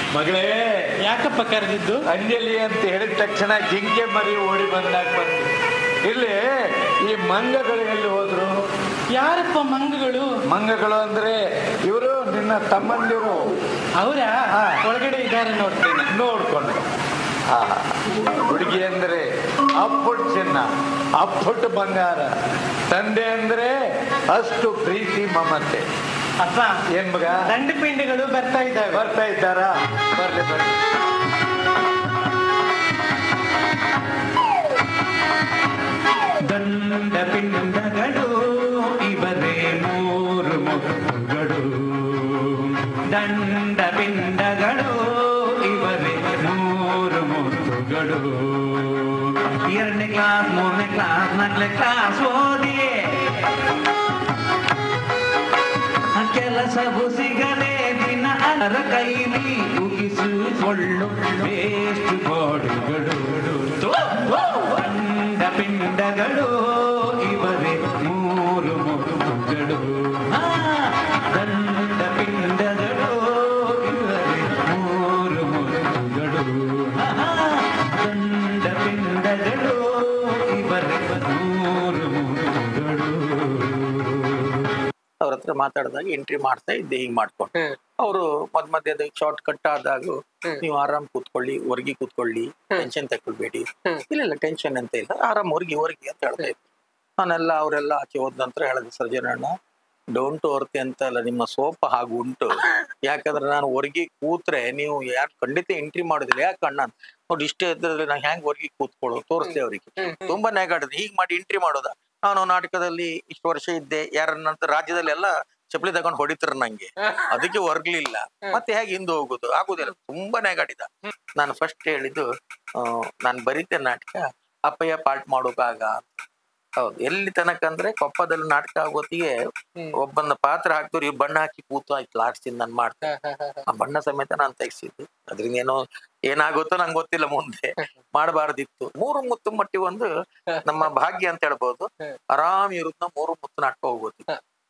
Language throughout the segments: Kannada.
ಮಗಳೇ ಯಾಕಪ್ಪ ಕರೆದಿದ್ದು ಅಂಜಲಿ ಅಂತ ಹೇಳಿದ ತಕ್ಷಣ ಜಿಂಕೆ ಮರಿ ಓಡಿ ಬಂದಾಗ ಬಂತು ಇಲ್ಲಿ ಈ ಮಂಗಗಳು ಎಲ್ಲಿ ಹೋದ್ರು ಯಾರಪ್ಪ ಮಂಗಗಳು ಮಂಗಗಳು ಅಂದ್ರೆ ಇವರು ನಿನ್ನ ತಮ್ಮಂದಿರು ಅವರ ಹಾ. ಒಳಗಡೆ ಇದ್ದಾರೆ ನೋಡ್ತೇನೆ ನೋಡ್ಕೊಂಡು ಆ ಹುಡುಗಿ ಅಂದ್ರೆ ಅಪ್ಪುಟ್ ಚಿನ್ನ ಅಪ್ಪುಟ್ ಬಂಗಾರ ತಂದೆ ಅಂದ್ರೆ ಅಷ್ಟು ಪ್ರೀತಿ ಮಮತೆ ಅಪ್ಪ ಏನ್ ಮಗ ದಂಡ ಪಿಂಡಿಗಳು ಬರ್ತಾ ಇದ್ದಾವೆ ಬರ್ತಾ ಇದ್ದಾರಾ ಬರ್ಲಿ ಬರ್ಲಿ ದಂಡ ಪಿಂಡಗಳು ಇವರೇ ಮೂರು ಮುತ್ತುಗಳು ದಂಡ ಪಿಂಡಗಳು ಇವರೇ ಮೂರು ಮುತ್ತುಗಳು ಎರಡನೇ ಕ್ಲಾಸ್ ಮೂರನೇ ಕ್ಲಾಸ್ ನಾಲ್ಕನೇ ಕ್ಲಾಸ್ ಓದಿ ಕೆಲಸವು ಸಿಗದೆ ದಿನ ಅದರ ಕೈಲಿ ಉಗಿಸಿಕೊಳ್ಳು ವೇಸ್ಟ್ ಗೋಡುಗಳು ದಂಡ ಪಿಂಡಗಳು ಇವರೇ ಮೂರು ಮುತ್ತುಗಳು ಆ, ದಂಡ ಪಿಂಡಗಳು ಇವರೇ ಮೂರು ಮುತ್ತುಗಳು ಆ, ದಂಡ ಪಿಂಡಗಳು ಇವರೇ ಮೂರು ಮುತ್ತುಗಳು ಅವ್ರ ಹತ್ರ ಮಾತಾಡಿದಾಗ ಎಂಟ್ರಿ ಮಾಡ್ತಾ ಇದ್ದೆ ಹಿಂಗ್ ಮಾಡ್ಕೊಂಡು ಹ್ಮ್. ಅವರು ಮಧ್ಯ ಮಧ್ಯದ ಶಾರ್ಟ್ ಕಟ್ ಆದಾಗ ಹ್ಮ್. ನೀವು ಆರಾಮ್ ಕೂತ್ಕೊಳ್ಳಿ ಹೊರಗೆ ಕೂತ್ಕೊಳ್ಳಿ ಟೆನ್ಷನ್ ತಗೊಳ್ಬೇಡಿ ಹ್ಮ್. ಇಲ್ಲ ಇಲ್ಲ ಟೆನ್ಷನ್ ಅಂತ ಇಲ್ಲ ಆರಾಮ್ ಹೊರಗೆ ಹೊರಗೆ ಅಂತ ಹೇಳ್ತಾ ಇದ್ರು ನಾನೆಲ್ಲ ಅವರೆಲ್ಲ ಆಚೆ ಹೋದ ನಂತರ ಹೇಳಿದೆ ಸರ್ಜನಣ್ಣ ಡೋಂಟ್ ವರ್ತಿ ಅಂತ ಅಲ್ಲ ನಿಮ್ಮ ಸೋಪ ಹಾಗೂ ಉಂಟು ಯಾಕಂದ್ರೆ ನಾನು ಹೊರಗೆ ಕೂತ್ರೆ ನೀವು ಯಾರು ಖಂಡಿತ ಎಂಟ್ರಿ ಮಾಡುದಿಲ್ಲ ಯಾಕೆ ಅಣ್ಣ ನೋಡಿ ಇಷ್ಟೇ ಇದ್ರೆ ನಾನು ಹ್ಯಾಂಗ್ ಹೊರಗೆ ಕೂತ್ಕೊಳ್ಳೋದು ತೋರಿಸ್ದೆ ಅವರಿಗೆ ಹ್ಮ್. ತುಂಬಾ ನೆಗಾಡಿದೆ ಹೀಗ್ ಮಾಡಿ ಎಂಟ್ರಿ ಮಾಡೋದ ನಾನು ನಾಟಕದಲ್ಲಿ ಇಷ್ಟು ವರ್ಷ ಇದ್ದೆ ಯಾರನ್ನಂತ ರಾಜ್ಯದಲ್ಲೆಲ್ಲ ಚಪ್ಪಲಿ ತಗೊಂಡು ಹೊಡಿತಾರ ನಂಗೆ ಅದಕ್ಕೆ ಹೊರ್ಗ್ಲಿಲ್ಲ ಮತ್ತೆ ಹೇಗೆ ಹಿಂದೆ ಹೋಗುದು ಆಗುದಿಲ್ಲ ತುಂಬಾ ನೆಗಾಡಿದ ನಾನು ಫಸ್ಟ್ ಹೇಳಿದ್ದು ಆ, ನಾನು ಬರೀತೆ ನಾಟಕ ಅಪ್ಪಯ್ಯ ಪಾಠ ಮಾಡೋಕಾಗ ಹೌದು ಎಲ್ಲಿ ತನಕ ಅಂದ್ರೆ ಕೊಪ್ಪದಲ್ಲಿ ನಾಟಕ ಆಗೋತ್ತಿಗೆ ಹ್ಮ್. ಒಬ್ಬನ ಪಾತ್ರ ಹಾಕ್ದವ್ರು ಇವ್ ಬಣ್ಣ ಹಾಕಿ ಕೂತು ಆಯ್ತು ಲಾಸ್ಟ್ ನಾನು ಮಾಡ್ತೆ ಆ ಬಣ್ಣ ಸಮೇತ ನಾನು ತೆಗ್ಸಿದ್ದು ಅದ್ರಿಂದ ಏನೋ ಏನಾಗುತ್ತೋ ನಂಗೆ ಗೊತ್ತಿಲ್ಲ ಮುಂದೆ ಮಾಡಬಾರ್ದಿತ್ತು ಮೂರು ಮುತ್ತು ಮಟ್ಟಿ ಒಂದು ನಮ್ಮ ಭಾಗ್ಯ ಅಂತ ಹೇಳ್ಬೋದು ಆರಾಮ್ ಇರುತ್ತ ಮೂರು ಮುತ್ತು ನಾಟಕ ಹೋಗೋದು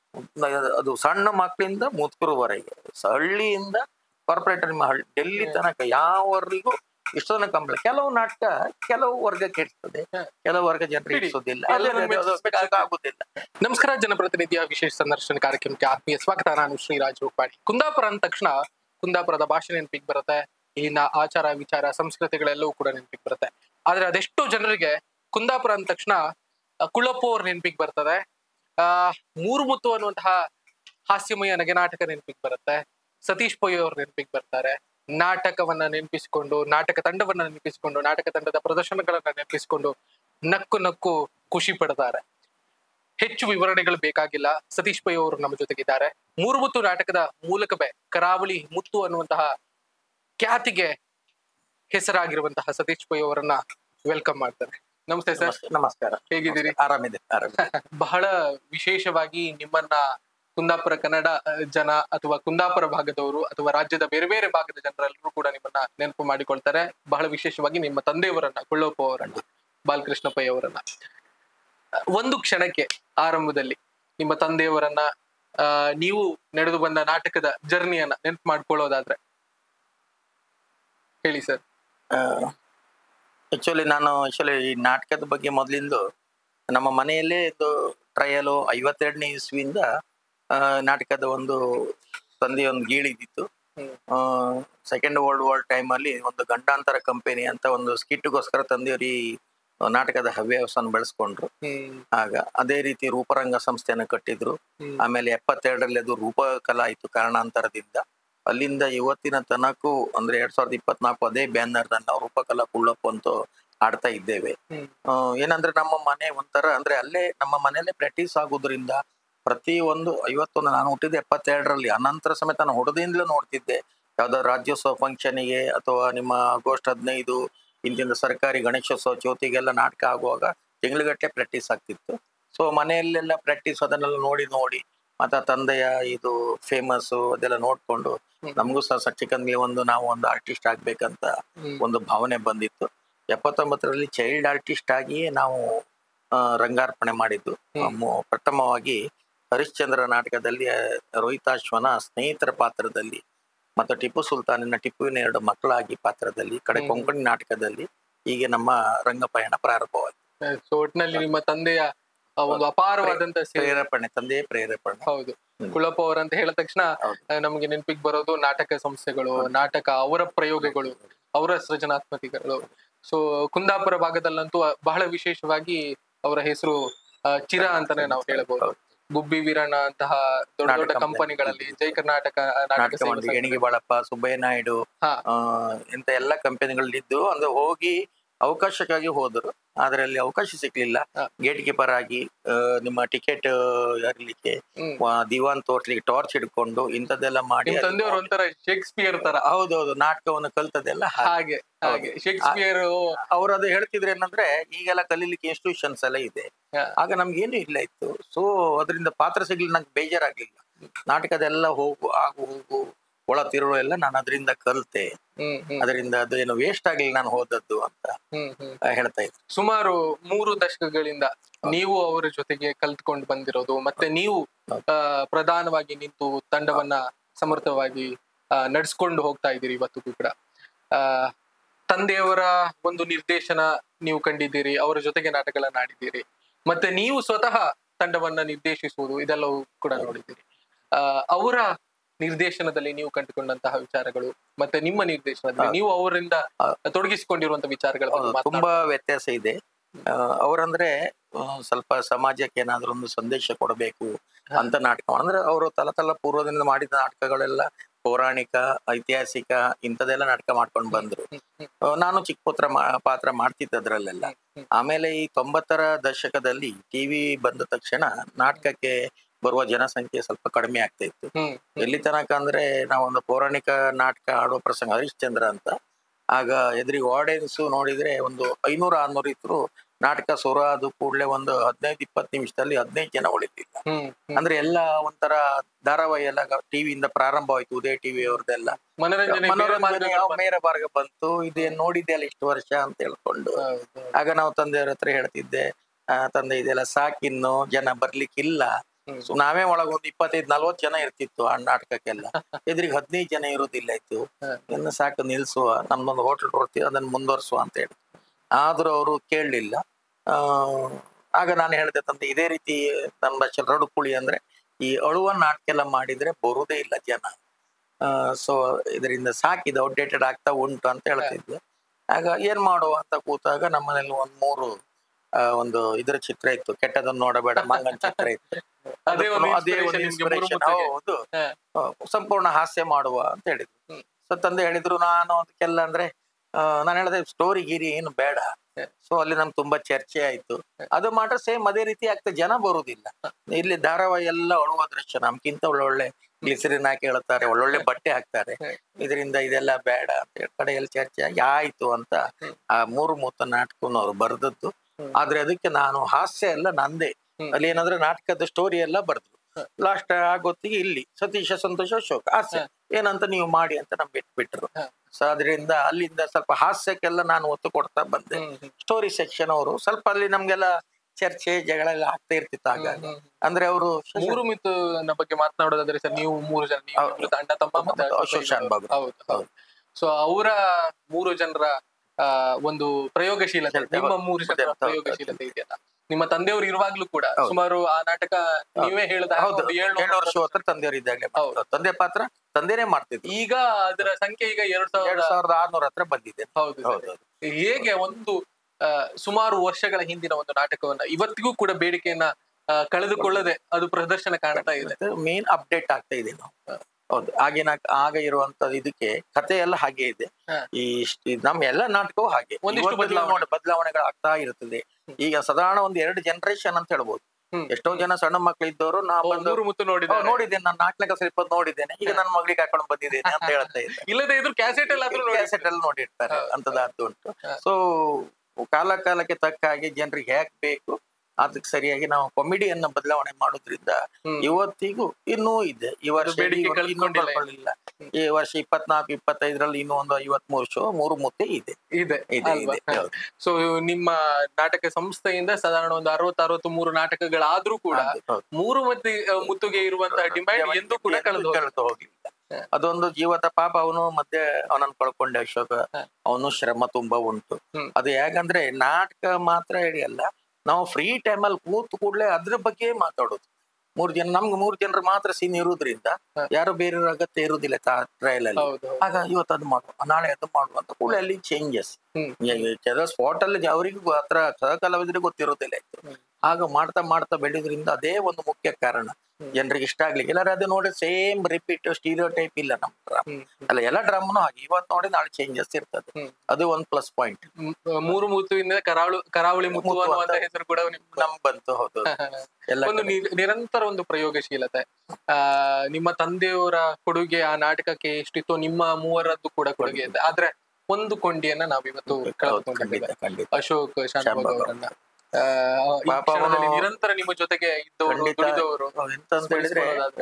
ಅದು ಸಣ್ಣ ಮಕ್ಕಳಿಂದ ಮುದುಕರವರೆಗೆ ಹಳ್ಳಿಯಿಂದ ಕಾರ್ಪೊರೇಟ್ ನಿಮ್ಮ ಹಳ್ಳಿ ಡೆಲ್ಲಿ ತನಕ ಯಾವರಿಗೂ ಇಷ್ಟು ತನಕ ಕಂಬಳ ಕೆಲವು ನಾಟಕ ಕೆಲವು ವರ್ಗಕ್ಕೆ ಇರ್ತದೆ ಕೆಲವು ವರ್ಗ ಜನರಿಗೆ ಬಿಡಿ. ಇರ್ತದಿಲ್ಲ ಎಲ್ಲರನ್ನೂ ಅದೇ ಅದು ಮೆಚ್ಚಿಸ್ಬೇಕು. ಆಗುದಿಲ್ಲ ನಮಸ್ಕಾರ ಜನಪ್ರತಿನಿಧಿಯ ವಿಶೇಷ ಸಂದರ್ಶನ ಕಾರ್ಯಕ್ರಮಕ್ಕೆ ಆತ್ಮೀಯ ಸ್ವಾಗತ ನಾನು ಶ್ರೀರಾಜ್ ರೂಪಾಡಿ ಕುಂದಾಪುರ ಅಂದ ತಕ್ಷಣ ಕುಂದಾಪುರದ ಭಾಷೆ ನೆನಪಿಗೆ ಬರುತ್ತೆ ಇಲ್ಲಿನ ಆಚಾರ ವಿಚಾರ ಸಂಸ್ಕೃತಿಗಳೆಲ್ಲವೂ ಕೂಡ ನೆನಪಿಗೆ ಬರುತ್ತೆ ಆದ್ರೆ ಅದೆಷ್ಟೋ ಜನರಿಗೆ ಕುಂದಾಪುರ ಅಂದ ತಕ್ಷಣ ಆ, ಕುಳಪ್ಪು ಅವ್ರ ನೆನಪಿಗೆ ಬರ್ತದೆ ಆ ಮೂರು ಮುತ್ತು ಅನ್ನುವಂತಹ ಹಾಸ್ಯಮಯ ನಗೆನಾಟಕ ನೆನಪಿಗೆ ಬರುತ್ತೆ ಸತೀಶ್ ಪೊಯ್ ಅವ್ರ ನೆನಪಿಗೆ ಬರ್ತಾರೆ ನಾಟಕವನ್ನ ನೆನಪಿಸಿಕೊಂಡು ನಾಟಕ ತಂಡವನ್ನ ನೆನಪಿಸಿಕೊಂಡು ನಾಟಕ ತಂಡದ ಪ್ರದರ್ಶನಗಳನ್ನ ನೆನಪಿಸಿಕೊಂಡು ನಕ್ಕು ನಕ್ಕು ಖುಷಿ ಪಡ್ತಾರೆ ಹೆಚ್ಚು ವಿವರಣೆಗಳು ಬೇಕಾಗಿಲ್ಲ ಸತೀಶ್ ಪೈ ಅವರು ನಮ್ಮ ಜೊತೆಗಿದ್ದಾರೆ ಮೂರು ಮುತ್ತು ನಾಟಕದ ಮೂಲಕವೇ ಕರಾವಳಿ ಮುತ್ತು ಅನ್ನುವಂತಹ ಖ್ಯಾತಿಗೆ ಹೆಸರಾಗಿರುವಂತಹ ಸತೀಶ್ ಪೈ ಅವರನ್ನ ವೆಲ್ಕಮ್ ಮಾಡ್ತಾರೆ ನಮಸ್ತೆ ಸರ್ ನಮಸ್ತೆ- ನಮಸ್ಕಾರ ಹೇಗಿದ್ದೀರಿ? ಆರಾಮಿದೆ ಆರಾಮಿದೆ ಬಹಳ ವಿಶೇಷವಾಗಿ ನಿಮ್ಮನ್ನ ಕುಂದಾಪುರ ಕನ್ನಡ ಅಹ್, ಜನ ಅಥವಾ ಕುಂದಾಪುರ ಭಾಗದವರು ಅಥವಾ ರಾಜ್ಯದ ಬೇರೆ ಬೇರೆ ಭಾಗದ ಜನರೆಲ್ಲರೂ ಕೂಡ ನಿಮ್ಮನ್ನ ನೆನಪು ಮಾಡಿಕೊಳ್ತಾರೆ ಬಹಳ ವಿಶೇಷವಾಗಿ ನಿಮ್ಮ ತಂದೆಯವರನ್ನ ಕೊಳ್ಳೋಪ ಅವರನ್ನ ಬಾಲಕೃಷ್ಣ ಪೈ ಅವರನ್ನ ಒಂದು ಕ್ಷಣಕ್ಕೆ ಆರಂಭದಲ್ಲಿ ನಿಮ್ಮ ತಂದೆಯವರನ್ನ ಆ, ನೀವು ನಡೆದು ಬಂದ ನಾಟಕದ ಜರ್ನಿಯನ್ನ ನೆನಪು ಮಾಡ್ಕೊಳ್ಳೋದಾದ್ರೆ ಹೇಳಿ ಸರ್ ಆಕ್ಚುಲಿ ನಾನು ಆಕ್ಚುಲಿ ಈ ನಾಟಕದ ಬಗ್ಗೆ ಮೊದಲಿಂದು ನಮ್ಮ ಮನೆಯಲ್ಲೇ ಇದು ಟ್ರಯಲು ಐವತ್ತೆರಡನೇ ಇಸ್ವಿಯಿಂದ ಆ, ನಾಟಕದ ಒಂದು ತಂದೆ ಒಂದು ಗೀಳಿದಿತ್ತು ಹ್ಮ್. ಸೆಕೆಂಡ್ ವರ್ಲ್ಡ್ ವಾರ್ ಟೈಮಲ್ಲಿ ಒಂದು ಗಂಡಾಂತರ ಕಂಪನಿ ಅಂತ ಒಂದು ಸ್ಕಿಟ್ಗೋಸ್ಕರ ತಂದೆಯವರು ಈ ನಾಟಕದ ಹವ್ಯಾಸವನ್ನು ಬೆಳೆಸ್ಕೊಂಡ್ರು ಹ್ಮ್ ಆಗ ಅದೇ ರೀತಿ ರೂಪರಂಗ ಸಂಸ್ಥೆಯನ್ನು ಕಟ್ಟಿದ್ರು ಹ್ಮ್. ಆಮೇಲೆ ಎಪ್ಪತ್ತೆರಡರಲ್ಲಿ ಅದು ರೂಪಕಲಾ ಆಯ್ತು ಕಾರಣಾಂತರದಿಂದ ಅಲ್ಲಿಂದ ಇವತ್ತಿನ ತನಕೂ ಅಂದ್ರೆ ಎರಡ್ ಸಾವಿರದ ಇಪ್ಪತ್ನಾಲ್ಕು ಅದೇ ಬ್ಯಾನರ್ ನಾವು ರೂಪಕಲಾ ಕುಳ್ಳಪ್ಪ ಅಂತ ಆಡ್ತಾ ಇದ್ದೇವೆ ಹ್ಮ್. ಆ, ಏನಂದ್ರೆ ನಮ್ಮ ಮನೆ ಒಂಥರ ಅಂದ್ರೆ ಅಲ್ಲೇ ನಮ್ಮ ಮನೆಯಲ್ಲೇ ಪ್ರಾಕ್ಟೀಸ್ ಆಗೋದ್ರಿಂದ ಪ್ರತಿ ಒಂದು ಐವತ್ತೊಂದು ನಾನು ಹುಟ್ಟಿದ ಎಪ್ಪತ್ತೆರಡರಲ್ಲಿ ಅನಂತರ ಸಮೇತ ನಾನು ಹುಡದಿಂದಲೂ ನೋಡ್ತಿದ್ದೆ ಯಾವ್ದಾದ್ರು ರಾಜ್ಯೋತ್ಸವ ಫಂಕ್ಷನಿಗೆ ಅಥವಾ ನಿಮ್ಮ ಆಗಸ್ಟ್ ಹದಿನೈದು ಇಂತಿಂದ ಸರ್ಕಾರಿ ಗಣೇಶೋತ್ಸವ ಜ್ಯೋತಿಗೆಲ್ಲ ನಾಟಕ ಆಗುವಾಗ ತಿಂಗ್ಳುಗಟ್ಟಲೆ ಪ್ರಾಕ್ಟೀಸ್ ಆಗ್ತಿತ್ತು ಸೊ ಮನೆಯಲ್ಲೆಲ್ಲ ಪ್ರಾಕ್ಟೀಸ್ ಅದನ್ನೆಲ್ಲ ನೋಡಿ ನೋಡಿ ಮತ್ತೆ ತಂದೆಯ ಇದು ಫೇಮಸ್ ಅದೆಲ್ಲ ನೋಡ್ಕೊಂಡು ನಮಗೂ ಸಹ ಸಚ್ಚಿಕಂದ್ಲಿ ಒಂದು ನಾವು ಒಂದು ಆರ್ಟಿಸ್ಟ್ ಆಗ್ಬೇಕಂತ ಹ್ಮ್. ಒಂದು ಭಾವನೆ ಬಂದಿತ್ತು ಎಪ್ಪತ್ತೊಂಬತ್ತರಲ್ಲಿ ಚೈಲ್ಡ್ ಆರ್ಟಿಸ್ಟ್ ಆಗಿಯೇ ನಾವು ಆ, ರಂಗಾರ್ಪಣೆ ಮಾಡಿದ್ದು ಹ್ಮ್. ಮೊ- ಪ್ರಥಮವಾಗಿ ಹರಿಶ್ಚಂದ್ರ ನಾಟಕದಲ್ಲಿ ಆ, ರೋಹಿತಾಶ್ವನ ಸ್ನೇಹಿತರ ಪಾತ್ರದಲ್ಲಿ ಮತ್ತು ಟಿಪ್ಪು ಸುಲ್ತಾನಿನ ಟಿಪ್ಪುವಿನ ಎರಡು ಮಕ್ಕಳಾಗಿ ಪಾತ್ರದಲ್ಲಿ ಈ ಕಡೆ ಹ್ಮ್. ಕೊಂಕಣಿ ನಾಟಕದಲ್ಲಿ ಹೀಗೆ ನಮ್ಮ ರಂಗಪಯಣ ಪ್ರಾರಂಭವಾಯಿತು ಸೊ ಒಟ್ಟಿನಲ್ಲಿ ನಿಮ್ಮ ತಂದೆಯ ಆ ಒಂದು ಅಪಾರವಾದಂತ ಸೇವೆ ಪ್ರೇರೇಪಣೆ ತಂದೆಯೇ ಪ್ರೇರೇಪಣೆ ಹೌದು ಹ್ಮ್. ಕುಳಪ್ಪ ಅವರಂತ ಹೇಳಿದ ತಕ್ಷಣ ಹೌದು. ಆ, ನಮಗೆ ನೆನಪಿಗೆ ಬರೋದು ನಾಟಕ ಸಂಸ್ಥೆಗಳು ನಾಟಕ ಅವರ ಪ್ರಯೋಗಗಳು ಅವರ ಸೃಜನಾತ್ಮಕಗಳು ಸೊ ಕುಂದಾಪುರ ಭಾಗದಲ್ಲಂತೂ ಬಹಳ ವಿಶೇಷವಾಗಿ ಅವರ ಹೆಸರು ಆ, ಚಿರ ಅಂತಾನೆ ನಾವು ಹೇಳಬಹುದು ಹೌದು. ಗುಬ್ಬಿ ವೀರಣ್ಣ ಅಂತಹ ದೊಡ್ಡ ನಾಟಕ ದೊಡ್ಡ ಮಂದಿರ. ಕಂಪನಿಗಳಲ್ಲಿ ಜೈ ಕರ್ನಾಟಕ ನಾಟಕ ನಾಟಕ ಸೇವಾ ಮಂಡಳಿ ಸಂಘ. ಎಣಿಗೆ ಬಾಳಪ್ಪ ಸುಬ್ಬಯ್ಯ ನಾಯ್ಡು ಹಾ. ಆ, ಇಂಥ ಎಲ್ಲ ಕಂಪನಿಗಳಿದ್ದು ಅಂದ್ರೆ ಹೋಗಿ ಅವಕಾಶಕ್ಕಾಗಿ ಹೋದರು ಆದ್ರೆ ಅಲ್ಲಿ ಅವಕಾಶ ಸಿಗ್ಲಿಲ್ಲ ಹಾ. ಗೇಟ್ ಕೀಪರ್ ಆಗಿ ಆ, ನಿಮ್ಮ ಟಿಕೆಟ್ ಇರ್ಲಿಕ್ಕೆ ಹ್ಮ್. ದಿವಾನ್ ತೋರ್ಸ್ಲಿಕ್ಕೆ ಟಾರ್ಚ್ ಹಿಡ್ಕೊಂಡು ಇಂಥದ್ದೆಲ್ಲ ಮಾಡಿ ನಿಮ್ ತಂದೆಯವರು ಒಂಥರ ಶೇಕ್ಸ್ಪಿಯರ್ ತರ ಹೌದೌದು ನಾಟಕವನ್ನು ಕಲ್ತದೆಲ್ಲ ಹಾಗೆ. ಹಾಗೆ ಹಾಗೆ ಶೇಕ್ಸ್ಪಿಯರ್ ಅವ್ರು ಅದು ಹೇಳ್ತಿದ್ರೆ ಏನಂದ್ರೆ ಈಗೆಲ್ಲ ಕಲೀಲಿಕ್ಕೆ ಇನ್ಸ್ಟಿಟ್ಯೂಷನ್ಸ್ ಎಲ್ಲ ಇದೆ ಹಾ. ಆಗ ನಮ್ಗೇನು ಇಲ್ಲ ಇತ್ತು ಸೊ ಅದರಿಂದ ಪಾತ್ರ ಸಿಗ್ಲಿ ನಂಗೆ ಬೇಜಾರಾಗ್ಲಿಲ್ಲ ನಾಟಕದೆಲ್ಲ ಹೋಗು ಆಗು ಹೋಗು ಒಳ ತಿರುಳು ಎಲ್ಲ ನಾನು ಅದರಿಂದ ಕಲ್ತೆ ಹ್ಮ್ ಹ್ಮ್ ಅದರಿಂದ ಅದು ಏನು ವೇಸ್ಟ್ ಆಗ್ಲಿಲ್ಲ ನಾನು ಹೋದದ್ದು ಅಂತ ಹ್ಮ್ ಹ್ಮ್ ಆ, ಹೇಳ್ತಾ ಇದ್ರು ಸುಮಾರು ಮೂರು ದಶಕಗಳಿಂದ ನೀವು ಅವರ ಜೊತೆಗೆ ಕಲ್ತ್ಕೊಂಡು ಬಂದಿರೋದು ಮತ್ತೆ ನೀವು ಆ, ಪ್ರಧಾನವಾಗಿ ನಿಂತು ತಂಡವನ್ನ ಸಮರ್ಥವಾಗಿ ನಡೆಸ್ಕೊಂಡು ಹೋಗ್ತಾ ಇದ್ದೀರಿ ಇವತ್ತಿಗೂ ಕೂಡ ಆ ತಂದೆಯವರ ಒಂದು ನಿರ್ದೇಶನ ನೀವು ಕಂಡಿದ್ದೀರಿ ಅವರ ಜೊತೆಗೆ ನಾಟಕಗಳನ್ನ ಆಡಿದ್ದೀರಿ ಮತ್ತೆ ನೀವು ಸ್ವತಃ ತಂಡವನ್ನ ನಿರ್ದೇಶಿಸುವುದು ಇದೆಲ್ಲವೂ ಕೂಡ ನೋಡಿದ್ದೀರಿ ಆ ಅವರ ನಿರ್ದೇಶನದಲ್ಲಿ ನೀವು ಕಂಡುಕೊಂಡಂತಹ ವಿಚಾರಗಳು ಮತ್ತೆ ನಿಮ್ಮ ನಿರ್ದೇಶನದಲ್ಲಿ ಹೌದು. ನೀವು ಅವರಿಂದ ಹೌದು. ತೊಡಗಿಸಿಕೊಂಡಿರುವಂತಹ ವಿಚಾರಗಳ ಬಗ್ಗೆ ಹೌದು, ಮಾತನಾಡಿ. ತುಂಬಾ ವ್ಯತ್ಯಾಸ ಇದೆ ಆ, ಅವರಂದ್ರೆ ಆ, ಸ್ವಲ್ಪ ಸಮಾಜಕ್ಕೆ ಏನಾದ್ರೂ ಒಂದು ಸಂದೇಶ ಕೊಡಬೇಕು ಅಂತ ನಾಟಕ ಅಂದ್ರೆ ಅವರು ತಲತಲ ಪೂರ್ವದಿಂದ ಮಾಡಿದ ನಾಟಕಗಳೆಲ್ಲ ಪೌರಾಣಿಕ ಐತಿಹಾಸಿಕ ಇಂಥದೆಲ್ಲ ನಾಟಕ ಮಾಡ್ಕೊಂಡು ಬಂದ್ರು ಹ್ಮ್, ಹ್ಮ್, ಆ, ನಾನು ಚಿಕ್ಕ ಪುತ್ರ ಮಾ- ಪಾತ್ರ ಮಾಡ್ತಿದ್ದೆ ಅದ್ರಲ್ಲೆಲ್ಲ ಹ್ಮ್. ಆಮೇಲೆ ಈ ತೊಂಬತ್ತರ ದಶಕದಲ್ಲಿ ಟಿವಿ ಬಂದ ತಕ್ಷಣ ನಾಟಕಕ್ಕೆ ಬರುವ ಜನಸಂಖ್ಯೆ ಸ್ವಲ್ಪ ಕಡಿಮೆ ಆಗ್ತಾ ಇತ್ತು ಹ್ಮ್, ಹ್ಮ್. ಎಲ್ಲಿ ತನಕ ಅಂದ್ರೆ ನಾವೊಂದು ಪೌರಾಣಿಕ ನಾಟಕ ಆಡುವ ಪ್ರಸಂಗ ಹರಿಶ್ಚಂದ್ರ ಅಂತ ಆಗ ಎದುರಿಗೆ ಆಡಿಯನ್ಸ್ ನೋಡಿದ್ರೆ ಒಂದು ಐನೂರ ಆರ್ನೂರು ಇದ್ರು ನಾಟಕ ಸುರ ಅದು ಕೂಡಲೇ ಒಂದು ಹದಿನೈದು ಇಪ್ಪತ್ತು ನಿಮಿಷದಲ್ಲಿ ಹದಿನೈದು ಜನ ಉಳಿತಿಲ್ಲ ಹ್ಮ್, ಹ್ಮ್. ಅಂದ್ರೆ ಎಲ್ಲ ಒಂಥರ ಧಾರಾವಾಹಿ ಎಲ್ಲ ಟಿವಿಯಿಂದ ಪ್ರಾರಂಭವಾಯ್ತು ಉದಯ ಟಿವಿ ಅವ್ರದ್ದೆಲ್ಲ ಮನೋರಂಜನೆ ಬೇರೆ ಮನೋರಂಜನೆ ಮಾರ್ಗಗಳು ಯಾವ ಬಂತು. ಮೇರ ಬಾರ್ಗ ಬಂತು ಇದೇನ್ ನೋಡಿದ್ದೆ ಅಲ್ಲ ಇಷ್ಟು ವರ್ಷ ಅಂತ ಹೇಳ್ಕೊಂಡು ಹೌದು, ಹೌದು. ಆಗ ನಾವು ತಂದೆಯವ್ರ ಹತ್ರ ಹೇಳ್ತಿದ್ದೆ ಆ, ತಂದೆ ಇದೆಲ್ಲ ಸಾಕಿನ್ನು ಜನ ಬರ್ಲಿಕ್ಕಿಲ್ಲ ಹ್ಮ್. ಸೊ ನಾವೇ ಒಳಗೆ ಒಂದು ಇಪ್ಪತ್ತೈದು ನಲ್ವತ್ತು ಜನ ಇರ್ತಿತ್ತು ಆ ನಾಟಕಕ್ಕೆಲ್ಲ ಎದುರಿಗೆ ಹದಿನೈದು ಜನ ಇರೋದಿಲ್ಲ ಇತ್ತು ಹ. ಇನ್ನು ಸಾಕು ನಿಲ್ಸುವ ನಮ್ದೊಂದು ಹೋಟೆಲ್ ಕೊಡ್ತೀವಿ ಅದನ್ನ ಮುಂದುವರ್ಸುವ ಅಂತ ಹೇಳಿ ಆದ್ರೂ ಅವರು ಕೇಳಲಿಲ್ಲ ಆಗ ನಾನು ಹೇಳಿದೆ ತಂದೆ ಇದೇ ರೀತಿ ನನ್ನ ಭಾಷೆ ರಡುಕುಳಿ ಅಂದ್ರೆ ಈ ಅಳುವ ನಾಟಕ ಎಲ್ಲ ಮಾಡಿದ್ರೆ ಬರುವುದೇ ಇಲ್ಲ ಜನ ಸೊ ಇದರಿಂದ ಸಾಕಿದೆ ಔಟ್ಡೇಟೆಡ್ ಆಗ್ತಾ ಉಂಟು ಅಂತ ಹೇಳ್ತಿದ್ದೆ ಆಗ ಏನ್ ಮಾಡುವ ಅಂತ ಕೂತಾಗ ನಮ್ಮನೇಲಿ ಒಂದ್ ಮೂರು ಆ, ಒಂದು ಇದರ ಚಿತ್ರ ಇತ್ತು ಕೆಟ್ಟದನ್ನು ನೋಡಬೇಡ ಮಂಗನ್ ಚಿತ್ರ ಇತ್ತು ಅದೇ ಒಂದು ಅದೇ ಒಂದು inspiration ನಿಮ್ಗೆ ಮೂರು inspiration. ಮುತ್ತಿಗೆ. ಹೌದು ಹ. ಆ, ಸಂಪೂರ್ಣ ಹಾಸ್ಯ ಮಾಡುವ ಅಂತ ಹೇಳಿದ್ರು ಹ್ಮ್. ಸೊ ತಂದೆ ಹೇಳಿದ್ರು ನಾನು ಅದಕ್ಕೆಲ್ಲ ಅಂದ್ರೆ ಆ, ನಾನು ಹೇಳಿದೆ ಸ್ಟೋರಿ ಗಿರಿ ಏನು ಬೇಡ ಹ. ಸೊ ಅಲ್ಲಿ ನಮ್ಗೆ ತುಂಬಾ ಚರ್ಚೆ ಆಯ್ತು ಅದು ಮಾತ್ರ ಸೇಮ್ ಅದೇ ರೀತಿ ಆಗ್ತದೆ ಜನ ಬರುವುದಿಲ್ಲ ಇಲ್ಲಿ ಧಾರಾವಾಹಿ ಎಲ್ಲ ಅಳುವ ದೃಶ್ಯ ನಮ್ಗಿಂತ ಒಳ್ಳೊಳ್ಳೆ ಗ್ಲಿಸರಿನ್ ಹಾಕಿ ಹೇಳ್ತಾರೆ ಒಳ್ಳೊಳ್ಳೆ ಬಟ್ಟೆ ಹಾಕ್ತಾರೆ ಹ. ಇದರಿಂದ ಇದೆಲ್ಲ ಬೇಡ ಅಂತ ಹೇಳಿ ಕಡೆಯಲ್ಲಿ ಚರ್ಚೆ ಆಗಿ ಆಯ್ತು ಅಂತ ಹ್ಮ್. ಆ ಮೂರು ಮೂತ ನಾಟಕವನ್ನು ಅವ್ರು ಬರ್ದದ್ದು ಹ್ಮ್. ಆದ್ರೆ ಅದಕ್ಕೆ ನಾನು ಹಾಸ್ಯ ಎಲ್ಲ ನಂದೇ ಹ್ಮ್. ಅಲ್ಲಿ ಏನಂದ್ರೆ ನಾಟಕದ ಸ್ಟೋರಿ ಎಲ್ಲ ಬರ್ದ್ರು ಹ. ಲಾಸ್ಟ್ ಆಗೊತ್ತಿಗೆ ಇಲ್ಲಿ ಸತೀಶ ಸಂತೋಷ ಶೋಕ ಹಾಸ್ಯ ಏನಂತ ನೀವು ಮಾಡಿ ಅಂತ ನಮ್ ಬಿಟ್ಬಿಟ್ರು ಹ. ಸೊ ಅದರಿಂದ ಅಲ್ಲಿಂದ ಸ್ವಲ್ಪ ಹಾಸ್ಯಕ್ಕೆಲ್ಲ ನಾನು ಒತ್ತು ಕೊಡ್ತಾ ಬಂದೆ ಹ್ಮ್, ಹ್ಮ್. ಸ್ಟೋರಿ ಸೆಕ್ಷನ್ ಅವರು ಸ್ವಲ್ಪ ಅಲ್ಲಿ ನಮ್ಗೆಲ್ಲ ಚರ್ಚೆ ಜಗಳ ಎಲ್ಲ ಆಗ್ತಾ ಇರ್ತಿತ್ತು ಆಗ ಹ್ಮ್, ಹ್ಮ್. ಅಂದ್ರೆ ಅವರು ಮೂರು ಮಿತ್ತುನ ಬಗ್ಗೆ ಮಾತನಾಡೋದಾದ್ರೆ ಸರ್ ನೀವು ಮೂರು ಜನ ನೀವು ಹೌದು. ಇಬ್ರು ಅಣ್ಣ ತಮ್ಮ ಮತ್ತೆ ಹೌದು, ಶೋಷಾನ್ ಬಾಬು. ಹೌದು ಹೌದು ಸೊ ಅವರ ಮೂರು ಜನರ ಆ, ಒಂದು ಪ್ರಯೋಗಶೀಲತೆ ಹೌದು. ನಿಮ್ಮ ಮೂರು ಜನರ ಹೌದು. ಪ್ರಯೋಗಶೀಲತೆ ಇದೆಯಲ್ಲ ನಿಮ್ಮ ತಂದೆಯವರು ಇರುವಾಗ್ಲೂ ಕೂಡ ಹೌದು. ಸುಮಾರು ಆ ನಾಟಕ ನೀವೇ ಹೇಳಿದ ಹಾಗೆ ಹೌದು ಒಂದು ಏಳು ಏಳ್ನೂರು ವರ್ಷ ಹತ್ರ ತಂದೆಯವರು ಇದ್ದಾಗಲೇ ಹೌದು. ಮಾಡ್ತಿದ್ರು. ತಂದೆ ಪಾತ್ರ ತಂದೆನೇ ಮಾಡ್ತಿದ್ರು ಈಗ ಅದರ ಸಂಖ್ಯೆ ಈಗ ಎರಡ್ ಎರಡ್ ಸಾವಿರದ ಸಾವಿರದ ಆರ್ನೂರ ಹತ್ರ ಬಂದಿದೆ ಹೌದು ಸರ್. ಹೌದು ಹೇಗೆ ಒಂದು ಆ, ಸುಮಾರು ವರ್ಷಗಳ ಹಿಂದಿನ ಒಂದು ನಾಟಕವನ್ನ ಇವತ್ತಿಗೂ ಕೂಡ ಬೇಡಿಕೆಯನ್ನ ಆ, ಕಳೆದುಕೊಳ್ಳದೆ ಅದು ಪ್ರದರ್ಶನ ಕಾಣ್ತಾ ಇದೆ ಮೇನ್ ಅಪ್ಡೇಟ್ ಆಗ್ತಾ ಇದೆ ನಾವು ಹೌದು ಆಗಿನ ಆಗ ಇರುವಂತದ್ದು ಇದಕ್ಕೆ ಕಥೆ ಎಲ್ಲ ಹಾಗೆ ಇದೆ ಹ. ಈ ಇಷ್ಟ್- ಈ ನಮ್ಮ ಎಲ್ಲ ನಾಟಕವೂ ಹಾಗೆ ಒಂದಿಷ್ಟು ಇವತ್ತು ನೀವು ಬದಲಾವಣೆ. ನೋಡಿ ಬದಲಾವಣೆಗಳು ಆಗ್ತಾ ಇರುತ್ತದೆ ಈಗ ಸಾಧಾರಣ ಒಂದು ಎರಡು ಜನರೇಷನ್ ಅಂತ ಹೇಳ್ಬೋದು ಹ್ಮ್. ಎಷ್ಟೋ ಜನ ಸಣ್ಣ ಮಕ್ಳು ಇದ್ದವರು ನಾ ಓ, ಬಂದು ಮೂರು ಮುತ್ತು "ಓ, ನೋಡಿದ ನೋಡಿದ್ದೇನೆ ನಾನು ನಾಲ್ಕನೇ ಕ್ಲಾಸ್ ಇಪ್ಪತ್ತು ನೋಡಿದ್ದೇನೆ ಈಗ ನನ್ನ ಮಗಳಿಗೆ ಹಾಕೊಂಡು ಬಂದಿದ್ದೇನೆ ಅಂತ ಹೇಳ್ತಾ ಇದ್ದೆ ಇಲ್ಲದೆ ಇದ್ರು ಕ್ಯಾಸೆಟ್ ಎಲ್ಲ ಆದ್ರೂ ನೋಡಿ ಕ್ಯಾಸೆಟ್ ಅಲ್ಲಿ ನೋಡಿರ್ತಾರೆ ಹೌದು. ಅಂತದಾದ್ದು ಉಂಟು ಹ. ಸೊ ಕಾಲ ಕಾಲಕ್ಕೆ ತಕ್ಕ ಹಾಗೆ ಜನರಿಗೆ ಹೇಗ್ ಬೇಕು ಅದಕ್ಕೆ ಸರಿಯಾಗಿ ನಾವು ಕಾಮಿಡಿಯನ್ನ ಬದಲಾವಣೆ ಮಾಡೋದ್ರಿಂದ ಹ್ಮ್. ಇವತ್ತಿಗೂ ಇನ್ನೂ ಇದೆ ಈ ವರ್ಷ ಬೇಡಿಕೆ ಇನ್ನೂ ಕಳ್ಕೊಂಡಿಲ್ಲ. ಕಳ್ಕೊಳ್ಳಿಲ್ಲ. ಈ ವರ್ಷ ಇಪ್ಪತ್ನಾಲ್ಕು ಇಪ್ಪತ್ತೈದರಲ್ಲಿ ಇನ್ನೂ ಒಂದು ಐವತ್ಮೂರು ಶೋ ಮೂರು ಮುತ್ತೆ ಇದೆ ಇದೆ ಇದೆ ಅಲ್ವಾ? ಇದೆ ಹೌದು. ಸೊ ನಿಮ್ಮ ನಾಟಕ ಸಂಸ್ಥೆಯಿಂದ ಸಾಧಾರಣ ಒಂದು ಅರವತ್ತು ಅರವತ್ತು ಮೂರು ನಾಟಕಗಳಾದ್ರೂ ಕೂಡ ಹೌದು, ಹೌದು. ಮೂರು ಮತ್ತೆ ಮುತ್ತುಗೆ ಇರುವಂತಹ ಡಿಮ್ಯಾಂಡ್ ಎಂದೂ ಕೂಡ ಕಳೆದು ಹೋಗಿಲ್ಲ. ಕಳೆದು ಹೋಗ್ಲಿಲ್ಲ ಅದೊಂದು ಜೀವದ ಪಾಪ ಅವನು ಮತ್ತೆ ಅವನನ್ನು ಕಳ್ಕೊಂಡೆ ಅಶೋಕ ಹ. ಅವನು ಶ್ರಮ ತುಂಬಾ ಉಂಟು ಹ್ಮ್. ಅದು ಹೇಗಂದ್ರೆ ನಾಟಕ ಮಾತ್ರ ಹಿಡಿಯಲ್ಲ ನಾವು ಫ್ರೀ ಟೈಮಲ್ಲಿ ಕೂತು ಕೂಡ್ಲೆ ಅದ್ರ ಬಗ್ಗೆ ಮಾತಾಡೋದು ಮೂರ್ ಜನ ನಮ್ಗೆ ಮೂರ್ ಜನರು ಮಾತ್ರ ಸೀನ್ ಇರುವುದ್ರಿಂದ ಹ. ಯಾರು ಬೇರೆ ಅಗತ್ಯ ಇರುವುದಿಲ್ಲ ಟ್ರಯಲ್ ಅಲ್ಲಿ ಹೌದು ಆಗ ಇವತ್ತು ಅದು ಮಾಡುವ ನಾಳೆ ಅದು ಮಾಡುವ ಅಂತ ಕೂಡಲೇ ಅಲ್ಲಿ ಚೇಂಜಸ್ ಹ್ಮ್. ಕೆಲವು ಸ್ಪಾಟ್ ಅಲ್ಲಿ ಅವರಿಗೂ ಹತ್ರ ಕಲಾವಿದರಿಗೆ ಗೊತ್ತಿರೋದಿಲ್ಲ ಇತ್ತು ಹ್ಮ್. ಆಗ ಮಾಡ್ತಾ ಮಾಡ್ತಾ ಬೆಳೆಯೋದ್ರಿಂದ ಅದೇ ಒಂದು ಮುಖ್ಯ ಕಾರಣ ಹ್ಮ್. ಜನರಿಗೆ ಇಷ್ಟ ಆಗ್ಲಿಕ್ಕೆ ಎಲ್ಲರೂ ಅದು ನೋಡಿ ಸೇಮ್ ರಿಪೀಟ್ ಸ್ಟೀರಿಯೋ ಟೈಪ್ ಇಲ್ಲ ನಮ್ಮ ಡ್ರಾಮ್ ಹ್ಮ್. ಅಲ್ಲ ಎಲ್ಲ ಡ್ರಾಮ್ನು ಹಾಗೆ ಇವತ್ತು ನೋಡಿ ನಾಳೆ ಚೇಂಜಸ್ ಇರ್ತದೆ ಹ್ಮ್. ಅದು ಒಂದು ಪ್ಲಸ್ ಪಾಯಿಂಟ್ ಮ್- ಮೂರು ಮುತ್ತುವಿಂದ ಕರಾವಳಿ ಕರಾವಳಿ ಮುತ್ತು ಮುತ್ತು ಅನ್ನುವಂತ ಅಂತ ಹೆಸರು ಕೂಡ ನಿಮ್ಗೆ ನಮ್ಗೆ ಬಂತು ಹೌದು ಎಲ್ಲ ಒಂದು ಕಡೆ. ನಿ- ನಿರಂತರ ಒಂದು ಪ್ರಯೋಗಶೀಲತೆ ಆ ನಿಮ್ಮ ತಂದೆಯವರ ಕೊಡುಗೆ ಆ ನಾಟಕಕ್ಕೆ ಎಷ್ಟಿತ್ತು ನಿಮ್ಮ ಮೂವರದ್ದು ಕೂಡ ಕೊಡುಗೆ ಇದೆ ಆದ್ರೆ ಒಂದು ಕೊಂಡಿಯನ್ನ ನಾವಿವತ್ತು ಹೌದು, ಕಳೆದುಕೊಂಡಿದ್ದೇವೆ ಖಂಡಿತ ಖಂಡಿತ ಅಶೋಕ್ ಶಾಂತಭಾಗ್ ಶಾಂತಭಾಗ್ ಅವರನ್ನ ಆ, ಈ ಪಾಪ ಕ್ಷಣದಲ್ಲಿ ಅವನು- ನಿರಂತರ ನಿಮ್ಮ ಜೊತೆಗೆ ಇದ್ದವರು ಖಂಡಿತ ದುಡಿದವರು ಎಂತ ಅಂತ ಹೇಳಿದ್ರೆ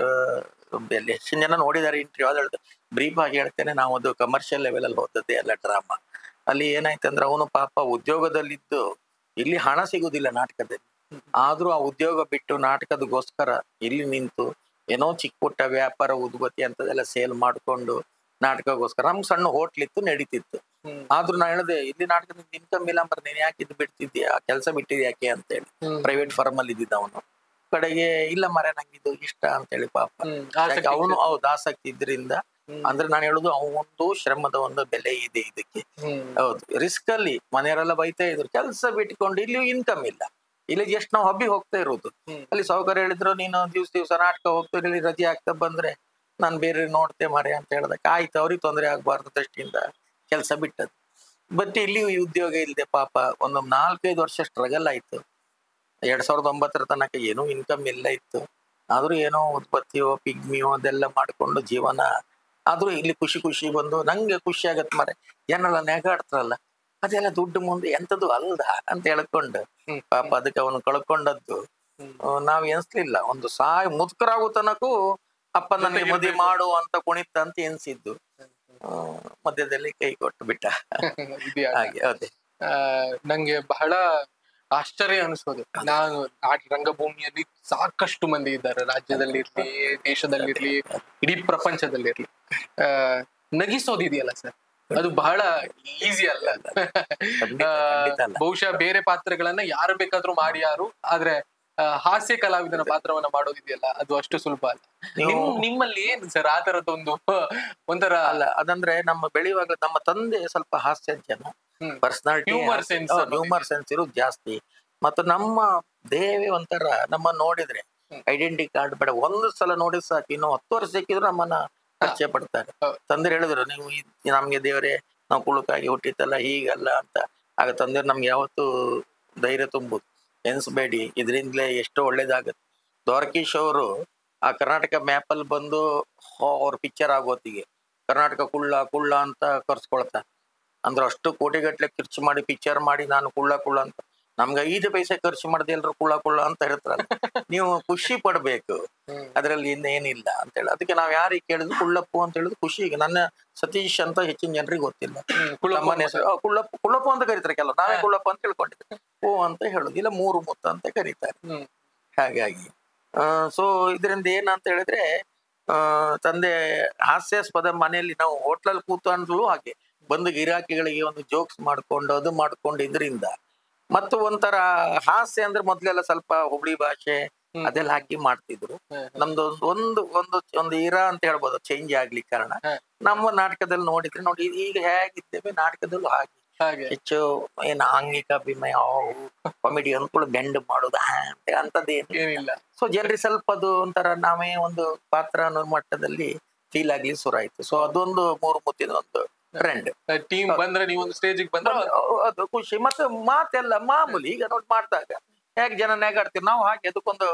ಆ, ಎಲ್ಲಿ ಹೆಚ್ಚಿನ ಜನ ನೋಡಿದ್ದಾರೆ ಇಂಟರ್ವ್ಯೂ ಅದು ಹೇಳ್ತಾರೆ ಬ್ರೀಫ್ ಆಗಿ ಹೇಳ್ತೇನೆ ನಾವು ಅದು ಕಮರ್ಷಿಯಲ್ ಲೆವೆಲ್ ಅಲ್ಲಿ ಹೋದದ್ದೇ ಅಲ್ಲ ಡ್ರಾಮಾ ಅಲ್ಲಿ ಏನಾಯ್ತು ಅಂದ್ರೆ ಅವನು ಪಾಪ ಉದ್ಯೋಗದಲ್ಲಿದ್ದು ಇಲ್ಲಿ ಹಣ ಸಿಗುದಿಲ್ಲ ನಾಟಕದಲ್ಲಿ ಆದ್ರೂ ಆ ಉದ್ಯೋಗ ಬಿಟ್ಟು ನಾಟಕದಗೋಸ್ಕರ ಇಲ್ಲಿ ನಿಂತು ಏನೋ ಚಿಕ್ಕ ಪುಟ್ಟ ವ್ಯಾಪಾರ ಉದ್ಬತ್ತಿ ಅಂತದೆಲ್ಲ ಸೇಲ್ ಮಾಡ್ಕೊಂಡು ನಾಟಕಗೋಸ್ಕರ ನಮ್ಗೆ ಸಣ್ಣ ಹೋಟ್ಲ್ ಇತ್ತು ನಡೀತಿತ್ತು ಹ್ಮ್. ಆದ್ರೂ ನಾ ಹೇಳಿದೆ ಇಲ್ಲಿ ನಾಟಕದಿಂದ ಇನ್ಕಮ್ ಇಲ್ಲ ಮರ ನೀನ್ ಯಾಕೆ ಇದು ಬಿಡ್ತಿದ್ಯಾ ಕೆಲಸ ಬಿಟ್ಟಿದ್ಯಾ ಯಾಕೆ ಅಂತ ಹೇಳಿ ಹ್ಮ್. ಪ್ರೈವೇಟ್ ಫರ್ಮ್ ಅಲ್ಲಿ ಇದ್ದಿದ್ದ ಅವನು ಕಡೆಗೆ ಇಲ್ಲ ಮರ ನಂಗಿದು ಇಷ್ಟ ಅಂತ ಹೇಳಿ ಪಾಪ ಹ್ಮ್. ಯಾಕೆ ಆಸಕ್ತಿ ಅವನು ಇದೆ. ಹೌದು ಆಸಕ್ತಿ ಇದ್ರಿಂದ ಹ್ಮ್. ಅಂದ್ರೆ ನಾನು ಹೇಳುದು ಅವನೊಂದು ಶ್ರಮದ ಒಂದು ಬೆಲೆ ಇದೆ ಇದಕ್ಕೆ ಹ್ಮ್. ಹೌದು ರಿಸ್ಕ್ ಅಲ್ಲಿ ಮನೆಯವರೆಲ್ಲ ಬೈತಾ ಇದ್ರು ಕೆಲಸ ಬಿಟ್ಕೊಂಡು ಇಲ್ಲಿ ಇನ್ಕಮ್ ಇಲ್ಲ ಇಲ್ಲಿ ಜಸ್ಟ್ ನಾವು ಹಬ್ಬಿ ಹೋಗ್ತಾ ಇರೋದು ಹ್ಮ್. ಅಲ್ಲಿ ಸೌಕರ್ಯ ಹೇಳಿದ್ರು ನೀನು ದಿವ್ಸ ದಿವ್ಸ ನಾಟಕ ಹೋಗ್ತಾ ಇಲ್ಲಿ ರಜೆ ಆಗ್ತಾ ಬಂದ್ರೆ ನಾನು ಬೇರೆ ನೋಡ್ತೆ ಮರೆ ಅಂತ ಹೇಳ್ದಕ್ಕೆ ಆಯ್ತು ಅವ್ರಿಗೆ ತೊಂದರೆ ಆಗ್ಬಾರ್ದು ದೃಷ್ಟಿಯಿಂದ ಕೆಲಸ ಬಿಟ್ಟದ್ದು ಬಟ್ ಇಲ್ಲಿ ಈ ಉದ್ಯೋಗ ಇಲ್ಲದೆ ಪಾಪ ಒಂದು ನಾಲ್ಕೈದು ವರ್ಷ ಸ್ಟ್ರಗಲ್ ಆಯ್ತು ಎರಡ್ ಸಾವಿರದ ಒಂಬತ್ತರ ತನಕ ಏನೂ ಇನ್ಕಮ್ ಇಲ್ಲ ಇತ್ತು ಆದ್ರೂ ಏನೋ ಉತ್ಪತ್ತಿಯೋ ಪಿಗ್ಮಿಯೋ ಅದೆಲ್ಲ ಮಾಡ್ಕೊಂಡು ಜೀವನ ಆದ್ರೂ ಇಲ್ಲಿ ಖುಷಿ ಖುಷಿ ಬಂದು ನಂಗೆ ಖುಷಿ ಆಗತ್ ಮರೆ ಏನೆಲ್ಲ ನೆಗಾಡ್ತಾರಲ್ಲ ಅದೆಲ್ಲ ದುಡ್ಡು ಮುಂದೆ ಎಂತದು ಅಲ್ದ ಅಂತ ಹೇಳ್ಕೊಂಡು ಹ್ಮ್. ಪಾಪ ಅದಕ್ಕೆ ಅವನು ಕಳ್ಕೊಂಡದ್ದು ಹ್ಮ್. ಆ, ನಾವ್ ಎನ್ಸ್ಲಿಲ್ಲ ಒಂದು ಸಾಯ್ ಮುದುಕರಾಗೋ ತನಕೂ ಅಪ್ಪ ನನಗೆ ಜೊತೆಗಿರ್ಬೇಕು. ಮದುವೆ ಮಾಡು ಅಂತ ಕುಣಿತ ಅಂತ ಎನ್ಸಿದ್ದು ಆ, ಮಧ್ಯದಲ್ಲಿ ಕೈ ಕೊಟ್ಟು ಬಿಟ್ಟ ಇದೆಯಾ? ಹಾಗೆ ಅದೇ ಆ, ನಂಗೆ ಬಹಳ ಆಶ್ಚರ್ಯ ಅನಿಸೋದು ನಾನು ಆ ರಂಗಭೂಮಿಯಲ್ಲಿ ಸಾಕಷ್ಟು ಮಂದಿ ಇದ್ದಾರೆ ರಾಜ್ಯದಲ್ಲಿರ್ಲಿ ದೇಶದಲ್ಲಿರ್ಲಿ ಇಡೀ ಪ್ರಪಂಚದಲ್ಲಿರ್ಲಿ ಆ ನಗಿಸೋದಿದೆಯಲ್ಲ ಸರ್ ಅದು ಬಹಳ ಈಸಿ ಅಲ್ಲ ಖಂಡಿತ, ಆ, ಖಂಡಿತ ಅಲ್ಲ. ಬಹುಶಃ ಬೇರೆ ಪಾತ್ರಗಳನ್ನ ಯಾರು ಬೇಕಾದ್ರೂ ಮಾಡಿ ಯಾರು ಆದ್ರೆ ಆ, ಹಾಸ್ಯ ಕಲಾವಿದನ ಪಾತ್ರವನ್ನ ಮಾಡೋದಿದೆಯಲ್ಲ ಅದು ಅಷ್ಟು ಸುಲಭ ಅಲ್ಲ ನೀವು- ನಿಮ್ ನಿಮ್ಮಲ್ಲಿ ಏನು ಸರ್ ಆ ತರದೊಂದು ಒಂಥರ ಅಲ್ಲ ಅದಂದ್ರೆ ನಮ್ಮ ಬೆಳೆಯುವಾಗ ನಮ್ಮ ತಂದೆ ಸ್ವಲ್ಪ ಹಾಸ್ಯ ಜನ ಹ್ಮ್. ಪರ್ಸನಾಲಿಟಿ Humor sense ಅನ್ನೋದು ಹ್ಯೂಮರ್ ಸೆನ್ಸ್ ಇರೋದು ಜಾಸ್ತಿ ಮತ್ತು ನಮ್ಮ ದೇಹವೇ ಒಂಥರ ನಮ್ಮ ನೋಡಿದ್ರೆ ಹ್ಮ್. ಐಡೆಂಟಿ ಕಾರ್ಡ್ ಬೇಡ ಒಂದು ಸಲ ನೋಡಿದ್ ಸಾಕು ಇನ್ನು ಹತ್ತು ವರ್ಷ ಸಿಕ್ಕಿದ್ರು ನಮ್ಮನ್ನ ಪರಿಚಯ ಪಡ್ತಾರೆ ಹೌದು. ತಂದೆ ಹೇಳಿದ್ರು ನೀವು ಈ- ನಮ್ಗೆ ದೇವರೇ ನಾವು ಕುಳುಕಾಗಿ ಹುಟ್ಟಿತ್ತಲ್ಲ ಹೀಗಲ್ಲ ಅಂತ ಆಗ ತಂದೆ ನಮ್ಗೆ ಯಾವತ್ತೂ ಧೈರ್ಯ ತುಂಬುದು ಎನ್ಸ್ಬೇಡಿ ಇದರಿಂದಲೇ ಎಷ್ಟೋ ಒಳ್ಳೇದಾಗತ್ತೆ ದ್ವಾರಕೀಶ್ ಅವರು ಆ ಕರ್ನಾಟಕ ಮ್ಯಾಪ್ ಅಲ್ಲಿ ಬಂದು ಅವ್ರ ಪಿಕ್ಚರ್ ಆಗೋತ್ತಿಗೆ ಕರ್ನಾಟಕ ಕುಳ್ಳ ಕುಳ್ಳ ಅಂತ ಕರ್ಸ್ಕೊಳ್ತಾರೆ ಅಂದ್ರೆ ಅಷ್ಟು ಕೋಟಿಗಟ್ಲೆ ಖರ್ಚು ಮಾಡಿ ಪಿಕ್ಚರ್ ಮಾಡಿ ನಾನು ಕುಳ್ಳ ಕುಳ್ಳ ಅಂತ ನಮ್ಗೆ ಐದು ಪೈಸೆ ಖರ್ಚು ಮಾಡದೆ ಎಲ್ರು ಕುಳ್ಳ ಕುಳ್ಳ ಅಂತ ಹೇಳ್ತಾರಲ್ಲ ನೀವು ಖುಷಿ ಪಡ್ಬೇಕು ಹ್ಮ್. ಅದ್ರಲ್ಲಿ ಇನ್ನೇನಿಲ್ಲ ಅಂತ ಹೇಳಿ ಅದಕ್ಕೆ ನಾವ್ ಯಾರಿಗೆ ಕೇಳಿದ್ರು ಕುಳ್ಳಪ್ಪು ಅಂತ ಹೇಳಿದ್ರು ಖುಷಿ ಈಗ ನನ್ನ ಸತೀಶ್ ಅಂತ ಹೆಚ್ಚಿನ ಜನರಿಗೆ ಗೊತ್ತಿಲ್ಲ ಹ್ಮ್, ಕುಳ್ಳಪ್ಪ ನಮ್ಮನೆ ಹೆಸರು ಆ, ಕುಳ್ಳಪ್ಪ ಕುಳ್ಳಪ್ಪ ಅಂತ ಕರೀತಾರೆ ಕೆಲವು ನಾವೇ ಹಾ. ಕುಳ್ಳಪ್ಪ ಅಂತ ತಿಳ್ಕೊಂಡಿದ್ದೆ ಓ ಅಂತ ಹೇಳುದು ಇಲ್ಲ ಮೂರು ಮುತ್ತ ಅಂತ ಕರೀತಾರೆ ಹ್ಮ್. ಹಾಗಾಗಿ ಸೊ ಇದರಿಂದ ಏನಂತ ಹೇಳಿದ್ರೆ ಆ ತಂದೆ ಹಾಸ್ಯಾಸ್ಪದ ಮನೆಯಲ್ಲಿ ನಾವು ಹೋಟ್ಲಲ್ಲಿ ಕೂತ್ಕೊಂಡ್ರು ಹಾಗೆ ಬಂದು ಗಿರಾಕಿಗಳಿಗೆ ಒಂದು ಜೋಕ್ಸ್ ಮಾಡ್ಕೊಂಡು ಅದು ಮಾಡ್ಕೊಂಡು ಇದರಿಂದ ಮತ್ತು ಒಂಥರ ಹಾಸ್ಯ ಅಂದ್ರೆ ಮೊದ್ಲೆಲ್ಲ ಸ್ವಲ್ಪ ಹುಬ್ಳಿ ಭಾಷೆ ಹ್ಮ್. ಅದೆಲ್ಲ ಹಾಕಿ ಮಾಡ್ತಿದ್ರು ಹ್ಮ್. ನಮ್ದು ಒಂದು ಒಂದು ಒಂದು ಒಂದು ಇರಾ ಅಂತ ಹೇಳ್ಬೋದು ಚೇಂಜ್ ಆಗ್ಲಿಕ್ಕೆ ಕಾರಣ ಹ. ನಮ್ಮ ನಾಟಕದಲ್ಲಿ ನೋಡಿದ್ರೆ ನೋಡಿ ಈಗ ಹೇಗಿದ್ದೇವೆ ನಾಟಕದಲ್ಲೂ ಹಾಗೆ ಹಾಗೆ ಹೆಚ್ಚು ಏನು ಆಂಗಿಕ ಅಭಿಮಯ ಕಾಮಿಡಿ ಅಂದ್ಕೊಳ್ಳೋ ಬೆಂಡ್ ಮಾಡೋದು ಆ ಅಂತ ಅಂತದ್ದೇನು ಏನಿಲ್ಲ ಸೊ ಜನರಿಗೆ ಸ್ವಲ್ಪ ಅದು ಒಂಥರ ನಾವೇ ಒಂದು ಪಾತ್ರ ಅನ್ನೋ ಮಟ್ಟದಲ್ಲಿ ಫೀಲ್ ಆಗ್ಲಿ ಶುರು ಆಯ್ತು ಸೊ ಅದೊಂದು ಮೂರು ಮುತ್ತಿನ ಒಂದು ಟ್ರೆಂಡ್ ಟೀಮ್ ಬಂದ್ರೆ ನೀವು ಒಂದು ಸ್ಟೇಜಿಗೆ ಬಂದ್ರೆ ಅದು ಖುಷಿ ಮತ್ತೆ ಮಾತೆಲ್ಲ ಮಾಮೂಲಿ ಈಗ ನೋಡಿ ಮಾಡ್ದಾಗ ಹೇಗೆ ಜನ ನೆಗಾಡ್ತೀವಿ ನಾವು ಹಾಗೆ ಅದಕ್ಕೊಂದು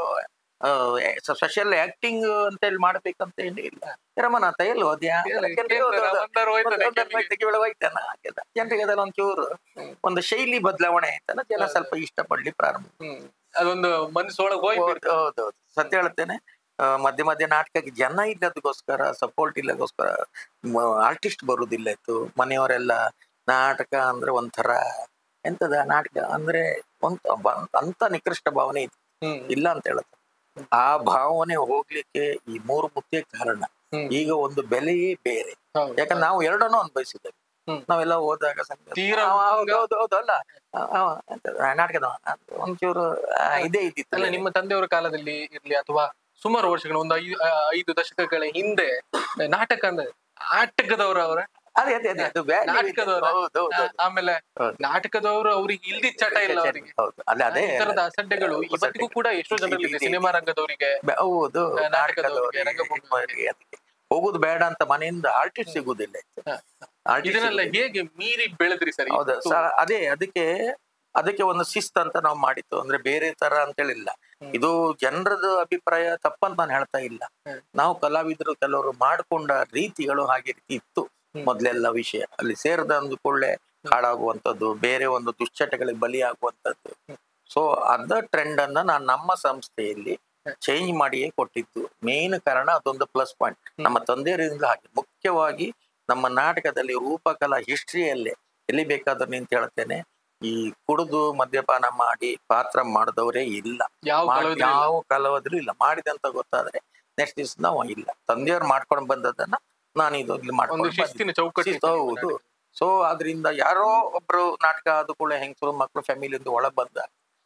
ಸ್ಪೆಷಲ್ ಆಕ್ಟಿಂಗ್ ಅಂತ ಹೇಳಿ ಮಾಡ್ಬೇಕಂತ ಹೇಳಿ ಇಲ್ಲ ರಮನಾಥ ಎಲ್ಲಿ ಹೋದ್ಯಾ ಎಲ್ಲ ಕೇಳ್ತಾರೆ, ಒಂದಾರು ಹೋಯ್ತದೆ ಕೆಲ್ವಿಗೆ. ಜನರಿಗೆ ಅದೆಲ್ಲ ಒಂಚೂರು ಒಂದು ಶೈಲಿ ಬದಲಾವಣೆ ಆಯ್ತಲ್ಲ ಜನ ಸ್ವಲ್ಪ ಇಷ್ಟಪಡ್ಲಿ ಪ್ರಾರಂಭ ಹ್ಮ್ ಅದೊಂದು ಮನಸ್ಸೊಳಗೆ ಹೋಯ್ತು ಹೌದೌದು ಸತ್ಯ ಹೇಳ್ತೇನೆ ಆ, ಮಧ್ಯ ಮಧ್ಯ ನಾಟಕಕ್ಕೆ ಜನ ಇಲ್ಲದಕ್ಕೋಸ್ಕರ ಸಪೋರ್ಟ್ ಇಲ್ಲದಕ್ಕೋಸ್ಕರ ಆರ್ಟಿಸ್ಟ್ ಬರುದಿಲ್ಲ ಇತ್ತು ಮನೆಯವರೆಲ್ಲ ನಾಟಕ ಅಂದ್ರೆ ಒಂಥರ ಎಂತದ ನಾಟಕ ಅಂದ್ರೆ ಒಂತ ಬ- ಅಂತ ನಿಕೃಷ್ಟ ಭಾವನೆ ಇತ್ತು ಹ್ಮ್ ಇಲ್ಲ ಅಂತ ಹೇಳುತ್ತೆ ಆ ಭಾವನೆ ಹೋಗ್ಲಿಕ್ಕೆ ಈ ಮೂರು ಮುತ್ತೇ ಕಾರಣ ಹ್ಮ್. ಈಗ ಒಂದು ಬೆಲೆಯೇ ಬೇರೆ ಹೌದು. ಯಾಕಂದ್ರೆ ನಾವು ಎರಡನ್ನೂ ಅನುಭವಿಸಿದ್ದೇವೆ ಹ್ಮ್. ನಾವೆಲ್ಲ ಹೋದಾಗ ಸಂಗೀತ- ತೀರಾ ಆ, ಹೌದು, ಉತ್ತುಂಗ. ಹೌದು, ಹೌದು, ಅಲ್ಲ ಆ, ಆ, ಎಂತ, ನಾಟಕದ ಒಂಚೂರು ಆ, ಇದೇ ಇದ್ದಿತ್ತು ಅಲ್ಲ ನಿಮ್ಮ ತಂದೆಯವರ ಕಾಲದಲ್ಲಿ ಇರ್ಲಿ ಅಥವಾ ಸುಮಾರು ವರ್ಷಗಳ ಒಂದು ಐದು ಆ, ಐದು ದಶಕಗಳ ಹಿಂದೆ ನಾಟಕ ಅಂದ್ರೆ ನಾಟಕದವರು ಅವರ ಅದೇ ಅದೇ ಅದೇ ಅದು value ಇದೆ. ನಾಟಕದವ್ರ? ಹೌದು, ಹೌದು, ಹೌದು. ಆಮೇಲೆ ಹೌದು. ನಾಟಕದವರು ಅವ್ರಿಗೆ ಇಲ್ದಿ ಚಟ ಇಲ್ಲ ಅವರಿಗೆ ಹೌದು ಅಲ್ಲ ಅದೇ ಈ ತರದ ಅಸಡ್ಡೆಗಳು ಇವತ್ತಿಗೂ ಕೂಡ ಎಷ್ಟೋ ಜನರಲ್ಲಿ ಇದೆ ಸಿನಿಮಾ ರಂಗದವರಿಗೆ ಬೆ- ಹೌದು ನಾಟಕದವ್ರಿಗೆ, ನಾಟಕದವರಿಗೆ, ರಂಗಭೂಮಿಯವರಿಗೆ. ಅದಕ್ಕೆ ಹೋಗುದು ಬೇಡ ಅಂತ ಮನೆಯಿಂದ ಆರ್ಟಿಸ್ಟ್ ಸಿಗುದಿಲ್ಲ ಹ. Artist ಇದನ್ನೆಲ್ಲ ಸಿಗುದಿಲ್ಲ. ಹೇಗೆ ಮೀರಿ ಬೆಳೆದ್ರಿ ಸರ್ ಹೌದು ಸ- ಅದೇ ಅದಕ್ಕೆ ಅದಕ್ಕೆ ಒಂದು ಶಿಸ್ತು ಅಂತ ನಾವು ಮಾಡಿತ್ತು ಅಂದ್ರೆ ಬೇರೆ ತರ ಅಂತ ಹೇಳಿಲ್ಲ ಇದು ಜನರದ ಅಭಿಪ್ರಾಯ ತಪ್ಪಂತ ನಾನು ಹೇಳ್ತಾ ಇಲ್ಲ ಹ್ಮ್. ನಾವು ಕಲಾವಿದರು ಕೆಲವರು ಮಾಡ್ಕೊಂಡ ರೀತಿಗಳು ಹಾಗೆ ರೀತಿ ಇತ್ತು ಹ್ಮ್. ಮೊದ್ಲೆಲ್ಲ ವಿಷಯ ಅಲ್ಲಿ ಸೇರಿದ ಒಂದು ಕೊಳ್ಳೆ ಹಾಳಾಗುವಂಥದ್ದು ಬೇರೆ ಒಂದು ದುಶ್ಚಟಗಳಿಗೆ ಬಲಿಯಾಗುವಂಥದ್ದು ಸೊ ಅದ ಟ್ರೆಂಡ್ ಅನ್ನ ನಾನು ನಮ್ಮ ಸಂಸ್ಥೆಯಲ್ಲಿ ಚೇಂಜ್ ಮಾಡಿಯೇ ಕೊಟ್ಟಿದ್ದು ಮೇನ್ ಕಾರಣ ಅದೊಂದು ಪ್ಲಸ್ ಪಾಯಿಂಟ್ ನಮ್ಮ ತಂದೆಯರಿಂದ ಹಾಗೆ ಮುಖ್ಯವಾಗಿ ನಮ್ಮ ನಾಟಕದಲ್ಲಿ ರೂಪಕಲಾ ಹಿಸ್ಟ್ರಿಯಲ್ಲೇ ಎಲ್ಲಿ ಬೇಕಾದ್ರೂ ನಿಂತ ಹೇಳ್ತೇನೆ ಈ ಕುಡಿದು ಮದ್ಯಪಾನ ಮಾಡಿ ಪಾತ್ರ ಮಾಡಿದವರೇ ಇಲ್ಲ ಯಾವ ಮಾಡ್- ಕಲಾವಿದ್ರು ಇಲ್ಲ. ಯಾವ ಕಲಾವಿದ್ರು ಇಲ್ಲ ಮಾಡಿದಂತ ಗೊತ್ತಾದ್ರೆ ನೆಕ್ಸ್ಟ್ ದಿವಸ ನಾವು ಇಲ್ಲ ತಂದೆಯವ್ರು ಮಾಡ್ಕೊಂಡು ಬಂದದನ್ನ ನಾನು ಇದು ಇಲ್ಲಿ ಒಂದು ಮಾಡ್ಕೊಂಡು ಶಿಸ್ತಿನ ಬಂದಿದ್ದೆ. ಚೌಕಟ್ಟು ಶಿಸ್ತು ಹೌದು ಸೊ ಅದರಿಂದ ಯಾರೋ ಒಬ್ರು ನಾಟಕ ಆದ ಕೂಡ ಹೆಂಗಸರು ಮಕ್ಕಳು ಫ್ಯಾಮಿಲಿಯಿಂದ ಒಳಗ್ ಬಂದ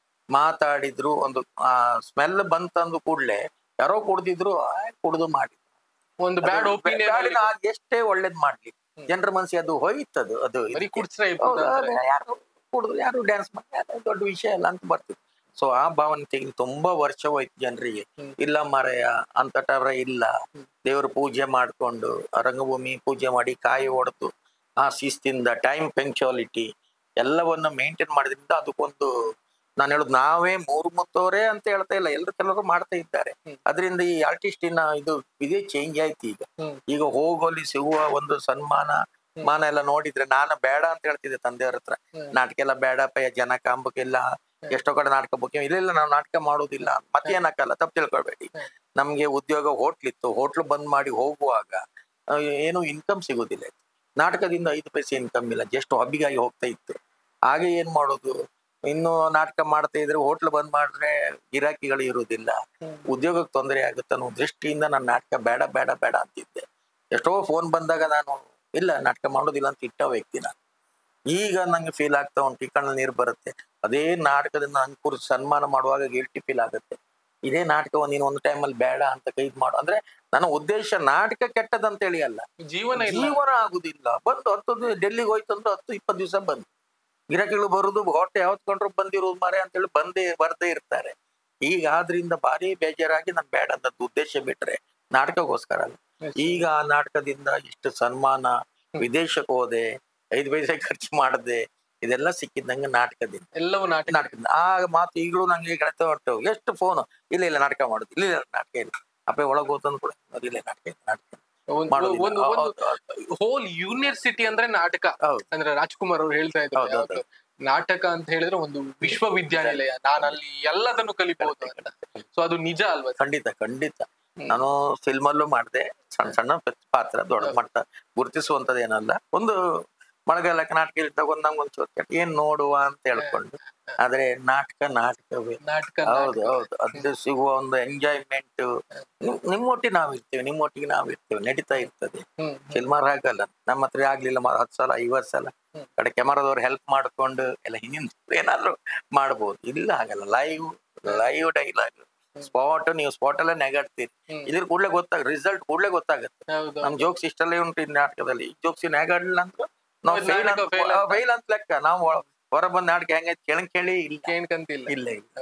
ಮಾತಾಡಿದ್ರು ಒಂದು ಸ್ಮೆಲ್ ಬಂತಂದು ಕೂಡ್ಲೆ ಯಾರೋ ಕುಡ್ದಿದ್ರು ಆ, ಕುಡ್ದು ಮಾಡಿ ಒಂದು ಬ್ಯಾಡ್ ಒಪಿನಿಯನ್ ಎಷ್ಟೇ ಒಳ್ಳೇದ್ ಮಾಡ್ಲಿ ಜನರ ಮನಸ್ಸಿಗೆ ಅದು ಹೋಯ್ತದು ಅದು ಬರೀ ಇದಕ್ಕೆ. ಕುಡ್ಸ್ರೆ ಹೌದು, ಅದೇ ಯಾರು ಕುಡಿದ್ರು ಯಾರು ಡ್ಯಾನ್ಸ್ ಮಾಡಿ ಅದು ದೊಡ್ಡ ವಿಷಯ ಅಲ್ಲ ಅಂತ ಬರ್ತಿತ್ತು ಸೊ ಆ ಭಾವನೆ ತೆಗೆದು ತುಂಬಾ ವರ್ಷವಾಯ್ತು ಜನರಿಗೆ ಹ್ಮ್. ಇಲ್ಲ ಮರೆಯ ಅಂತ ಟರ ಇಲ್ಲ ದೇವ್ರ ಪೂಜೆ ಮಾಡ್ಕೊಂಡು ಆ ರಂಗಭೂಮಿ ಪೂಜೆ ಮಾಡಿ ಕಾಯಿ ಹೊಡೆದು ಆ ಶಿಸ್ತಿಂದ ಟೈಮ್ ಪಂಕ್ಚುಯಾಲಿಟಿ ಎಲ್ಲವನ್ನು ಮೇಂಟೈನ್ ಮಾಡೋದ್ರಿಂದ ಅದಕ್ಕೊಂದು ನಾನು ಹೇಳುದು ನಾವೇ ಮೂರು ಮುತ್ತೋರೆ ಅಂತ ಹೇಳ್ತಾ ಇಲ್ಲ ಎಲ್ಲರೂ ಕೆಲವರು ಮಾಡ್ತಾ ಇದ್ದಾರೆ ಹ್ಮ್. ಅದರಿಂದ ಈ ಆರ್ಟಿಸ್ಟಿನ ಇದು ಇದೇ ಚೇಂಜ್ ಆಯ್ತು ಈಗ ಹ್ಮ್. ಈಗ ಹೋಗೋಲಿ ಸಿಗುವ ಒಂದು ಸನ್ಮಾನ ಮಾನ ಎಲ್ಲ ನೋಡಿದ್ರೆ ನಾನು ಬೇಡ ಅಂತ ಹೇಳ್ತಿದ್ದೆ ತಂದೆಯವ್ರ ಹತ್ರ ಹ್ಮ್. ನಾಟಕ ಎಲ್ಲ ಬೇಡಪ್ಪ ಜನ ಕಾಂಬಕ್ಕೆಲ್ಲ ಎಷ್ಟೋ ಕಡೆ ನಾಟಕ ಬುಕ್ ಇಲ್ಲ ಇಲ್ಲ ನಾವು ನಾಟಕ ಮಾಡೋದಿಲ್ಲ ಮತ್ತೆ ಏನಕ್ಕಲ್ಲ ತಪ್ಪು ತಿಳ್ಕೊಳ್ಬೇಡಿ ನಮ್ಗೆ ಉದ್ಯೋಗ ಹೋಟ್ಲ್ ಇತ್ತು ಹೋಟ್ಲು ಬಂದ್ ಮಾಡಿ ಹೋಗುವಾಗ ಆ, ಏನು ಇನ್ಕಮ್ ಸಿಗೋದಿಲ್ಲ ನಾಟಕದಿಂದ ಐದು ಪೈಸೆ ಇನ್ಕಮ್ ಇಲ್ಲ ಜಸ್ಟ್ ಹಬ್ಬಿಗಾಗಿ ಹೋಗ್ತಾ ಇತ್ತು ಹಾಗೆ ಏನ್ ಮಾಡೋದು ಇನ್ನು ನಾಟಕ ಮಾಡ್ತಾ ಇದ್ರೆ ಹೋಟ್ಲ್ ಬಂದ್ ಮಾಡಿದ್ರೆ ಗಿರಾಕಿಗಳು ಇರುವುದಿಲ್ಲ ಉದ್ಯೋಗಕ್ಕೆ ತೊಂದರೆ ಆಗುತ್ತೆ ಅನ್ನೋ ದೃಷ್ಟಿಯಿಂದ ನಾನು ನಾಟಕ ಬೇಡ ಬೇಡ ಬೇಡ ಅಂತಿದ್ದೆ ಎಷ್ಟೋ ಫೋನ್ ಬಂದಾಗ ನಾನು ಇಲ್ಲ ನಾಟಕ ಮಾಡೋದಿಲ್ಲ ಅಂತ ಇಟ್ಟ ವ್ಯಕ್ತಿ ನಾನು ಈಗ ನಂಗೆ ಫೀಲ್ ಆಗ್ತಾ ಉಂಟು ಈ ಕಣ್ಣಲ್ಲಿ ನೀರು ಬರುತ್ತೆ ಅದೇ ನಾಟಕದಿಂದ ನಂಗೆ ಕುರಿತು ಸನ್ಮಾನ ಮಾಡುವಾಗ ಗಿಲ್ಟಿ ಫೀಲ್ ಆಗುತ್ತೆ ಇದೇ ನಾಟಕವನ್ನು ನೀನು ಒಂದು ಟೈಮಲ್ಲಿ ಬೇಡ ಅಂತ ಕೈ ಮಾಡು ಅಂದ್ರೆ ನನ್ನ ಉದ್ದೇಶ ನಾಟಕ ಕೆಟ್ಟದಂತೇಳಿ ಅಲ್ಲ ಜೀವನ ಇಲ್ಲ ಜೀವನ ಆಗುದಿಲ್ಲ ಬಂದು ಹತ್ತು ದಿನ ಡೆಲ್ಲಿಗೆ ಹೋಯ್ತು ಅಂದ್ರೆ ಹತ್ತು ಇಪ್ಪತ್ತು ದಿವಸ ಬಂದು ಗಿರಾಕಿಗಳು ಬರುದು ಹೊಟ್ಟೆ ಯಾವತ್ಕೊಂಡ್ರು ಬಂದಿರೋದು ಮಾರೆ ಅಂತೇಳಿ ಬಂದೇ ಬರ್ದೇ ಇರ್ತಾರೆ ಈಗ ಆದ್ರಿಂದ ಭಾರಿ ಬೇಜಾರಾಗಿ ನಾನು ಬೇಡ ಅನ್ನೋದು ಉದ್ದೇಶ ಬಿಟ್ರೆ ನಾಟಕಕ್ಕೋಸ್ಕರ ಅಲ್ಲ ಈಗ ಆ ನಾಟಕದಿಂದ ಇಷ್ಟು ಸನ್ಮಾನ ವಿದೇಶಕ್ಕೆ ಹೋದೆ ಐದು ಪೈಸೆ ಖರ್ಚು ಮಾಡದೆ ಇದೆಲ್ಲ ಸಿಕ್ಕಿದ್ದಂಗೆ ನಾಟಕದಿಂದ ಎಲ್ಲವೂ ನಾಟಕ ನಾಟಕದಿಂದ ಆ ಮಾತು ಈಗಲೂ ನಂಗೆ ಗೆಳತ ಹೊಟ್ಟು ಎಷ್ಟು ಫೋನ್ ಇಲ್ಲ ಇಲ್ಲ ನಾಟಕ ಮಾಡುದು ಇಲ್ಲ ಇಲ್ಲ ನಾಟಕ ಇಲ್ಲ ಅಪ್ಪ ಒಳಗೆ ಹೋತಂದು ಕೂಡ ಇಲ್ಲ ನಾಟಕ ಇಲ್ಲ ನಾಟಕ ಇಲ್ಲ. ಒಂದು ಮಾಡೋದಿಲ್ಲ. ಒಂದು ಹೌದು, ಒಂದು ಹೌದು, ಹೋಲ್ ಯೂನಿವರ್ಸಿಟಿ ಅಂದ್ರೆ ನಾಟಕ ಹೌದು. ಅಂದ್ರೆ ರಾಜ್ಕುಮಾರ್ ಅವ್ರು ಹೇಳ್ತಾ ಇದ್ರು ಹೌದು, ಹೌದು. ಯಾವತ್ತು ನಾಟಕ ಅಂತ ಹೇಳಿದ್ರೆ ಒಂದು ವಿಶ್ವವಿದ್ಯಾನಿಲಯ ನಾನು ಅಲ್ಲಿ ಎಲ್ಲದನ್ನು ಕಲಿಬಹುದು ಅಂತ ಸೊ ಅದು ನಿಜ ಅಲ್ವಾ sir? ಖಂಡಿತ ಖಂಡಿತ ಹ್ಮ್. ನಾನು ಫಿಲ್ಮ್ ಅಲ್ಲೂ ಮಾಡಿದೆ ಸಣ್ಣ ಸಣ್ಣ ಪಾತ್ರ ದೊಡ್ಡ ಮಟ್ಟ ಗುರುತಿಸುವಂತದ್ದು ಏನಲ್ಲ ಒಂದು ಮಳೆಗಾಲಕ್ಕೆ ನಾಟಕ ಇದ್ದಾಗ ಒಂದ್ ನಂಗೆ ಒಂಚೂರು ಕೆಟ್ಟ ಏನ್ ನೋಡುವ ಅಂತ ಹೇಳ್ಕೊಂಡು ಆದ್ರೆ ನಾಟಕ ನಾಟಕವೇ ನಾಟಕ ಹೌದು ಹೌದು ಅದು ಸಿಗುವ ಒಂದು ಎಂಜಾಯ್ಮೆಂಟ್ ನಿಮ್ಮೊಟ್ಟಿಗೆ ನಾವಿರ್ತೇವೆ ನಿಮ್ಮೊಟ್ಟಿಗೆ ನಾವಿರ್ತೇವೆ ನಡೀತಾ ಇರ್ತದೆ ಹ್ಮ್ ಫಿಲ್ಮರ್ ಆಗಲ್ಲ ನಮ್ಮ ಹತ್ರ ಆಗ್ಲಿಲ್ಲ ಮ- ಹತ್ತು ಸಲ ಐವತ್ತು ಸಲ ಹ್ಮ್. ಕಡೆ ಕ್ಯಾಮರಾದವ್ರು ಹೆಲ್ಪ್ ಮಾಡ್ಕೊಂಡು ಎಲ್ಲ ಹಿಂದಿನ ಏನಾದ್ರು ಮಾಡ್ಬೋದು ಇಲ್ಲ ಆಗಲ್ಲ ಲೈವ್ ಲೈವ್ ಡೈಲಾಗ್ ಸ್ಪಾಟ್ ನೀವು ಸ್ಪಾಟ್ ಅಲ್ಲೇ ನೆಗಾಡ್ತೀರಿ ಹ್ಮ್. ಇದ್ರ ಕೂಡಲೇ ಗೊತ್ತಾಗ ರಿಸಲ್ಟ್ ಕೂಡಲೇ ಗೊತ್ತಾಗುತ್ತೆ ಹೌದು ನಮ್ ಜೋಕ್ಸ್ ಇಷ್ಟಲ್ಲೇ ಉಂಟು ಈ ನಾಟಕದಲ್ಲಿ ಈ ಜೋಕ್ಸ್ ನೆಗಾಡ್ಲಿಲ್ಲ ಅಂದ್ರೆ ನಾವು ಹೌದು, ಫೇಲ್ ನಾಟಕ fail ಅಂತ ಅಂತ. ಫೇಲ್ ಅಂತ ಲೆಕ್ಕ ನಾವು ಹೊರ ಬಂದ ನಾಟಕ ಹೆಂಗೈತೆ ಕೇಳಂಗ್ ಕೇಳಿ ಇಲ್ಲ ಕೇಳ್ಕಂತಿಲ್ಲ ಇಲ್ಲ ಇಲ್ಲ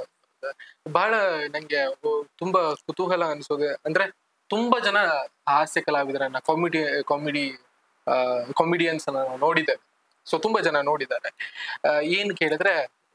ಬಹಳ ನಂಗೆ ಒ- ತುಂಬಾ ಕುತೂಹಲ ಅನ್ಸೋದು ಅಂದ್ರೆ ತುಂಬಾ ಜನ ಹಾಸ್ಯ ಕಲಾವಿದರನ್ನ ಕಾಮಿಡಿ ಕಾಮಿಡಿ ಕಾಮಿಡಿಯನ್ಸ್ ಅನ್ನ ನಾವು ನೋಡಿದ್ದೇವೆ ಸೊ ತುಂಬಾ ಜನ ನೋಡಿದ್ದಾರೆ ಆ, ಏನ್ ಕೇಳಿದ್ರೆ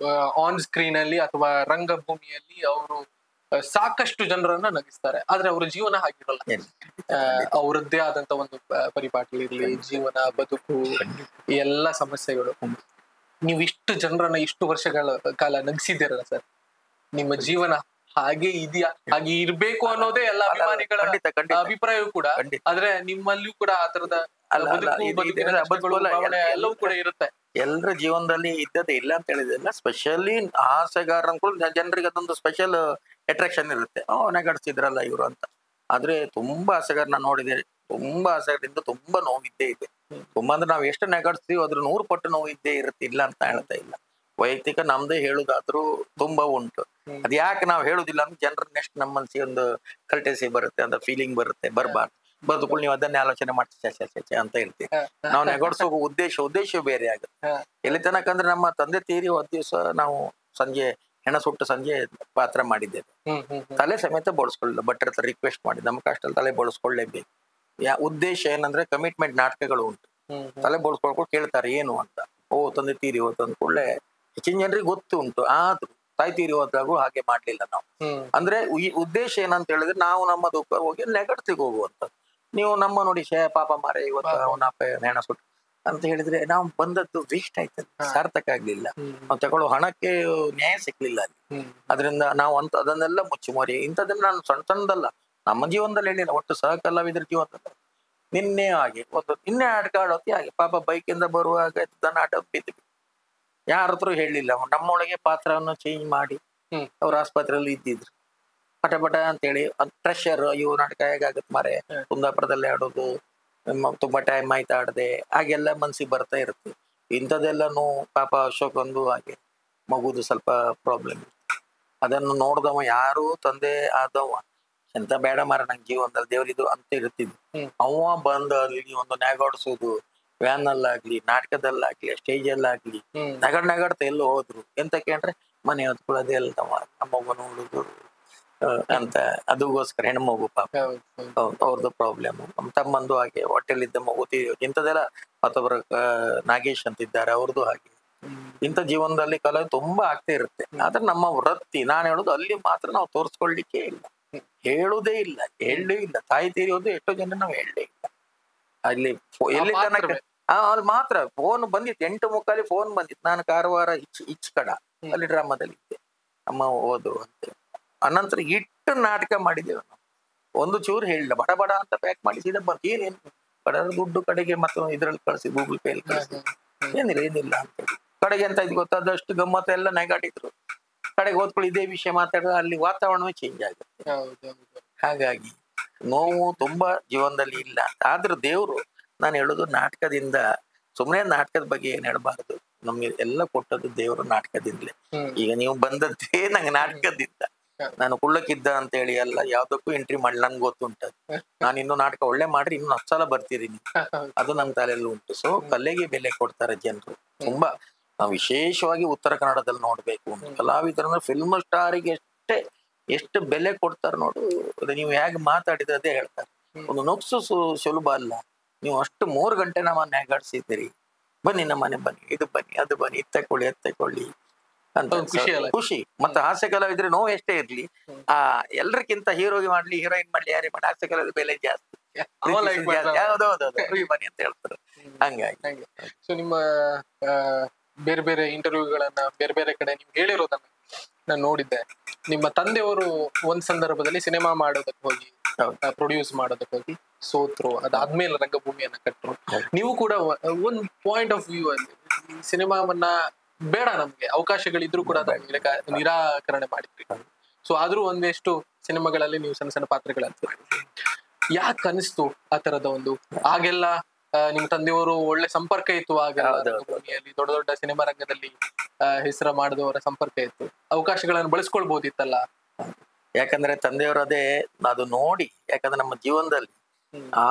ಆನ್ ಸ್ಕ್ರೀನ್ ಅಲ್ಲಿ ಅಥವಾ ರಂಗಭೂಮಿಯಲ್ಲಿ ಅವರು ಸಾಕಷ್ಟು ಜನರನ್ನ ನಗಿಸ್ತಾರೆ ಆದ್ರೆ ಅವರ ಜೀವನ ಹಾಗಿರಲ್ಲ ಇಲ್ಲ. ಆ, ಅವರದ್ದೇ ಆದಂತ ಒಂದು ಪ- ಪರಿಪಾಟಿ ಇರ್ಲಿ ಜೀವನ ಬದುಕು ಈ ಎಲ್ಲ ಸಮಸ್ಯೆಗಳು ನೀವು ಇಷ್ಟು ಜನರನ್ನ ಇಷ್ಟು ವರ್ಷಗಳ ಕಾಲ ನಗಿಸಿದ್ದೀರಲ್ಲ ಸರ್ ನಿಮ್ಮ ಜೀವನ ಹಾಗೆ ಇದೆಯಾ ಹಾಗೆ ಇರ್ಬೇಕು ಅನ್ನೋದೇ ಎಲ್ಲ ಅಲ್ಲ, ಅಲ್ಲ, ಅಭಿಮಾನಿಗಳ ಖಂಡಿತ ಖಂಡಿತ ಅಭಿಪ್ರಾಯವೂ ಕೂಡ ಖಂಡಿತ. ಆದ್ರೆ ನಿಮ್ಮಲ್ಲಿಯೂ ಕೂಡ ಆ ತರದ ಅಲ್ಲ, ಅಲ್ಲ, ಬದುಕು ಇದು- ಬದುಕಿನ ಇದೆಲ್ಲ ಕಷ್ಟಗಳು, ಬದುಕು ಅಲ್ಲ, ಭಾವನೆ ಎಲ್ಲ- ಎಲ್ಲವೂ ಕೂಡ ಇರುತ್ತೆ ಎಲ್ಲರ ಜೀವನದಲ್ಲಿ ಇದ್ದದೇ ಇಲ್ಲ ಅಂತ ಹೇಳಿದಿಲ್ಲ ಸ್ಪೆಷಲಿ ಹಾಸ್ಯಗಾರ ಅನ್ಕೊಂಡು ಜನರಿಗೆ ಅದೊಂದು ಸ್ಪೆಷಲ್ ಅಟ್ರಾಕ್ಷನ್ ಇರುತ್ತೆ ಓ ನಗಾಡ್ಸಿದ್ರಲ್ಲ ಇವರು ಅಂತ ಆದ್ರೆ ತುಂಬಾ ಹಾಸ್ಯಗಾರ ನಾನು ನೋಡಿದೆ ತುಂಬಾ ಆಸೆಗಳಿಂದ ತುಂಬಾ ನೋವಿದ್ದೇ ಇದೆ ತುಂಬಾ ಅಂದ್ರೆ ನಾವು ಎಷ್ಟು ನೆಗಡ್ಸ್ತೀವಿ ಅದ್ರ ನೂರು ಪಟ್ಟು ನೋವು ಇದ್ದೇ ಇರುತ್ತೆ ಇಲ್ಲ ಅಂತ ಹೇಳ್ತಾ ಇಲ್ಲ ವೈಯಕ್ತಿಕ ನಮ್ದೇ ಹೇಳುದಾದ್ರೂ ತುಂಬಾ ಉಂಟು ಅದ್ ಯಾಕೆ ನಾವು ಹೇಳುದಿಲ್ಲ ಅಂದ್ರೆ ಜನರ ನೆಕ್ಸ್ಟ್ ನಮ್ಮ ಮನ್ಸಿಗೆ ಒಂದು ಕಲ್ಟೆಸಿ ಬರುತ್ತೆ ಅಂತ ಫೀಲಿಂಗ್ ಬರುತ್ತೆ ಬರ್ಬಾರ್ದು ಬದುಕುಳು ನೀವು ಅದನ್ನೇ ಆಲೋಚನೆ ಮಾಡಿ ಛೆ ಛೆ ಛೆ ಛೆ ಅಂತ ಹೇಳ್ತೀವಿ ನಾವು ನೆಗಡ್ಸೋ ಉದ್ದೇಶ ಉದ್ದೇಶ ಬೇರೆ ಆಗುತ್ತೆ ಹ. ಎಲ್ಲಿ ತನಕ ಅಂದ್ರೆ ನಮ್ಮ ತಂದೆ ತೀರಿ ಹೋದ ದಿವಸ ನಾವು ಸಂಜೆ ಹೆಣ ಸುಟ್ಟು ಸಂಜೆ ಪಾತ್ರ ಮಾಡಿದ್ದೇವೆ ಹ್ಮ್ ಹ್ಮ್ ಹ್ಮ್ ತಲೆ ಸಮೇತ ಬೋಳಿಸ್ಕೊಳ್ಳಿಲ್ಲ ಭಟ್ರ ಹತ್ರ ರಿಕ್ವೆಸ್ಟ್ ಮಾಡಿ ನಮ್ಮ ಕಷ್ಟದಲ್ಲಿ ತಲೆ ಬೋಳಿಸ್ಕೊಳ್ಳೇಬೇಕು ಯಾ ಉದ್ದೇಶ ಏನಂದ್ರೆ ಕಮಿಟ್ಮೆಂಟ್ ನಾಟಕಗಳು ಉಂಟು ಹ್ಮ್ ಹ್ಮ್ ತಲೆ ಬೋಳ್ಸ್ಕೊಳ್ಕೊಂಡು ಕೇಳ್ತಾರೆ ಏನು ಅಂತ ಓ ತಂದೆ ತೀರಿ ಹೋದ ಅಂದ ಕೂಡಲೇ ಹೆಚ್ಚಿನ ಜನರಿಗೆ ಗೊತ್ತು ಉಂಟು ಆದ್ರೂ ತಾಯಿ ತೀರಿ ಹೋದಾಗೂ ಹಾಗೆ ಮಾಡ್ಲಿಲ್ಲ ನಾವು ಹ್ಮ್ ಅಂದ್ರೆ ಈ ಉದ್ದೇಶ ಏನಂತ ಹೇಳಿದ್ರೆ ನಾವು ನಮ್ಮ ದುಃಖ ಹೋಗಿ ನೆಗಡ್ತಿಗೆ ಹೋಗುವಂತ ನೀವು ನಮ್ಮ ನೋಡಿ ಶೇ ಪಾಪ ಮಾರೆ ಇವತ್ತು ಅವನ ಅಪ್ಪ ಹೆಣ ಸುಟ್ಟು ಅಂತ ಹೇಳಿದ್ರೆ ನಾವು ಬಂದದ್ದು ವೇಸ್ಟ್ ಆಯ್ತದೆ ಸಾರ್ಥಕ ಆಗ್ಲಿಲ್ಲ ಹ್ಮ್ ನಾವು ತಗೊಳ್ಳೋ ಹಣಕ್ಕೆ ನ್ಯಾಯ ಸಿಕ್ಲಿಲ್ಲ ಅಲ್ಲಿ ಹ್ಮ್ ಅದರಿಂದ ನಾವು ಅಂತ ಅದನ್ನೆಲ್ಲ ಮುಚ್ಚುಮರಿ ಇಂಥದ್ದೆಲ್ಲ ನಾನು ಸಣ್ಣ ಸಣ್ಣದಲ್ಲ ನಮ್ಮ ಜೀವನದಲ್ಲಿ ಹೇಳಿಲ್ಲ ಒಟ್ಟು ಸಹ ಕಲಾವಿದರ ಜೀವನದಲ್ಲಿ ನಿನ್ನೆ ಹಾಗೆ ಒಂದು ನಿನ್ನೆ ಆಟ ಆಡೋತಿ ಹಾಗೆ ಪಾಪ ಬೈಕಿಂದ ಬರುವಾಗ ದನ ಆಟ ಬಿದ್ದು ಯಾರ ಹತ್ರ ಹೇಳಿಲ್ಲ ನಮ್ಮೊಳಗೆ ಪಾತ್ರವನ್ನು ಚೇಂಜ್ ಮಾಡಿ ಹ್ಮ್. ಅವ್ರ ಆಸ್ಪತ್ರೆಯಲ್ಲಿ ಇದ್ದಿದ್ರು ಪಟ ಪಟ ಅಂತೇಳಿ ಪ್ರೆಷರ್ ಅಯ್ಯೋ ನಾಟಕ ಹೇಗಾಗತ್ ಮಾರೆ ಹ್ಮ್. ಕುಂದಾಪುರದಲ್ಲಿ ಆಡೋದು ಮ- ತುಂಬಾ ಟೈಮ್ ಆಯ್ತು ಆಡದೆ ಹಾಗೆಲ್ಲ ಮನ್ಸಿಗೆ ಬರ್ತಾ ಇರುತ್ತೆ ಇಂಥದ್ದೆಲ್ಲನೂ ಪಾಪ ಅಶೋಕ್ ಒಂದು ಹಾಗೆ ಮಗುದು ಸ್ವಲ್ಪ ಪ್ರಾಬ್ಲಮ್ ಅದನ್ನು ನೋಡ್ದವ ಯಾರು ತಂದೆ ಆದವ ಎಂತ ಬೇಡ ಮಾರ ನಂಗೆ ಜೀವನದಲ್ಲಿ ದೇವರಿದು ಅಂತ ಇರ್ತಿದ್ವು ಹ್ಮ್. ಅವ ಬಂದು ಅಲ್ಲಿ ಒಂದು ನೆಗಾಡ್ಸೋದು ವ್ಯಾನ್ ಅಲ್ಲಾಗ್ಲಿ ನಾಟಕದಲ್ಲಾಗ್ಲಿ ಸ್ಟೇಜ್ ಅಲ್ಲಾಗ್ಲಿ ಹ್ಮ್ ನಗಡ್ ನಗಡ್ತ ಎಲ್ಲೋ ಹೋದ್ರು ಎಂತ ಕೇಳ್ರೆ ಮನೆ ಹೊತ್ಕೊಳ್ಳೋದೇ ಅಲ್ಲ ನಮ್ಮ ನಮ್ಮವ್ವ ನೋಡುದು ಆ, ಅಂತ ಅದಕ್ಕೋಸ್ಕರ ಹೆಣ್ಮಗು ಪಾಪ ಹೌದು ಹೌದು. ಅವ್ರ್- ಅವ್ರದ್ದು ಪ್ರಾಬ್ಲಮ್ ನಮ್ಮ ತಮ್ಮಂದು ಹಾಗೆ ಹೊಟ್ಟೆಲಿದ್ದ ಮಗು ತೀರಿ ಇಂಥದ್ದೆಲ್ಲ ಮತ್ತೊಬ್ಬರ ಆ, ನಾಗೇಶ್ ಅಂತ ಇದ್ದಾರೆ ಅವ್ರದ್ದು ಹಾಗೆ ಹ್ಮ್ ಇಂಥ ಜೀವನದಲ್ಲಿ ಕಲೆ ತುಂಬಾ ಆಗ್ತಾ ಇರುತ್ತೆ ಆದ್ರೆ ನಮ್ಮ ವೃತ್ತಿ ನಾನು ಹೇಳುದು ಅಲ್ಲಿ ಮಾತ್ರ ನಾವು ತೋರಿಸ್ಕೊಳ್ಳಿಕ್ಕೆ ಇಲ್ಲ ಹೇಳುದೇ ಇಲ್ಲ ಹೇಳಲೇ ಇಲ್ಲ ತಾಯಿ ತೀರಿಯೋದು ಎಷ್ಟೋ ಜನ ನಾವು ಹೇಳಲೇ ಇಲ್ಲ ಅಲ್ಲಿ ಫೋ- ಎಲ್ಲಿ ತನಕ ಮಾತ್ರವೇ. ಆ, ಅಲ್ಲಿ ಮಾತ್ರ ಫೋನ್ ಬಂದಿತ್ತು ಎಂಟು ಮುಕ್ಕಾಲಿ ಫೋನ್ ಬಂದಿತ್ತು ನಾನು ಕಾರವಾರ ಇಚ್ ಇಚ್ ಕಡ ಅಲ್ಲಿ ಡ್ರಾಮಾದಲ್ಲಿ ಇದ್ದೆ ಅಮ್ಮ ಓದು ಅಂತ ಅನಂತರ ಇಟ್ಟು ನಾಟಕ ಮಾಡಿದ್ದೇವೆ ನಾವು ಒಂದು ಚೂರು ಹೇಳಿಲ್ಲ ಬಡ ಬಡ ಅಂತ ಪ್ಯಾಕ್ ಮಾಡಿ ಸೀದಾ ಬಂದು ಏನೇನು ಬಡರ ದುಡ್ಡು ಕಡೆಗೆ ಮತ್ತೆ ಇದ್ರಲ್ಲಿ ಕಳಿಸಿ ಗೂಗಲ್ ಪೇ ಅಲ್ಲಿ ಕಳಿಸಿ ಏನಿಲ್ಲ ಏನಿಲ್ಲ ಅಂತ ಹೇಳಿ. ಕಡೆಗೆ ಎಂತ ಇದು ಗೊತ್ತಾದಷ್ಟು ಗಮ್ಮತ್ತು ಎಲ್ಲ ನೆಗಾಡಿದ್ರು ಕಡೆಗೆ ಓದ್ಕೊಳ್ಳಿ ಇದೇ ವಿಷಯ ಮಾತಾಡಿದ್ರೆ ಅಲ್ಲಿ ವಾತಾವರಣವೇ ಚೇಂಜ್ ಆಗುತ್ತೆ ಹೌದು ಹೌದು ಹಾಗಾಗಿ ನೋವು ತುಂಬಾ ಜೀವನದಲ್ಲಿ ಇಲ್ಲ ಆದ್ರೆ ದೇವ್ರು ನಾನು ಹೇಳೋದು ನಾಟಕದಿಂದ ಸುಮ್ಮನೆ ನಾಟಕದ ಬಗ್ಗೆ ಏನ್ ಹೇಳ್ಬಾರ್ದು ನಮ್ಗೆ ಎಲ್ಲ ಕೊಟ್ಟದ್ದು ದೇವರು ನಾಟಕದಿಂದಲೇ ಹ್ಮ್ ಈಗ ನೀವು ಬಂದದ್ದೇ ನಂಗೆ ನಾಟಕದಿಂದ ಹ. ನಾನು ಕುಳ್ಳಕ್ಕಿದ್ದ ಅಂತ ಹೇಳಿ ಎಲ್ಲ ಯಾವ್ದಕ್ಕೂ ಎಂಟ್ರಿ ಮಾಡಿ ನನ್ಗೆ ಗೊತ್ತುಂಟು ಅದು. ನಾನು ಇನ್ನು ನಾಟಕ ಒಳ್ಳೆ ಮಾಡ್ರಿ ಇನ್ನು ಹತ್ತು ಸಲ ಬರ್ತೀರಿ ಹೌದು. ಅದು ನಮ್ಮ ತಲೆಯಲ್ಲಿ ಉಂಟು ಸೊ ಕಲೆಗೆ ಬೆಲೆ ಕೊಡ್ತಾರೆ ಜನರು ತುಂಬಾ ನಾವು ವಿಶೇಷವಾಗಿ ಉತ್ತರ ಕನ್ನಡದಲ್ಲಿ ನೋಡ್ಬೇಕು ಕಲಾವಿದರನ್ನ ಫಿಲ್ಮ್ ಸ್ಟಾರಿಗೆ ಎಷ್ಟೇ ಎಷ್ಟು ಬೆಲೆ ಕೊಡ್ತಾರೆ ನೋಡು ಅದು ನೀವು ಹೇಗೆ ಮಾತಾಡಿದ್ರೆ ಅದೇ ಹೇಳ್ತಾರೆ ಒಂದು ನುಕ್ಸು ಸು- ಸುಲಭ ಅಲ್ಲ ನೀವು ಅಷ್ಟು ಮೂರು ಗಂಟೆ ನಮ್ಮ ನೆಗಾಡ್ಸಿದ್ದೀರಿ ಬನ್ನಿ ನಮ್ಮ ಮನೆ ಬನ್ನಿ ಇದು ಬನ್ನಿ ಅದು ಬನ್ನಿ ಇದ್ ತಕೊಳ್ಳಿ ಅದ್ ತಕೊಳ್ಳಿ ಅಂತ ಹೌದು, ಖುಷಿ ಅಲ್ಲ? ಖುಷಿ ಮತ್ತೆ ಹಾಸ್ಯ ಕಲಾವಿದ್ರೆ ನೋವು ಎಷ್ಟೇ ಇರ್ಲಿ ಆ ಎಲ್ರಕ್ಕಿಂತ ಹೀರೋಗಿ ಮಾಡ್ಲಿ ಹೀರೋಯಿನ್ ಮಾಡ್ಲಿ ಯಾರೇ ಮಾಡಿ ಹಾಸ್ಯ ಕಲಾವಿದ ಬೆಲೆ ಜಾಸ್ತಿ ಅವ like ಮಾಡ್ತಾನೆ. ಹೌದೌದು ಹೋಗಿ ಬನ್ನಿ ಅಂತ ಹೇಳ್ತಾರೆ ಹಂಗಾಗಿ ಹಾಗೆ ಸೊ ನಿಮ್ಮ ಆ, ಬೇರೆ ಬೇರೆ ಇಂಟರ್ವ್ಯೂಗಳನ್ನ ಬೇರೆ ಬೇರೆ ಕಡೆ ನೀವು ಹೇಳಿರೋದನ್ನ ನಾನು ನೋಡಿದ್ದೆ ನಿಮ್ಮ ತಂದೆಯವರು ಒಂದ್ ಸಂದರ್ಭದಲ್ಲಿ ಸಿನಿಮಾ ಮಾಡೋದಕ್ಕೆ ಹೋಗಿ ಹೌದು. ಪ್ರೊಡ್ಯೂಸ್ ಮಾಡೋದಕ್ಕೆ ಹೋಗಿ ಸೋತ್ರು ಅದಾದ್ಮೇಲೆ ರಂಗಭೂಮಿಯನ್ನ ಕಟ್ಟರು ಹೌದು. ನೀವು ಕೂಡ ಒ- ಒಂದ್ ಪಾಯಿಂಟ್ ಆಫ್ ವ್ಯೂ ಅಲ್ಲಿ ಈ ಸಿನಿಮಾವನ್ನ ಬೇಡ ನಮ್ಗೆ ಅವಕಾಶಗಳಿದ್ರು ಕೂಡ ಅದನ್ನ ನಿರಾಕ- ನಿರಾಕರಣೆ ಮಾಡಿದ್ರಿ ಸೊ ಆದ್ರೂ ಒಂದೆಷ್ಟು ಸಿನಿಮಾಗಳಲ್ಲಿ ನೀವು ಸಣ್ಣ ಸಣ್ಣ ಪಾತ್ರಗಳನ್ನ ಮಾಡಿದ್ರಿ ಯಾಕೆ ಅನಿಸ್ತು ಆ ತರದ ಒಂದು ಆಗೆಲ್ಲ ಆ, ನಿಮ್ ತಂದೆಯವರು ಒಳ್ಳೆ ಸಂಪರ್ಕ ಇತ್ತು ಆಗ ಹೌದೌದು. ರಂಗಭೂಮಿಯಲ್ಲಿ ದೊಡ್ಡ ದೊಡ್ಡ ಸಿನಿಮಾ ರಂಗದಲ್ಲಿ ಹೆಸರ ಮಾಡಿದವರ ಸಂಪರ್ಕ ಇತ್ತು ಅವಕಾಶಗಳನ್ನು ಬಳಸ್ಕೊಳ್ಬಹುದಿತ್ತಲ್ಲ ಯಾಕಂದ್ರೆ ತಂದೆಯವರು ಅದೇ ಅದು ನೋಡಿ ಯಾಕಂದ್ರೆ ನಮ್ಮ ಜೀವನದಲ್ಲಿ ಹ್ಮ್. ಆ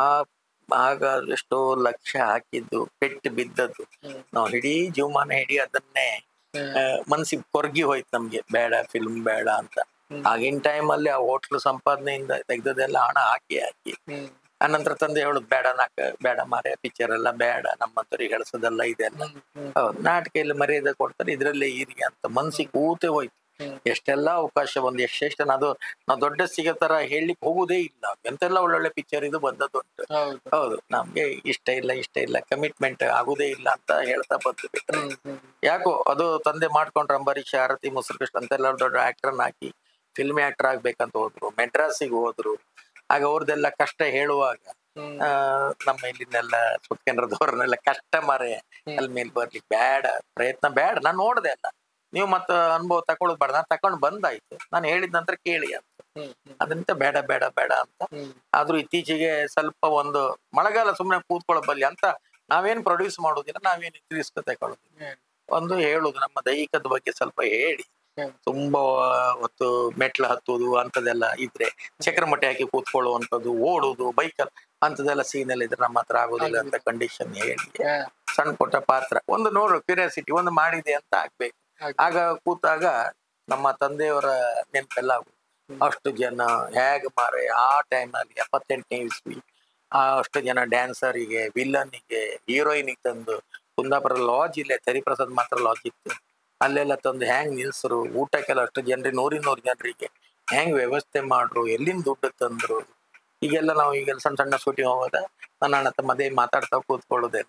ಆಗ ಎಷ್ಟೋ ಲಕ್ಷ ಹಾಕಿದ್ದು ಪೆಟ್ಟು ಬಿದ್ದದ್ದು ಹ್ಮ್. ನಾವು ಇಡೀ ಜೀವಮಾನ ಇಡೀ ಅದನ್ನೇ ಹ್ಮ್. ಆ, ಮನ್ಸಿಗೆ ಕೊರ್ಗಿ ಹೋಯ್ತು ನಮ್ಗೆ ಬೇಡ ಫಿಲ್ಮ್ ಬೇಡ ಅಂತ ಹ್ಮ್. ಆಗಿನ ಟೈಮಲ್ಲಿ ಆ ಹೋಟ್ಲು ಸಂಪಾದನೆಯಿಂದ ತೆಗ್ದದೆಲ್ಲ ಹಣ ಹಾಕಿ ಹಾಕಿ ಹ್ಮ್. ಅನಂತರ ತಂದೆ ಹೇಳುದು ಬೇಡ ನಾಕ ಬೇಡ ಮಾರೆ ಪಿಕ್ಚರ್ ಎಲ್ಲ ಬೇಡ ನಮ್ಮಂತವ್ರಿಗೆ ಹೇಳ್ಸೋದೆಲ್ಲ ಇದೆಲ್ಲ ಹ್ಮ್. ಹ್ಮ್. ಹೌದು ನಾಟಕ ಎಲ್ಲ ಮರ್ಯಾದೆ ಕೊಡ್ತಾರೆ ಇದ್ರಲ್ಲೇ ಇರಿ ಅಂತ ಮನ್ಸಿಗೆ ಕೂತೆ ಹೋಯ್ತು ಹ್ಮ್. ಎಷ್ಟೆಲ್ಲ ಅವಕಾಶ ಬಂದು ಎಷ್ಟೆಷ್ಟು ಅದು ನಾವು ದೊಡ್ಡ ಸಿಗೋ ತರ ಹೇಳಲಿಕ್ಕೆ ಹೋಗುದೇ ಇಲ್ಲ ಎಂತೆಲ್ಲ ಒಳ್ಳೊಳ್ಳೆ ಪಿಕ್ಚರ್ ಇದು ಬಂದದ್ದುಂಟು ಹೌದು ಹೌದು ನಮ್ಗೆ ಇಷ್ಟ ಇಲ್ಲ ಇಷ್ಟ ಇಲ್ಲ ಕಮಿಟ್ಮೆಂಟ್ ಆಗುದೇ ಇಲ್ಲ ಅಂತ ಹೇಳ್ತಾ ಬಂದು ಬಿಟ್ರೆ ಹ್ಮ್. ಹ್ಮ್. ಯಾಕೋ ಅದು ತಂದೆ ಮಾಡ್ಕೊಂಡ್ರು ಅಂಬರೀಷ್ ಆರತಿ ಮುಸುಕೃಷ್ಣ ಅಂತೆಲ್ಲ ದೊಡ್ಡ ಆಕ್ಟರ್ನ ಹಾಕಿ ಫಿಲ್ಮ್ ಆಕ್ಟರ್ ಆಗ್ಬೇಕಂತ ಹೋದ್ರು ಮೆಡ್ರಾಸಿಗೆ ಹೋದ್ರು ಆಗ ಅವ್ರದ್ದೆಲ್ಲ ಕಷ್ಟ ಹೇಳುವಾಗ ಹ್ಮ್. ಆ, ನಮ್ಮ ಇಲ್ಲಿನೆಲ್ಲ ಸುತ್ಕೇಂದ್ರದವ್ರನ್ನೆಲ್ಲ ಕಷ್ಟ ಮಾರೆ ಅಲ್ಲಿ ಮೇಲೆ ಬರ್ಲಿಕ್ಕೆ ಬೇಡ ಪ್ರಯತ್ನ ಬೇಡ ನಾನು ನೋಡ್ದೆ ಅಲ್ಲ ನೀವು ಮತ್ತೆ ಅನುಭವ ತಗೊಳ್ಳೋದು ಬೇಡ ನಾನು ತಗೊಂಡು ಬಂದಾಯ್ತು ನಾನು ಹೇಳಿದ ನಂತರ ಕೇಳಿ ಅಂತ ಹ್ಮ್ ಹ್ಮ್ ಅದರಿಂದ ಬೇಡ ಬೇಡ ಬೇಡ ಅಂತ ಹ್ಮ್ ಆದ್ರೂ ಇತ್ತೀಚೆಗೆ ಸ್ವಲ್ಪ ಒಂದು ಮಳೆಗಾಲ ಸುಮ್ಮನೆ ಕೂತ್ಕೊಳ್ಳಬಲ್ಲಿ ಅಂತ ನಾವೇನ್ ಪ್ರೊಡ್ಯೂಸ್ ಮಾಡೋದಿಲ್ಲ ನಾವೇನ್ ರಿಸ್ಕ್ ತಗೊಳ್ಳೋದಿಲ್ಲ ಹ್ಮ್. ಒಂದು ಹೇಳುದು ನಮ್ಮ ದೈಹಿಕದ ಬಗ್ಗೆ ಸ್ವಲ್ಪ ಹೇಳಿ ಹ್ಮ್. ತುಂಬಾ ಹೊತ್ತು ಮೆಟ್ಲು ಹತ್ತುವುದು ಅಂತದೆಲ್ಲ ಇದ್ರೆ ಚಕ್ರಮಟ್ಟೆ ಹಾಕಿ ಕೂತ್ಕೊಳ್ಳುವಂಥದ್ದು ಓಡುದು ಬೈಕಲ್ಲಿ ಅಂತದೆಲ್ಲ ಸೀನ್ ಎಲ್ಲ ಇದ್ರೆ ನಮ್ಮ ಹತ್ರ ಆಗೋದಿಲ್ಲ ಅಂತ ಕಂಡೀಷನ್ ಹೇಳಿ ಹಾ, ಸಣ್ಣ ಪುಟ್ಟ ಪಾತ್ರ ಒಂದು ನೋಡು ಕ್ಯೂರಿಯಾಸಿಟಿ ಒಂದು ಮಾಡಿದೆ ಅಂತ ಆಗ್ಬೇಕು ಹಾಗೆ. ಆಗ ಕೂತಾಗ ನಮ್ಮ ತಂದೆಯವರ ನೆನಪೆಲ್ಲ ಆಗುದು ಅಷ್ಟು ಜನ ಹೇಗ್ ಮಾರೆ ಆ ಟೈಮ್ನಲ್ಲಿ ಎಪ್ಪತ್ತೆಂಟನೇ ಇಸ್ವಿ ಆ ಅಷ್ಟು ಜನ ಡ್ಯಾನ್ಸರಿಗೆ ವಿಲ್ಲನ್ನಿಗೆ ಹೀರೋಯಿನಿಗೆ ತಂದು ಕುಂದಾಪುರ ಲಾಡ್ಜ್ ಇಲ್ಲೇ ಹರಿಪ್ರಸಾದ್ ಮಾತ್ರ ಲಾಡ್ಜ್ ಇತ್ತು ಅಲ್ಲೆಲ್ಲ ತಂದು ಹೆಂಗ್ ನಿಲ್ಸರು ಊಟಕ್ಕೆಲ್ಲ ಅಷ್ಟು ಜನರಿಗೆ ನೂರಿನ ನೂರು ಜನರಿಗೆ ಹೆಂಗ್ ವ್ಯವಸ್ಥೆ ಮಾಡ್ರು ಎಲ್ಲಿಂದ ದುಡ್ಡು ತಂದ್ರು ಈಗೆಲ್ಲ ನಾವು ಈಗ ಸಣ್ಣ ಸಣ್ಣ ಶೂಟಿಂಗ್ ಹೋಗೋದ ನನ್ನ ಅಣ್ಣ ತಮ್ಮದೇ ಮಾತಾಡ್ತಾ ಕೂತ್ಕೊಳ್ಳೋದೇ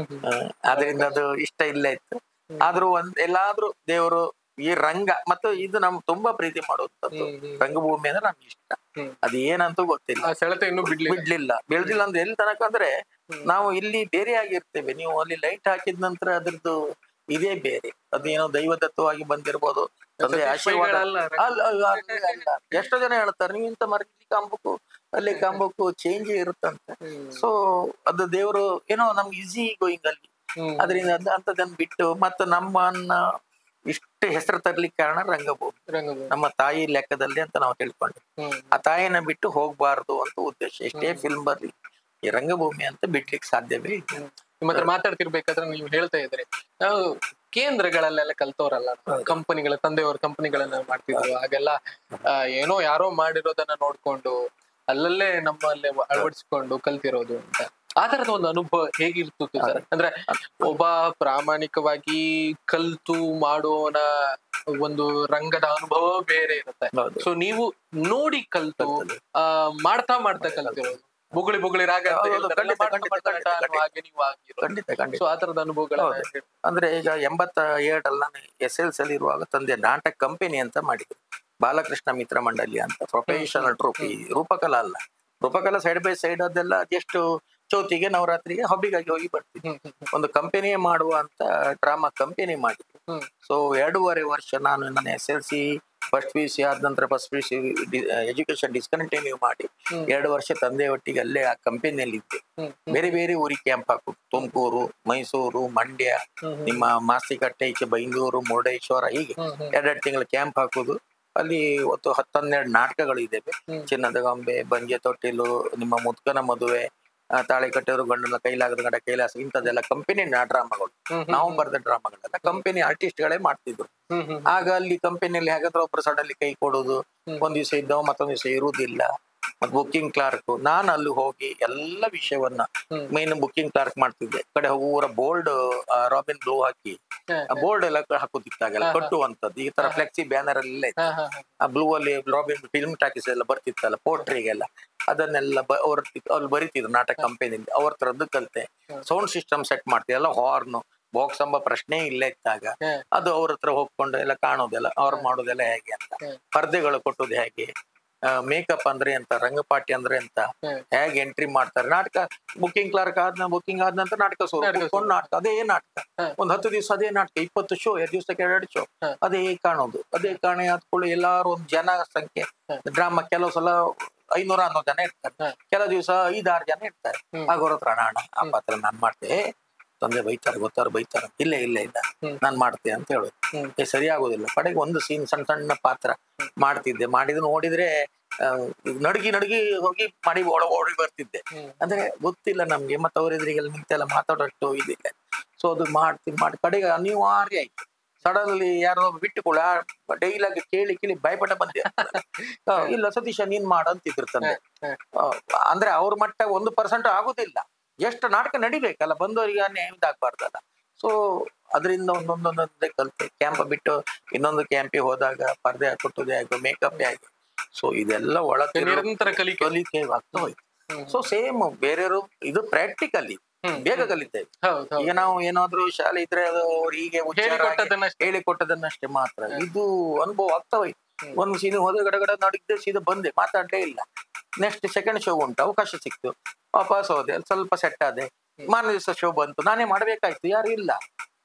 ಅದರಿಂದ ಅದು ಇಷ್ಟ ಇಲ್ಲ ಇತ್ತು ಆದ್ರೂ ಒಂದ್ ಎಲ್ಲಾದ್ರೂ ದೇವರು ಈ ರಂಗ ಮತ್ತು ಇದು ನಮ್ ತುಂಬಾ ಪ್ರೀತಿ ಮಾಡುವಂಥದ್ದು ಹ್ಮ್, ಹ್ಮ್. ರಂಗಭೂಮಿ ಅಂದ್ರೆ ನಮ್ಗೆ ಇಷ್ಟ ಹ್ಮ್. ಅದು ಏನಂತೂ ಗೊತ್ತಿಲ್ಲ ಆ ಸೆಳೆತ ಇನ್ನೂ ಬಿಡ್ಲಿಲ್ಲ ಬಿಡ್ಲಿಲ್ಲ ಬೆಳ್ದಿಲ್ಲ ಅಂದ್ರೆ ಎಲ್ಲಿ ತನಕ ಅಂದ್ರೆ ನಾವು ಇಲ್ಲಿ ಬೇರೆ ಆಗಿರ್ತೇವೆ ನೀವು ಅಲ್ಲಿ ಲೈಟ್ ಹಾಕಿದ ನಂತರ ಅದ್ರದ್ದು ಇದೇ ಬೇರೆ ಅದೇನೋ ದೈವದತ್ತವಾಗಿ ಬಂದಿರ್ಬೋದು ತಂದೆ ಆಶೀರ್ವಾದ ಬೈಗಳಲ್ಲ, ಅಲ್ಲ ಅಲ್ಲ, ಅಲ್ಲ, ಅಲ್ಲ. ಎಷ್ಟೋ ಜನ ಹೇಳ್ತಾರೆ ನೀವು ಇಂತ ಮರ ಇಲ್ಲಿ ಕಾಂಬಕ್ಕೂ ಅಲ್ಲಿ ಕಾಂಬಕ್ಕೂ ಚೇಂಜ್ ಇರುತ್ತಂತೆ ಹ್ಮ್. ಸೊ ಅದು ದೇವರು ಏನೋ ನಮ್ಗೆ ಈಸಿ ಗೋಯಿಂಗ್ ಅಲ್ಲಿ ಹ್ಮ್. ಅದರಿಂದ ಅದ್ ಅಂತದನ್ನ ಬಿಟ್ಟು ಮತ್ತು ನಮ್ಮನ್ನ ಇಷ್ಟು ಹೆಸರು ತರ್ಲಿಕ್ಕೆ ಕಾರಣ ರಂಗಭೂಮಿ ರಂಗಭೂಮಿ. ನಮ್ಮ ತಾಯಿ ಲೆಕ್ಕದಲ್ಲಿ ಅಂತ ನಾವು ತಿಳ್ಕೊಂಡ್ವಿ ಹ್ಮ್. ಆ ತಾಯಿನ ಬಿಟ್ಟು ಹೋಗ್ಬಾರ್ದು ಅಂತ ಉದ್ದೇಶ ಎಷ್ಟೇ ಫಿಲ್ಮ್ ಬರ್ಲಿ ಈ ರಂಗಭೂಮಿ ಅಂತ ಬಿಡ್ಲಿಕ್ಕೆ ಸಾಧ್ಯವೇ ಇಲ್ಲ ನಿಮ್ಮ ಹತ್ರ ಮಾತಾಡ್ತಿರ್ಬೇಕಾದ್ರೆ ನೀವು ಹೇಳ್ತಾ ಇದ್ರಿ ನಾವು ಕೇಂದ್ರಗಳಲ್ಲೆಲ್ಲ ಕಲ್ತವ್ರಲ್ಲ ಕಂಪನಿಗಳ ತಂದೆಯವ್ರ ಕಂಪನಿಗಳನ್ನ ಮಾಡ್ತಿದ್ರು ಹಾಗೆಲ್ಲ ಆ, ಏನೋ ಯಾರೋ ಮಾಡಿರೋದನ್ನ ನೋಡ್ಕೊಂಡು ಅಲ್ಲಲ್ಲೇ ನಮ್ಮಲ್ಲೇ ಅಳವಡಿಸ್ಕೊಂಡು ಕಲ್ತಿರೋದು ಅಂತ ಆ ತರದ ಒಂದು ಅನುಭವ ಹೇಗಿರ್ತು ಸರ್ ಅಂದ್ರೆ ಒಬ್ಬ ಪ್ರಾಮಾಣಿಕವಾಗಿ ಕಲ್ತು ಮಾಡುವವನ ಒಂದು ರಂಗದ ಅನುಭವ ಬೇರೆ ಇರುತ್ತೆ ಹೌದು. ಸೊ ನೀವು ನೋಡಿ ಕಲ್ತು ಆ ಮಾಡ್ತಾ ಮಾಡ್ತಾ ಕಲ್ತಿರೋದು ಬುಗುಳಿ ಬುಗುಳಿ ರಾಗ ಅಂತ ಹೌದು, ಹೇಳ್ತಾರಲ್ಲ, ಖಂಡಿತ, ಮಾಡ್ತಾ ಖಂಡಿತ, ಮಾಡ್ತಾ ಖಂಡಿತ, ಅನ್ನೋ ಹಾಗೆ ನೀವು ಆಗಿರೋದು ಖಂಡಿತ ಖಂಡಿತ ಸೊ ಆ ತರದ ಅನುಭವಗಳನ್ನ ಹೌದು. ಹೇಳಿ. ಅಂದ್ರೆ ಈಗ ಎಂಬತ್ತ ಏಳರಲ್ಲಿ ನಾನು ಎಸ್ ಎಲ್ ಸಿ ಇರುವಾಗ ತಂದೆ ನಾಟಕ ಕಂಪನಿ ಅಂತ ಮಾಡಿದ್ರು ಬಾಲಕೃಷ್ಣ ಮಿತ್ರ ಮಂಡಳಿ ಅಂತ ಪ್ರೊಫೆಷನಲ್ ಟ್ರೋಫಿ ರೂಪಕಲಾ ಅಲ್ಲ ರೂಪಕಲಾ ಸೈಡ್ ಬೈ ಸೈಡ್ ಅದೆಲ್ಲ ಜಸ್ಟ್ ಚೌತಿಗೆ ನವರಾತ್ರಿಗೆ ಹಬ್ಬಿಗಾಗಿ ಹೋಗಿ ಬರ್ತೀವಿ ಹ್ಮ್, ಹ್ಮ್, ಒಂದು ಕಂಪನಿಯೇ ಮಾಡುವ ಅಂತ ಡ್ರಾಮಾ ಕಂಪನಿ ಮಾಡಿದ್ರು ಹ್ಮ್. ಸೊ ಎರಡೂವರೆ ವರ್ಷ ನಾನು ನನ್ನ S L C first P U C ಆದ ನಂತರ first P U C education discontinue ಮಾಡಿ ಹ್ಮ್. ಎರಡು ವರ್ಷ ತಂದೆ ಒಟ್ಟಿಗೆ ಅಲ್ಲೇ ಆ ಕಂಪನಿಯಲ್ಲಿ ಇದ್ದೆ ಹ್ಮ್, ಬೇರೆ ಬೇರೆ ಊರಿಗೆ ಕ್ಯಾಂಪ್ ಹಾಕು ತುಮಕೂರು ಮೈಸೂರು ಮಂಡ್ಯ ಹ್ಮ್, ಹ್ಮ್. ನಿಮ್ಮ ಮಾಸ್ತಿಕಟ್ಟೆ ಈಚೆ ಬೈಂದೂರು ಮುರುಡೇಶ್ವರ ಹೀಗೆ ಹ್ಮ್, ಹ್ಮ್. ಎರಡೆರಡು ತಿಂಗಳ ಕ್ಯಾಂಪ್ ಹಾಕುದು ಅಲ್ಲಿ ಒತ್ತು ಹತ್ತನ್ನೆರಡು ನಾಟಕಗಳು ಇದ್ದೇವೆ ಹ್ಮ್. ಚಿನ್ನದ ಗೊಂಬೆ ಬಂಜೆ ತೊಟ್ಟಿಲು ನಿಮ್ಮ ಮುದ್ಕನ ಮದುವೆ ಆ, ತಾಳಿ ಕಟ್ಟೋರು ಗಂಡನ ಕೈಲಾಗದ ಗಂಡ ಕೈಲಾಸ ಇಂಥದ್ದೆಲ್ಲ ಕಂಪನಿ ಡ್ರಾಮಾಗಳು ಹ್ಮ್, ನಾವು ಬರೆದ ಡ್ರಾಮಾಗಳೆಲ್ಲ ಕಂಪನಿ ಆರ್ಟಿಸ್ಟ್ಗಳೇ ಮಾಡ್ತಿದ್ರು ಹ್ಮ್, ಹ್ಮ್. ಆಗ ಅಲ್ಲಿ ಕಂಪನಿಯಲ್ಲಿ ಹಾಗಾದ್ರೆ ಒಬ್ರು ಸಡನ್ಲಿ ಕೈ ಕೊಡೋದು ಒಂದ್ ದಿವಸ ಇದ್ದವ ಮತ್ತೊಂದ್ ದಿವಸ ಇರುವುದಿಲ್ಲ ಮತ್ ಬುಕ್ಕಿಂಗ್ ಕ್ಲಾರ್ಕ್ ನಾನು ಅಲ್ಲಿ ಹೋಗಿ ಎಲ್ಲ ವಿಷಯವನ್ನ ಹ್ಮ್. ಮೇನ್ ಬುಕ್ಕಿಂಗ್ ಕ್ಲಾರ್ಕ್ ಮಾಡ್ತಿದ್ದೆ ಕಡೆ ಊರ ಬೋಲ್ಡ್ ರಾಬಿನ್ ಬ್ಲೂ ಹಾಕಿ ಹಾ, ಬೋರ್ಡ್ ಎಲ್ಲ ಹಾಕುತ್ತಿತ್ತಾಗೆಲ್ಲ ಹಾ, ಹಾ. ಕಟ್ಟುವಂತದ್ದು ಈ ತರ ಫ್ಲೆಕ್ಸಿ ಬ್ಯಾನರ್ ಎಲ್ಲ ಇತ್ತು ಹಾ, ಹಾ, ಹಾ. ಆ ಬ್ಲೂ ಅಲ್ಲಿ ರಾಬಿನ್ ಫಿಲ್ಮ್ ಟಾಕೀಸ್ ಎಲ್ಲ ಬರ್ತಿತ್ತಲ್ಲ ಪೋಟ್ರಿಗೆಲ್ಲ ಅದನ್ನೆಲ್ಲ ಬ- ಅವ್ರ ಅಲ್ಲಿ ಬರಿತಿದ್ರು ನಾಟಕ ಕಂಪನಿಯಲ್ಲಿ ಅವ್ರ ತರದ್ದು ಕಲ್ತೆ ಸೌಂಡ್ ಸಿಸ್ಟಮ್ ಸೆಟ್ ಮಾಡ್ತಿದ್ದೆ ಎಲ್ಲ ಹಾರ್ನ್ ಬಾಕ್ಸ್ ಎಂಬ ಪ್ರಶ್ನೆ ಇಲ್ಲೇ ಇದ್ದಾಗ ಹಾ. ಅದು ಅವ್ರ ಹತ್ರ ಹೋಗ್ಕೊಂಡು ಎಲ್ಲ ಕಾಣೋದೆಲ್ಲ ಅವ್ರು ಮಾಡೋದೆಲ್ಲ ಹೇಗೆ ಅಂತ ಹ್ಮ್. ಪರ್ದೆಗಳು ಕೊಟ್ಟುದು ಹೇಗೆ ಮೇಕಪ್ ಅಂದ್ರೆ ಎಂತ ರಂಗಪಾಟಿ ಅಂದ್ರೆ ಎಂತ ಹ್ಮ್. ಹೇಗೆ ಎಂಟ್ರಿ ಮಾಡ್ತಾರೆ ನಾಟಕ ಬುಕಿಂಗ್ ಕ್ಲಾರ್ಕ್ ಆದ ಬುಕಿಂಗ್ ಆದ ನಂತರ ನಾಟಕ ಶುರು ನಾಟಕ ಕುತ್ಕೊಂಡು ನಾಟಕ ಅದೇ ನಾಟಕ ಹ್ಮ್. ಒಂದ್ ಹತ್ತು ದಿವಸ ಅದೇ ನಾಟಕ ಇಪ್ಪತ್ತು ಶೋ ಎರಡು ದಿವಸಕ್ಕೆ ಎರಡು ಶೋ ಹ್ಮ್. ಅದೇ ಕಾಣೋದು ಅದೇ ಕಾಣೆ ಆದ್ಕೊಳ್ಳಿ ಎಲ್ಲಾರು ಒಂದ್ ಜನ ಸಂಖ್ಯೆ ಹ್ಮ್. ಡ್ರಾಮಾ ಕೆಲವು ಸಲ ಐನೂರ ಹನ್ನೊಂದು ಜನ ಇರ್ತಾರೆ ಹ್ಮ್. ಕೆಲವು ದಿವಸ ಐದಾರು ಜನ ಇರ್ತಾರೆ ಹ್ಮ್. ಆಗ ಅವ್ರ ಹತ್ರ ಅಣ್ಣ ಅಣ್ಣ ಆ ಪಾತ್ರ ನಾನ್ ಮಾಡ್ತೆ ಏ, ತಂದೆ ಬೈತಾರೆ ಗೊತ್ತಾರ ಬೈತಾರ ಇಲ್ಲ ಇಲ್ಲ ಇಲ್ಲ ಹ್ಮ್. ನಾನ್ ಮಾಡ್ತೆ ಅಂತ ಹೇಳೋದು ಹ್ಮ್. ಏ ಸರಿ ಆಗೋದಿಲ್ಲ ಕಡೆಗೆ ಒಂದು ಸೀನ್ ಸಣ್ಣ ಸಣ್ಣ ಪಾತ್ರ ಮಾಡ್ತಿದ್ದೆ ಮಾಡಿದ್ ನೋಡಿದ್ರೆ ಆ, ನಡುಗಿ ನಡುಗಿ ಹೋಗಿ ಮಾಡಿ ಒಳ ಓಡಿ ಬರ್ತಿದ್ದೆ ಹ್ಮ್. ಅಂದ್ರೆ ಗೊತ್ತಿಲ್ಲ ನಮ್ಗೆ ಮತ್ತೆ ಅವ್ರ ಎದುರಿಗೆಲ್ಲ ನಿಂತೆಲ್ಲ ಮಾತಾಡೋಷ್ಟು ಇದಿಲ್ಲ ಸೊ ಅದು ಮಾಡ್ತಿ ಮಾಡಿ ಕಡೆಗೆ ಅನಿವಾರ್ಯ ಆಯ್ತು ಸಡನ್ಲಿ ಯಾರೋ ಬಿಟ್ಟುಕೊಳ್ಳ ಡೈಲಾಗ್ ಕೇಳಿ ಕೇಳಿ ಭಯಪಟ್ಟ ಬಂದೆ ಆ, ಇಲ್ಲ ಸತೀಶ ನೀನ್ ಮಾಡ ಅಂತಿದ್ರು ತಂದೆ ಹ್ಮ್. ಆ, ಅಂದ್ರೆ ಅವ್ರ ಮಟ್ಟ ಒಂದು ಪರ್ಸೆಂಟ್ ಆಗುದಿಲ್ಲ ಎಷ್ಟು ನಾಟಕ ನಡಿಬೇಕಲ್ಲ ಬಂದವರಿಗೆ ಅನ್ಯಾಯ ಇದಾಗಬಾರ್ದಲ್ಲ ಸೊ ಅದರಿಂದ ಒಂದೊಂದೊಂದೊಂದೇ ಕಲ್ತೆ ಕ್ಯಾಂಪ್ ಬಿಟ್ಟು ಇನ್ನೊಂದು ಕ್ಯಾಂಪಿಗೆ ಹೋದಾಗ ಪರ್ದೆ ಹಾಕೊಟ್ಟುದೇ ಆಗ ಮೇಕಪ್ ಆಗಿ ಸೊ ಇದೆಲ್ಲ ಒಳ ನಿರಂತರ ಕಲಿಕೆ ಕಲಿಕೆ ಆಗ್ತಾ ಹೋಯ್ತು ಹ್ಮ್. ಸೊ ಸೇಮ್ ಬೇರೆಯವರು ಇದು ಪ್ರಾಕ್ಟಿಕಲಿ ಹ್ಮ್. ಬೇಗ ಕಲಿತೇವೆ ಹೌದು ಹೌದು. ಈಗ ನಾವು ಏನಾದ್ರೂ ಶಾಲೆ ಇದ್ರೆ ಅದು ಅವ್ರು ಹೀಗೆ ಉಚ್ಚಾರ ಆಗಿ ಹೇಳಿಕೊಟ್ಟದ್ದನ್ನಷ್ಟೇ. ಹೇಳಿಕೊಟ್ಟದನ್ನಷ್ಟೇ ಮಾತ್ರ ಇದು ಅನುಭವ ಆಗ್ತಾ ಹೋಯ್ತು ಒಂದು ಸೀನ್ ಹೋದ ಗಡ ಗಡ ನಡೀದೆ ಸೀದಾ ಬಂದೆ ಮಾತಾಡಲೇ ಇಲ್ಲ ನೆಕ್ಸ್ಟ್ ಸೆಕೆಂಡ್ ಶೋ ಉಂಟು ಅವಕಾಶ ಸಿಕ್ತು ವಾಪಸ್ ಹೋದೆ ಅಲ್ಲಿ ಸ್ವಲ್ಪ ಸೆಟ್ ಆದೆ ಮಾರನೇ ದಿವಸ ಶೋ ಬಂತು ನಾನೇ ಮಾಡ್ಬೇಕಾಯ್ತು ಯಾರು ಇಲ್ಲ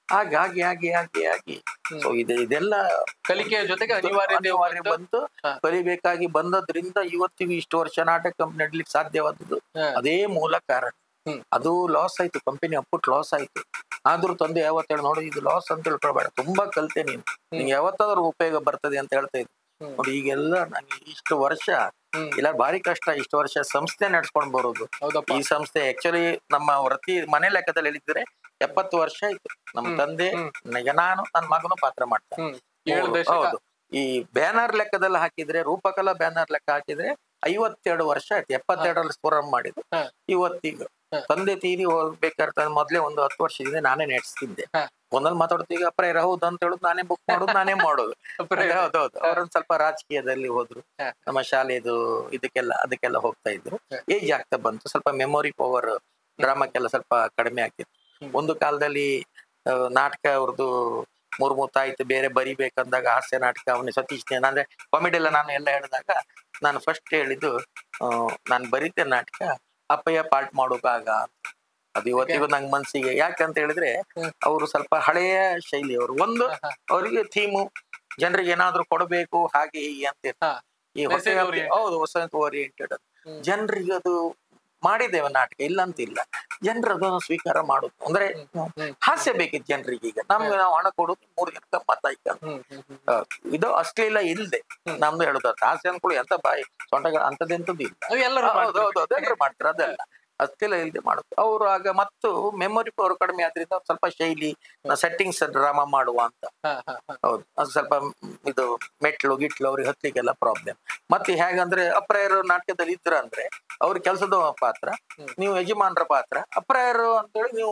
ಹಾಗೆ ಹಾಗೆ ಹಾಗೆ ಹಾಗೆ ಹಾಗೆ ಸೊ ಇದು ಇದೆಲ್ಲ ಕಲಿಕೆಯ ಜೊತೆಗೆ ಅನಿವಾರ್ಯತೆ ಅನಿವಾರ್ಯ ಬಂತು. ಬಂತು ಹಾ. ಕಲಿಬೇಕಾಗಿ ಬಂದದ್ರಿಂದ ಇವತ್ತಿಗೂ ಇಷ್ಟು ವರ್ಷ ನಾಟಕ ಕಂಪನಿ ನಡ್ಲಿಕ್ಕೆ ಸಾಧ್ಯವಾದದ್ದು ಹಾ. ಅದೇ ಮೂಲ ಕಾರಣ ಹ್ಮ್. ಅದು ಲಾಸ್ ಆಯ್ತು ಕಂಪನಿ ಅಪ್ಪುಟ್ ಲಾಸ್ ಆಯ್ತು ಆದ್ರೂ ತಂದೆ ಯಾವತ್ತೇಳಿ ನೋಡಿ ಇದು ಲಾಸ್ ಅಂತ ತಿಳ್ಕೊಬೇಡ ತುಂಬಾ ಕಲ್ತೆ ನೀನು ನಿಂಗೆ ಯಾವತ್ತಾದ್ರೂ ಉಪಯೋಗ ಬರ್ತದೆ ಅಂತ ಹೇಳ್ತಾ ಇದ್ದೆ ಹ್ಮ್. ನೋಡಿ ಈಗೆಲ್ಲ ನಂಗೆ ಇಷ್ಟು ವರ್ಷ ಹ್ಮ್. ಇಲ್ಲ ಭಾರಿ ಕಷ್ಟ ಇಷ್ಟು ವರ್ಷ ಸಂಸ್ಥೆ ನಡ್ಸ್ಕೊಂಡ್ ಬರೋದು ಹೌದಪ್ಪ ಈ ಸಂಸ್ಥೆ ಆಕ್ಚುಲಿ ನಮ್ಮ ವೃತ್ತಿ ಮನೆ ಲೆಕ್ಕದಲ್ಲಿ ಹೇಳಿದ್ರೆ ಎಪ್ಪತ್ತು ವರ್ಷ ಆಯ್ತು ನಮ್ಮ ಹ್ಮ್. ತಂದೆ ಹ್ಮ್. ನನಗೆ ನಾನು ನನ್ನ ಮಗನು ಪಾತ್ರ ಮಾಡ್ತಾನೆ ಹ್ಮ್ ಏಳು ಹೌದು, ದಶಕ ಹೌದು ಈ ಬ್ಯಾನರ್ ಲೆಕ್ಕದಲ್ಲಿ ಹಾಕಿದ್ರೆ ರೂಪಕಲಾ ಬ್ಯಾನರ್ ಲೆಕ್ಕ ಹಾಕಿದ್ರೆ ಐವತ್ತೆರಡು ವರ್ಷ ಆಯ್ತು ಎಪ್ಪತ್ತೆರಡರಲ್ಲಿ ಸ್ಫೋರಂ ಮಾಡಿದ್ದು ಹಾ. ಇವತ್ತಿಗ ಹಾ. ತಂದೆ ತೀರಿ ಹೋಗ್ಬೇಕಾದ್ರೆ ಮೊದ್ಲೇ ಒಂದು ಹತ್ತು ವರ್ಷದಿಂದ ನಾನೇ ನಡೆಸ್ತಿದ್ದೆ ಹಾ. ಒಂದಲ್ಲಿ ಮಾತಾಡ್ತೀಗ ಅಪ್ರ ಹೌದು ಅಂತ ಹೇಳುದು ನಾನೇ ಬುಕ್ ಮಾಡೋದು ನಾನೇ ಮಾಡೋದು ಅಪ್ರಾಯ. ಹೌದೌದು ಅವ್ರೊಂದ್ ಸ್ವಲ್ಪ ರಾಜಕೀಯದಲ್ಲಿ ಹೋದ್ರು ಹಾ. ನಮ್ಮ ಶಾಲೆದು ಇದಕ್ಕೆಲ್ಲ ಅದಕ್ಕೆಲ್ಲ ಹೋಗ್ತಾ ಇದ್ರು ಹಾ. ಏಜ್ ಆಗ್ತಾ ಬಂತು ಸ್ವಲ್ಪ ಮೆಮೊರಿ ಪವರ್ ಡ್ರಾಮಾಕ್ಕೆಲ್ಲ ಸ್ವಲ್ಪ ಕಡಿಮೆ ಆಗ್ತಿತ್ತು ಹ್ಮ್. ಒಂದು ಕಾಲದಲ್ಲಿ ಆ, ನಾಟಕ ಅವ್ರದ್ದು ಮೂರ್ ಮೂತಾಯ್ತು ಬೇರೆ ಬರಿಬೇಕಂದಾಗ ಹಾಸ್ಯ ನಾಟಕ ಅವನಿಗೆ ಸತೀಶ್ ನೇನ್ ಅಂದ್ರೆ ಕಾಮಿಡಿ ಎಲ್ಲ ನಾನು ಎಲ್ಲ ಹೇಳಿದಾಗ ನಾನು ಫಸ್ಟ್ ಹೇಳಿದ್ದು ನಾನು ಬರೀತೆ ನಾಟಕ ಅಪ್ಪಯ್ಯ ಪಾರ್ಟ್ ಮಾಡೋಕಾಗ ಅದು ಇವತ್ತಿಗೂ ನಂಗೆ ಮನ್ಸಿಗೆ ಯಾಕಂತ ಹೇಳಿದ್ರೆ ಹ್ಮ್. ಅವರು ಸ್ವಲ್ಪ ಹಳೆಯ ಶೈಲಿಯವರು ಒಂದು ಹಾ, ಹಾ. ಅವರಿಗೆ ಥೀಮು ಜನರಿಗೆ ಏನಾದ್ರೂ ಕೊಡಬೇಕು ಹಾಗೆ ಹೀಗೆ ಅಂತ ಇರ್ತದೆ. ಹಾ. ಈ ಹೊಸ Message oriented. ಹೌದು ಹೊಸ ಓರಿಯೆಂಟೆಡ್ ಹ್ಮ್. ಜನರಿಗೆ ಅದು ಮಾಡಿದ್ದೇವೆ ನಾಟಕ ಇಲ್ಲ ಅಂತಿಲ್ಲ ಜನರು ಅದನ್ನು ಸ್ವೀಕಾರ ಮಾಡುದು ಅಂದ್ರೆ ಹ್ಮ್. ಹಾಸ್ಯ ಬೇಕಿತ್ತು ಜನರಿಗೆ ಈಗ ನಮ್ಗೆ ನಾವು ಹಣ ಕೊಡೋದು ಮೂರು ಜನ ಗಮ್ಮತ್ತಾಯ್ತು ಅಂತ. ಹ್ಮ್ ಹ್ಮ್ ಹ್ಮ್. ಆ, ಇದು ಅಶ್ಲೀಲ ಇಲ್ದೆ ಹ್ಮ್. ನಮ್ದು ಹೇಳುದು ಅದು ಹಾಸ್ಯ ಅನ್ಕೊಳ್ಳಿ ಎಂತ ಬಾಯಿ ಸೊಂಟಗಳ ಅಂತದೆಂತದ್ದು ಇಲ್ಲ ಅದು ಎಲ್ಲರೂ ಹೌದು ಮಾಡ್ತಾರೆ. ಹೌದು ಅದೆಲ್ಲರೂ ಮಾಡ್ತಾರೆ ಅದೆಲ್ಲ ಅಷ್ಟೆಲ್ಲ ಇಲ್ಲದೆ ಮಾಡುದು ಅವರು ಆಗ ಮತ್ತು ಮೆಮೊರಿ ಪವರ್ ಕಡಿಮೆ ಆದ್ರಿಂದ ಒಂದ್ ಸ್ವಲ್ಪ ಶೈಲಿ ಸೆಟ್ಟಿಂಗ್ಸ್ ಡ್ರಾಮಾ ಮಾಡುವ ಅಂತ ಹಾ, ಹಾ, ಹಾ. ಹೌದು ಅದು ಸ್ವಲ್ಪ ಮ್, ಇದು ಮೆಟ್ಲು ಗಿಟ್ಲು ಅವ್ರಿಗೆ ಹತ್ಲಿಕ್ಕೆಲ್ಲ ಪ್ರಾಬ್ಲಮ್ ಮತ್ತೆ ಹೇಗಂದ್ರೆ ಅಪ್ರಾಯರು ನಾಟಕದಲ್ಲಿ ಇದ್ರ ಅಂದ್ರೆ ಅವ್ರ ಕೆಲಸದ ಪಾತ್ರ ಹ್ಮ್. ನೀವು ಯಜಮಾನರ ಪಾತ್ರ ಅಪ್ರಾಯರು ಅಂತೇಳಿ ನೀವು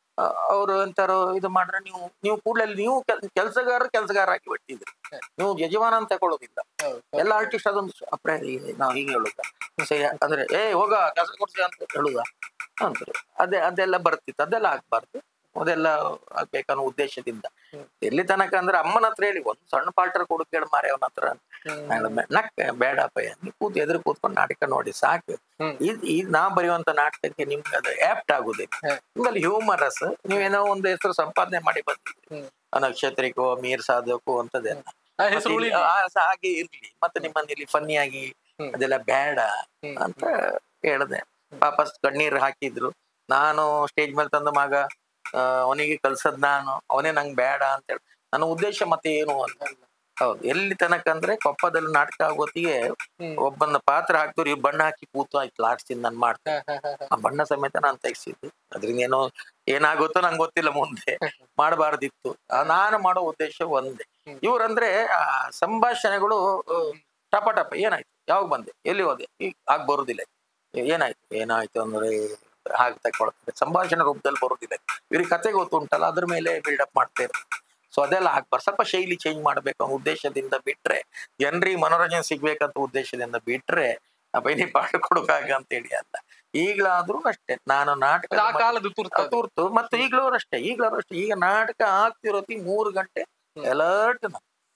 ಅವರು ಎಂತಾರು ಇದು ಮಾಡ್ರೆ ನೀವು ನೀವು ಕೂಡಲೇ ನೀವು ಕೆಲಸಗಾರ ಕೆಲಸಗಾರ ಹಾಕಿ ಬಿಟ್ಟಿದ್ರಿ ನೀವು ಯಜಮಾನ ಅಂತ ತಗೊಳ್ಳೋದಿಲ್ಲ ಹೌದು. ಎಲ್ಲ ಆರ್ಟಿಸ್ಟ್ ಅದೊಂದು ಅಪ್ರಾಯ ನಾವು ಹೀಗೆ ಹೇಳುದ ಸರಿ ಅಂದ್ರೆ ಏ ಹೋಗ ಕೆಲಸ ಕೊಡ್ಸಿ ಅಂತ ಹೇಳುದ ಅಂತಾರೆ ಅದೇ ಅದೆಲ್ಲ ಬರ್ತಿತ್ತು ಅದೆಲ್ಲ ಆಗ್ಬಾರ್ದು ಅದೆಲ್ಲ ಆಗ್ಬೇಕನ್ನೋ ಉದ್ದೇಶದಿಂದ ಹ್ಮ್. ಎಲ್ಲಿ ತನಕ ಅಂದ್ರೆ ಅಮ್ಮನ ಹತ್ರ ಹೇಳಿ ಒಂದ್ ಸಣ್ಣ ಪಾಲ್ಟರ್ ಕೊಡು ಕೇಳ ಮಾರೆ ಅವನ ಹತ್ರ ಅಂತ. ಹ್ಮ್. ನಾನು ಹೇಳಿದೆ, ನಕ್ಕ ಬೇಡಪ್ಪ ನೀ ಕೂತ್ ಎದುರು ಕೂತ್ಕೊಂಡು ನಾಟಕ ನೋಡಿ ಸಾಕು ಹ್ಮ್. ಇದ್ ಇದ್ ನಾ ಬರೆಯುವಂತ ನಾಟಕಕ್ಕೆ ನಿಮ್ಗೆ ಅದು ಆಪ್ಟ್ ಆಗುದಿಲ್ಲ ಹ್ಮ್. ನಿಮ್ಮಲ್ಲಿ ಹ್ಯೂಮರಸ್ ನೀವೇನೋ ಒಂದು ಹೆಸರು ಸಂಪಾದನೆ ಮಾಡಿ ಬಂದಿದ್ರಿ ಹ್ಮ್. ನಕ್ಷತ್ರಿಕೋ ಮೀರ್ ಸಾಧಕೋ ಅಂತದೆಲ್ಲ ಆ ಹೆಸರು ಮತ್ತೆ ಉಳಿಲಿ. ಇಲ್ಲಿ- ಆ, ಸ- ಹಾಗೆ ಇರ್ಲಿ ಮತ್ತೆ ನಿಮ್ಮನ್ನ ಇಲ್ಲಿ ಫನ್ನಿ ಆಗಿ ಹ್ಮ್. ಅದೆಲ್ಲ ಬೇಡ ಹ್ಮ್. ಅಂತ ಹೇಳ್ದೆ ವಾಪಸ್ ಕಣ್ಣೀರ್ ಹಾಕಿದ್ರು ನಾನು ಸ್ಟೇಜ್ ಮೇಲೆ ತಂದ ಮಗ ಆ, ಅವನಿಗೆ ಕಲ್ಸದ್ ನಾನು ಅವನೇ ನಂಗೆ ಬೇಡ ಅಂತ ಹೇಳಿ ನನ್ನ ಉದ್ದೇಶ ಮತ್ತೆ ಏನು ಅಂತ ಹೌದು ಎಲ್ಲಿ ತನಕ ಅಂದ್ರೆ ಕೊಪ್ಪದಲ್ಲಿ ನಾಟಕ ಆಗೋತ್ತಿಗೆ ಹ್ಮ್. ಒಬ್ಬನ ಪಾತ್ರ ಹಾಕ್ದವ್ರು ಇವ್ ಬಣ್ಣ ಹಾಕಿ ಕೂತು ಆಯ್ತು ಲಾಡ್ಸ್ತೀನಿ ನಾನು ಮಾಡ್ತೇನೆ ಹಾ, ಹಾ, ಹಾ, ಹಾ. ಆ ಬಣ್ಣ ಸಮೇತ ನಾನು ತೆಗ್ಸಿದ್ದು ಅದರಿಂದ ಏನೋ ಏನಾಗುತ್ತೋ ನಂಗೆ ಗೊತ್ತಿಲ್ಲ ಮುಂದೆ ಮಾಡಬಾರ್ದಿತ್ತು ನಾನು ಮಾಡೋ ಉದ್ದೇಶ ಒಂದೇ ಹ್ಮ್. ಇವ್ರಂದ್ರೆ ಆ ಸಂಭಾಷಣೆಗಳು ಆ, ಟಪ ಟಪ ಏನಾಯ್ತು ಯಾವಾಗ ಬಂದೆ ಎಲ್ಲಿ ಹೋದೆ ಈಗ ಆಗ ಬರುದಿಲ್ಲ ಏನಾಯ್ತು ಏನಾಯ್ತು ಅಂದ್ರೆ ಹಾಗೆ ತಗೊಳ್ತಾರೆ ಸಂಭಾಷಣೆ ರೂಪದಲ್ಲಿ ಬರುದಿಲ್ಲ ಇವ್ರಿಗೆ ಕತೆ ಗೊತ್ತುಂಟಲ್ಲ ಅದ್ರ ಮೇಲೆ ಬಿಲ್ಡಪ್ ಮಾಡ್ತಾ ಇರ್ತಾರೆ ಸೊ ಅದೆಲ್ಲ ಆಗ್ಬಾರ್ದು ಸ್ವಲ್ಪ ಶೈಲಿ ಚೇಂಜ್ ಮಾಡ್ಬೇಕು ಅನ್ನೋ ಉದ್ದೇಶದಿಂದ ಬಿಟ್ರೆ ಜನರಿಗೆ ಮನೋರಂಜನೆ ಸಿಗ್ಬೇಕಂತ ಉದ್ದೇಶದಿಂದ ಬಿಟ್ರೆ ಬೈನಿ ಪಾಠ ಕೊಡೋಕಾಗ ಅಂತೇಳಿ ಅಲ್ಲ ಈಗಲಾದ್ರೂ ಅಷ್ಟೇ ನಾನು ನಾಟಕ ಅದು ಆ ಕಾಲದ ತುರ್ತು ಅದು. ತುರ್ತು ಮತ್ತೆ ಈಗಲೂ ಅಷ್ಟೇ ಈಗಲೂ ಅಷ್ಟೇ ಈಗ ನಾಟಕ ಆಗ್ತಿರೋತಿ ಮೂರು ಗಂಟೆ ಅಲರ್ಟ್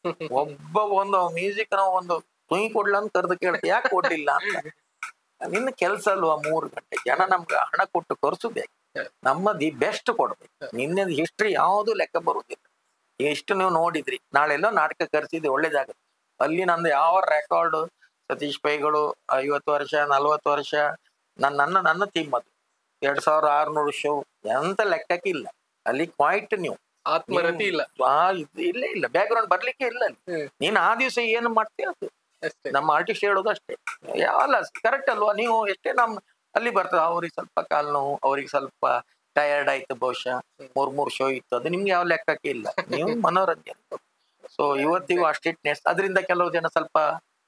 ಒಬ್ಬ ಒಂದು ಮ್ಯೂಸಿಕ್ ನಾವು ಒಂದು ತುಯಿ ಕೊಡ್ಲ ಅಂತ ಕರೆದು ಕೇಳ್ತೆ ಯಾಕೆ ಕೊಡ್ಲಿಲ್ಲ ಅಂತ ನಿನ್ನ ಕೆಲಸ ಅಲ್ವಾ ಮೂರು ಗಂಟೆ ಜನ ನಮ್ಗೆ ಹಣ ಕೊಟ್ಟು ಕರ್ಸುಬೇಕು ನಮ್ಮ ದಿ ಬೆಸ್ಟ್ ಕೊಡ್ಬೇಕು ನಿನ್ನೆ ಹಿಸ್ಟ್ರಿ ಯಾವುದು ಲೆಕ್ಕ ಬರುವುದಿಲ್ಲ ಎಷ್ಟು ನೀವು ನೋಡಿದ್ರಿ ನಾಳೆಲ್ಲೋ ನಾಟಕ ಕರೆಸಿದ್ರೆ ಒಳ್ಳೇದಾಗುತ್ತೆ ಅಲ್ಲಿ ನಂದು ಯಾವ ರೆಕಾರ್ಡ್ ಸತೀಶ್ ಪೈಗಳು ಐವತ್ತು ವರ್ಷ ನಲ್ವತ್ತು ವರ್ಷ ನನ್ನ ನನ್ನ ನನ್ನ ಟೀಮ್ ಅದು ಎರಡ್ ಸಾವಿರ ಆರ್ನೂರು ಶೋ ಎಂತ ಲೆಕ್ಕಕ್ಕಿಲ್ಲ ಅಲ್ಲಿ ಕ್ವೈಟ್ ನೀವು ಆತ್ಮರತಿ ಇಲ್ಲ ಆ, ಇದ್- ಇಲ್ಲ ಇಲ್ಲ ಬ್ಯಾಕ್ ಗ್ರೌಂಡ್ ಬರ್ಲಿಕ್ಕೆ ಇಲ್ಲ ಅಲ್ಲಿ ಹ್ಮ್. ನೀನ್ ಆ ದಿವಸ ಏನು ಮಾಡ್ತೀಯ ಅದು ಅಷ್ಟೇ ನಮ್ಮ ಆರ್ಟಿಸ್ಟ್ ಹೇಳೋದು ಅಷ್ಟೇ ಅಲ್ಲ ಕರೆಕ್ಟ್ ಅಲ್ವಾ ನೀವು ಎಷ್ಟೇ ನಮ್ ಅಲ್ಲಿ ಬರ್ತದೆ ಅವ್ರಿಗೆ ಸ್ವಲ್ಪ ಕಾಲ್ ನೋವು ಅವ್ರಿಗೆ ಸ್ವಲ್ಪ ಟಯರ್ಡ್ ಆಯ್ತು ಬಹುಶಃ ಮೂರ್ ಮೂರ್ ಶೋ ಇತ್ತು ಅದು ನಿಮ್ಗೆ ಯಾವ ಲೆಕ್ಕಕ್ಕೆ ಇಲ್ಲ ನೀವು ಮನೋರಂಜನೆ ಸೊ ಇವತ್ತಿಗೂ ಆ ಸ್ಟ್ರಿಕ್ಟ್ನೆಸ್ ಅದರಿಂದ ಕೆಲವು ಜನ ಸ್ವಲ್ಪ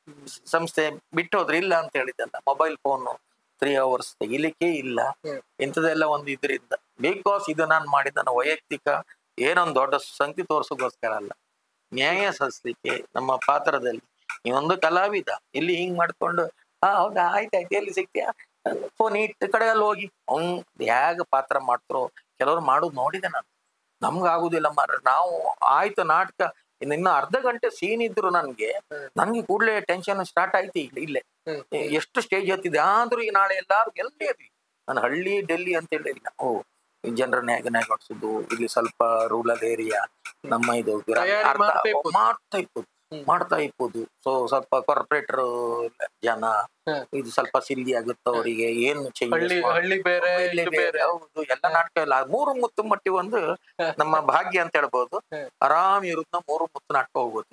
ಸಂಸ್ಥೆ ಬಿಟ್ಟು ಹೋದ್ರೆ ಇಲ್ಲ ಅಂತ ಹೇಳಿದ್ದಲ್ಲ ಮೊಬೈಲ್ ಫೋನ್ ತ್ರೀ ಅವರ್ಸ್ ತೆಗಿಲಿಕ್ಕೆ ಇಲ್ಲ ಹ್ಮ್. ಇಂಥದೆಲ್ಲ ಒಂದು ಇದರಿಂದ ಬಿಕಾಸ್ ಇದು ನಾನು ಮಾಡಿದ ನನ್ನ ವೈಯಕ್ತಿಕ ಏನೊಂದು ದೊಡ್ಡ ಸಂಖ್ಯೆ ತೋರ್ಸೋಗೋಸ್ಕರ ಅಲ್ಲ ನ್ಯಾಯ ಸಲ್ಲಿಸ್ಲಿಕ್ಕೆ ನಮ್ಮ ಪಾತ್ರದಲ್ಲಿ ನೀವೊಂದು ಕಲಾವಿದ ಇಲ್ಲಿ ಹಿಂಗ್ ಮಾಡ್ಕೊಂಡು ಹಾ ಹೌದಾ ಆಯ್ತಾಯ್ತು ಎಲ್ಲಿ ಸಿಗ್ತೀಯಾ ಫೋನ್ ಇಟ್ಟು ಕಡೆ ಅಲ್ಲಿ ಹೋಗಿ ಅವ್ನ್ ಹೇಗ ಪಾತ್ರ ಮಾಡ್ತಾರೋ ಕೆಲವ್ರು ಮಾಡೋದು ನೋಡಿದೆ ನಾನು ನಮ್ಗೆ ಆಗುದಿಲ್ಲ ಮಾರ ನಾವು ಆಯ್ತು ನಾಟಕ ಇನ್ನು ಇನ್ನು ಅರ್ಧ ಗಂಟೆ ಸೀನ್ ಇದ್ರು ನನ್ಗೆ ನನ್ಗೆ ಕೂಡ್ಲೇ ಟೆನ್ಷನ್ ಸ್ಟಾರ್ಟ್ ಆಯ್ತು ಈಗ ಇಲ್ಲೇ ಹ್ಮ್. ಎ- ಎಷ್ಟು ಸ್ಟೇಜ್ ಹತ್ತಿದೆ ಆದ್ರೂ ಈಗ ನಾಳೆ ಎಲ್ಲಾರು ಎಲ್ಲೇ ಇರ್ಲಿ ನಾನು ಹಳ್ಳಿ ಡೆಲ್ಲಿ ಅಂತ ಹೇಳಿಲ್ಲ ಓ ಜನರನ್ನ ಹೇಗೆ ನೆಗೊಡ್ಸುದು ಇಲ್ಲಿ ಸ್ವಲ್ಪ ರೂರಲ್ ಏರಿಯಾ ನಮ್ಮ ಇದು ಗ್ರಾಮ- ತಯಾರಿ ಅರ್ಥ- ಮಾಡ್ತಾ ಇಪ್ಪುದು. ಮಾಡ್ತಾ ಇಪ್ಪುದು ಹ್ಮ್. ಮಾಡ್ತಾ ಇಪ್ಪುದು ಸೊ ಸ್ವಲ್ಪ ಕಾರ್ಪೊರೇಟರ್ ಜನ ಹ್ಮ್. ಇದು ಸ್ವಲ್ಪ ಸಿಲ್ಲಿ ಆಗುತ್ತೆ ಅವರಿಗೆ ಏನು changes ಹಳ್ಳಿ ಮಾಡ್- ಹಳ್ಳಿ ಬೇರೆ ಇಲ್ಲಿ ಇದು ಬೇರೆ, ಬೇರೆ ಹೌದು ಎಲ್ಲ ನಾಟಕ ಇಲ್ಲ ಮೂರು ಮುತ್ತು ಮಟ್ಟಿ ಒಂದು ನಮ್ಮ ಭಾಗ್ಯ ಅಂತ ಹೇಳ್ಬೋದು ಹ್ಮ್. ಆರಾಮ್ ಇರುತ್ತ ಮೂರು ಮುತ್ತು ನಾಟಕ ಹೋಗೋದು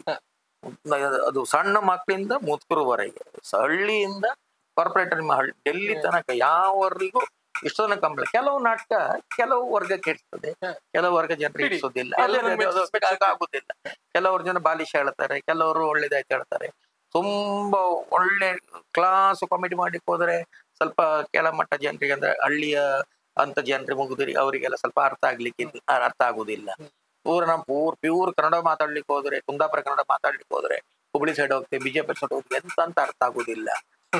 ಅದು ಸಣ್ಣ ಮಕ್ಕಳಿಂದ ಮುದುಕರವರೆಗೆ ಸ- ಹಳ್ಳಿಯಿಂದ ಕಾರ್ಪೊರೇಟರ್ ಡೆಲ್ಲಿ ತನಕ ಯಾವರಿಗೂ ಇಷ್ಟು ತನಕ ಕಂಬಳ ಕೆಲವು ನಾಟಕ ಕೆಲವು ವರ್ಗಕ್ಕೆ ಇರ್ತದೆ ಹ್ಮ್. ಕೆಲವು ವರ್ಗ ಜನರಿಗೆ ಬಿಡಿ. ಇಡ್ಸೋದಿಲ್ಲ ಎಲ್ಲರನ್ನೂ ಅದೇ ಅದು ಮೆಚ್ಚಿಸ್ಬೇಕು. ಆಗುದಿಲ್ಲ ಕೆಲವರು ಜನ ಬಾಲಿಶ ಹೇಳ್ತಾರೆ ಕೆಲವರು ಒಳ್ಳೇದಾಯ್ತು ಹೇಳ್ತಾರೆ ತುಂಬಾ ಒಳ್ಳೆ ಕ್ಲಾಸ್ ಕಾಮಿಡಿ ಮಾಡ್ಲಿಕ್ಕೆ ಹೋದ್ರೆ ಸ್ವಲ್ಪ ಕೆಳಮಟ್ಟ ಜನರಿಗೆ ಅಂದ್ರೆ ಹಳ್ಳಿಯ ಅಂತ ಜನರಿಗೆ ಮುಗಿದ್ರಿ ಅವರಿಗೆಲ್ಲ ಸ್ವಲ್ಪ ಅರ್ಥ ಆಗ್ಲಿಕ್ಕೆ ಇದ್- ಅರ್ಥ ಆಗುದಿಲ್ಲ ಪೂರ ನಾವು ಪೂರ್ ಪ್ಯೂರ್ ಕನ್ನಡ ಮಾತಾಡ್ಲಿಕ್ಕೆ ಹೋದ್ರೆ ಕುಂದಾಪುರ ಕನ್ನಡ ಮಾತಾಡ್ಲಿಕ್ಕೆ ಹೋದ್ರೆ ಹುಬ್ಳಿ ಸೈಡ್ ಹೋಗ್ತೇವೆ ಬಿಜೆಪಿ ಸೈಡ್ ಹೋಗ್ತೇವೆ ಎಂತ ಅಂತ ಅರ್ಥ ಆಗುದಿಲ್ಲ